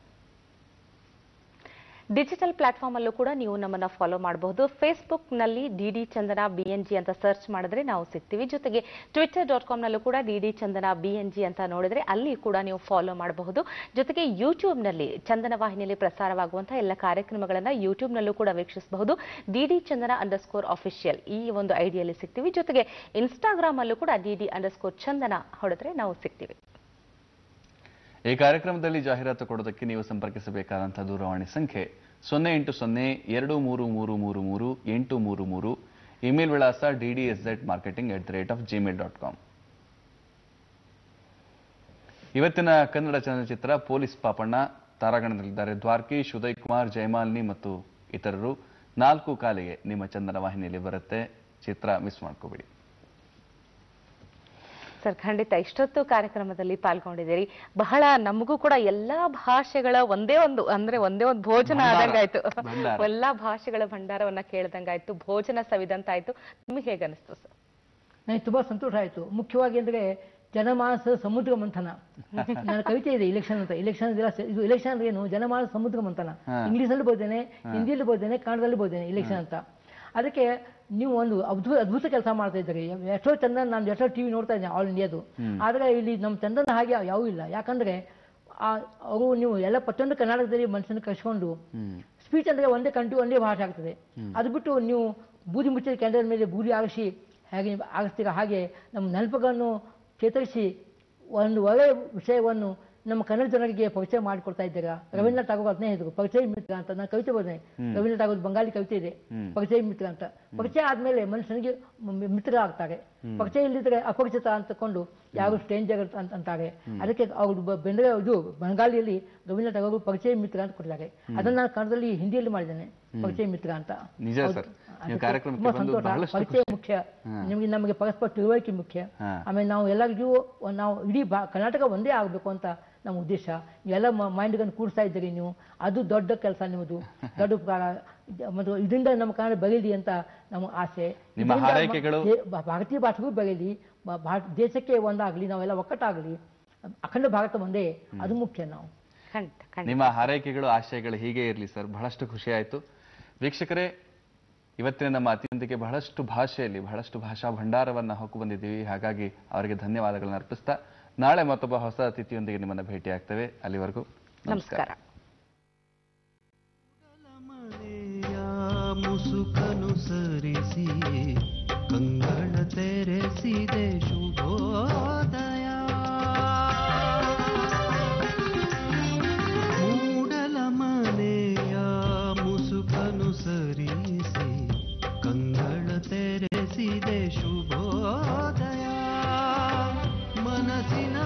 digital platform ಅಲ್ಲೂ ಕೂಡ ನೀವು ನಮ್ಮನ್ನ ಫಾಲೋ ಮಾಡಬಹುದು ಫೇಸ್ಬುಕ್ ನಲ್ಲಿ ಡಿಡಿ ಚಂದನ ಬಿಎನ್ಜಿ ಅಂತ ಸರ್ಚ್ ಮಾಡಿದ್ರೆ ನಾವು ಸಿಗ್ತೀವಿ ಜೊತೆಗೆ ಟ್ವಿಟರ್ ಡಾಟ್ ಕಾಮ್ ನಲ್ಲೂ ಕೂಡ ಡಿಡಿ ಚಂದನ ಬಿಎನ್ಜಿ ಅಂತ ನೋಡಿದ್ರೆ ಅಲ್ಲಿ ಕೂಡ ನೀವು ಫಾಲೋ ಮಾಡಬಹುದು ಜೊತೆಗೆ ಯೂಟ್ಯೂಬ್ ನಲ್ಲಿ ಚಂದನ ವಾಹಿನಿಯಲ್ಲಿ ಪ್ರಸಾರವಾಗುವಂತಹ ಎಲ್ಲ ಕಾರ್ಯಕ್ರಮಗಳನ್ನ ಯೂಟ್ಯೂಬ್ ನಲ್ಲೂ ಕೂಡ ವೀಕ್ಷಿಸಬಹುದು DD Chandana underscore official ಈ ಒಂದು ಐಡಿಯಲ್ಲಿ ಸಿಗ್ತೀವಿ ಜೊತೆಗೆ ಇನ್ಸ್ಟಾಗ್ರಾಮ್ ಅಲ್ಲೂ ಕೂಡ ಡಿಡಿ ಅಂಡರ್ ಸ್ಕೋರ್ ಚಂದನ ಹೊಡೆದ್ರೆ ನಾವು ಸಿಗ್ತೀವಿ ಈ ಕಾರ್ಯಕ್ರಮದಲ್ಲಿ ಜಾಹೀರಾತು ಕೊಡೋದಕ್ಕೆ ನೀವು ಸಂಪರ್ಕಿಸಬೇಕಾದಂತಹ ದೂರವಾಣಿ ಸಂಖ್ಯೆ ಸೊನ್ನೆ ಎಂಟು ಸೊನ್ನೆ ಎರಡು ಮೂರು ಮೂರು ಮೂರು ಮೂರು ಎಂಟು ಮೂರು ಮೂರು ಇಮೇಲ್ ವಿಳಾಸ D D S Z marketing at the rate of Gmail dot com ಇವತ್ತಿನ ಕನ್ನಡ ಚಲನಚಿತ್ರ ಪೊಲೀಸ್ ಪಾಪಣ್ಣ ತಾರಾಗಣದಲ್ಲಿದ್ದಾರೆ ದ್ವಾರಕೀಶ್ ಉದಯ್ ಕುಮಾರ್ ಜಯಮಾಲಿನಿ ಮತ್ತು ಇತರರು ನಾಲ್ಕು ಕಾಲಿಗೆ ನಿಮ್ಮ ಚಂದನ ವಾಹಿನಿಯಲ್ಲಿ ಬರುತ್ತೆ ಚಿತ್ರ ಮಿಸ್ ಮಾಡ್ಕೋಬೇಡಿ ಸರ್ ಖಂಡಿತ ಇಷ್ಟೊತ್ತು ಕಾರ್ಯಕ್ರಮದಲ್ಲಿ ಪಾಲ್ಗೊಂಡಿದ್ದೀರಿ ಬಹಳ ನಮಗೂ ಕೂಡ ಎಲ್ಲಾ ಭಾಷೆಗಳ ಒಂದೇ ಒಂದು ಅಂದ್ರೆ ಒಂದೇ ಒಂದು ಭೋಜನ ಭಂಡಾರ. ಆದಂಗಾಯ್ತು ಭಂಡಾರ. ಎಲ್ಲಾ ಭಾಷೆಗಳ ಭಂಡಾರವನ್ನ ಕೇಳ್ದಂಗಾಯ್ತು ಭೋಜನ ಸವಿದಂತಾಯ್ತು ನಿಮಗೆ ಹೇಗನಿಸ್ತು ಸರ್ ನನಗೆ ತುಂಬಾ ಸಂತೋಷ ಆಯಿತು ಮುಖ್ಯವಾಗಿ ಅಂದ್ರೆ ಜನಮಾನಸ ಸಮುದ್ರ ಮಂಥನ ನನ್ನ ಕವಿತೆ ಇದೆ ಇಲೆಕ್ಷನ್ ಅಂತ ಇಲೆಕ್ಷನ್ ಇದು ಇಲೆಕ್ಷನ್ ಅಂದ್ರೆ ಏನು ಜನಮಾನಸ ಸಮುದ್ರ ಮಂಥನ ಇಂಗ್ಲೀಷಲ್ಲಿ ಬೋದೇನೆ ಹಿಂದಿಯಲ್ಲಿ ಬೋದೇನೆ ಕನ್ನಡದಲ್ಲಿ ಬೋದೇನೆ ಇಲೆಕ್ಷನ್ ಅಂತ ಅದಕ್ಕೆ ನೀವು ಒಂದು ಅದ್ಭುತ ಅದ್ಭುತ ಕೆಲಸ ಮಾಡ್ತಾ ಇದ್ದೀರಿ ಎಷ್ಟೋ ಚಂದನ್ ನಾನು ಎಷ್ಟೋ ಟಿವಿ ನೋಡ್ತಾ ಇದ್ದೇನೆ ಆಲ್ ಇಂಡಿಯಾದು ಆದ್ರೆ ಇಲ್ಲಿ ನಮ್ಮ ಚಂದನ ಹಾಗೆ ಯಾವೂ ಇಲ್ಲ ಯಾಕಂದ್ರೆ ಆ ಅವರು ನೀವು ಎಲ್ಲ ಪ್ರತಿಯೊಂದು ಕರ್ನಾಟಕದಲ್ಲಿ ಮನುಷ್ಯನ ಕರ್ಸ್ಕೊಂಡು ಸ್ಪೀಚ್ ಅಂದ್ರೆ ಒಂದೇ ಕಂಟು ಒಂದೇ ಭಾಷೆ ಆಗ್ತದೆ ಅದು ಬಿಟ್ಟು ನೀವು ಬೂದಿ ಮುಚ್ಚಿದ ಕೆಂಡದ ಮೇಲೆ ಬೂದಿ ಆರಿಸಿ ಹೇಗೆ ಆಗಿಸ್ತೀರ ಹಾಗೆ ನಮ್ಮ ನೆನಪುಗಳನ್ನು ಚೇತರಿಸಿ ಒಂದು ಒಳ್ಳೆಯ ವಿಷಯವನ್ನು ನಮ್ಮ ಕನ್ನಡ ಜನರಿಗೆ ಪರಿಚಯ ಮಾಡಿಕೊಡ್ತಾ ಇದ್ದೀರಾ ರವೀಂದ್ರನಾಥ್ ಟಾಗೋರ್ ಅದನ್ನೇ ಹೇಳಿದ್ರು ಪರಿಚಯ ಮಿತ್ರ ಅಂತ ನಾನು ಕವಿತೆ ಬರ್ತೇನೆ ರವೀಂದ್ರನಾಥ್ ಟಾಗೋರ್ ಬಂಗಾಳಿ ಕವಿತೆ ಇದೆ ಪರಿಚಯ ಮಿತ್ರ ಅಂತ ಪರಿಚಯ ಆದ್ಮೇಲೆ ಮನುಷ್ಯನಿಗೆ ಮ- ಮಿತ್ರ ಆಗ್ತಾರೆ ಪರಿಚಯ ಇಲ್ಲದಿದ್ರೆ ಅಪರಿಚಿತ ಅಂತಕೊಂಡು ಯಾರು ಸ್ಟ್ರೇಂಜರ್ ಅಂತ ಅಂತಾರೆ ಅದಕ್ಕೆ ಅವರು ಬ- ಬೆಂದ್ರೆ ಇದು ಬಂಗಾಳಿಯಲ್ಲಿ ರವೀಂದ್ರನಾಥ್ ಟಾಗೋರ್ ಪರಿಚಯ ಮಿತ್ರ ಅಂತ ಕೊಟ್ಟಿದ್ದಾರೆ ಅದನ್ನ ನಾನು ಕನ್ನಡದಲ್ಲಿ ಹಿಂದಿಯಲ್ಲಿ ಮಾಡಿದ್ದೇನೆ ಪರಿಚಯ ಮಿತ್ರ ಅಂತ ನಿಜ ಹೌದು. ಸರ್ ನೀವು ಅದಕ್ಕೆ ಕಾರ್ಯಕ್ರಮಕ್ಕೆ ತುಂಬಾ ಬಂದು ಸಂತೋಷ. ಬಹಳಷ್ಟು ಪರಿಚಯ ಮುಖ್ಯ ನಿಮಗೆ ನಮಗೆ ಪರಸ್ಪರ ತಿಳುವಳಿಕೆ ಮುಖ್ಯ ಹಾ. ಆಮೇಲೆ ನಾವು ಎಲ್ಲರಿಗೂ ಒಂದ್ ನಾವು ಇಡೀ ಭಾ ಕರ್ನಾಟಕ ಒಂದೇ ಆಗಬೇಕು ಅಂತ ನಮ್ಮ ಉದ್ದೇಶ ಎಲ್ಲ ಮೈಂಡ್ಗಳನ್ನು ಕೂಡಿಸ್ತಾ ಇದ್ದೀರಿ ನೀವು ಅದು ದೊಡ್ಡ ಕೆಲಸ ನಿಮ್ಮದು ದೊಡ್ಡ ಉಪಕಾರ ಇದ್- ಮತ್ತು ಇದರಿಂದ ನಮ್ಮ ಕನ್ನಡ ಬೆಳೀಲಿ ಅಂತ ನಮ್ಮ ಆಸೆ ನಿಮ್ಮ ಇದರಿಂದ ಮ- ಹಾರೈಕೆಗಳು- ದೇ- ಭಾ- ಭಾರತೀಯ ಭಾಷೆಗೂ ಬೆಳೀಲಿ ಭಾ- ಭಾ- ದೇಶಕ್ಕೆ ಒಂದಾಗಲಿ ನಾವೆಲ್ಲ ಒಕ್ಕಟ್ಟಾಗಲಿ ಅಖಂಡ ಭಾರತ ಒಂದೇ ಅದು ಮುಖ್ಯ ನಾವು ಖಂಡಿತ ಖಂಡಿತ ನಿಮ್ಮ ಹಾರೈಕೆಗಳು ಆಶಯಗಳು ಹೀಗೆ ಇರಲಿ ಸರ್ ಬಹಳಷ್ಟು ಖುಷಿ ಆಯಿತು ವೀಕ್ಷಕರೇ ಇವತ್ತಿನ ನಮ್ಮ ಅತಿಥಿಯೊಂದಿಗೆ ಬಹಳಷ್ಟು ಭಾಷೆಯಲ್ಲಿ ಬಹಳಷ್ಟು ಭಾಷಾ ಭಂಡಾರವನ್ನ ಹೊಕ್ಕು ಬಂದಿದ್ದೀವಿ ಹಾಗಾಗಿ ಅವರಿಗೆ ಧನ್ಯವಾದಗಳನ್ನು ಅರ್ಪಿಸ್ತಾ ನಾಳೆ ಮತ್ತೊಬ್ಬ ಹೊಸ ಅತಿಥಿಯೊಂದಿಗೆ ನಿಮ್ಮನ್ನ ಭೇಟಿ ಆಗ್ತೇವೆ ಅಲ್ಲಿವರೆಗೂ ನಮಸ್ಕಾರ ನಮಸ್ಕಾರ ಮನೆಯ ಮುಸುಕನು ಸರಿಸಿ ಕಂಗಳ ತೆರೆಸಿದೆ ಶುಭೋದಯ ಮೂಡಲ ಮನೆಯ ಮುಸುಕನು ಸರಿಸಿ ಕಂಗಳ ತೆರೆಸಿದೆ ಶುಭೋದಯ ಮನಸ್ಸಿನ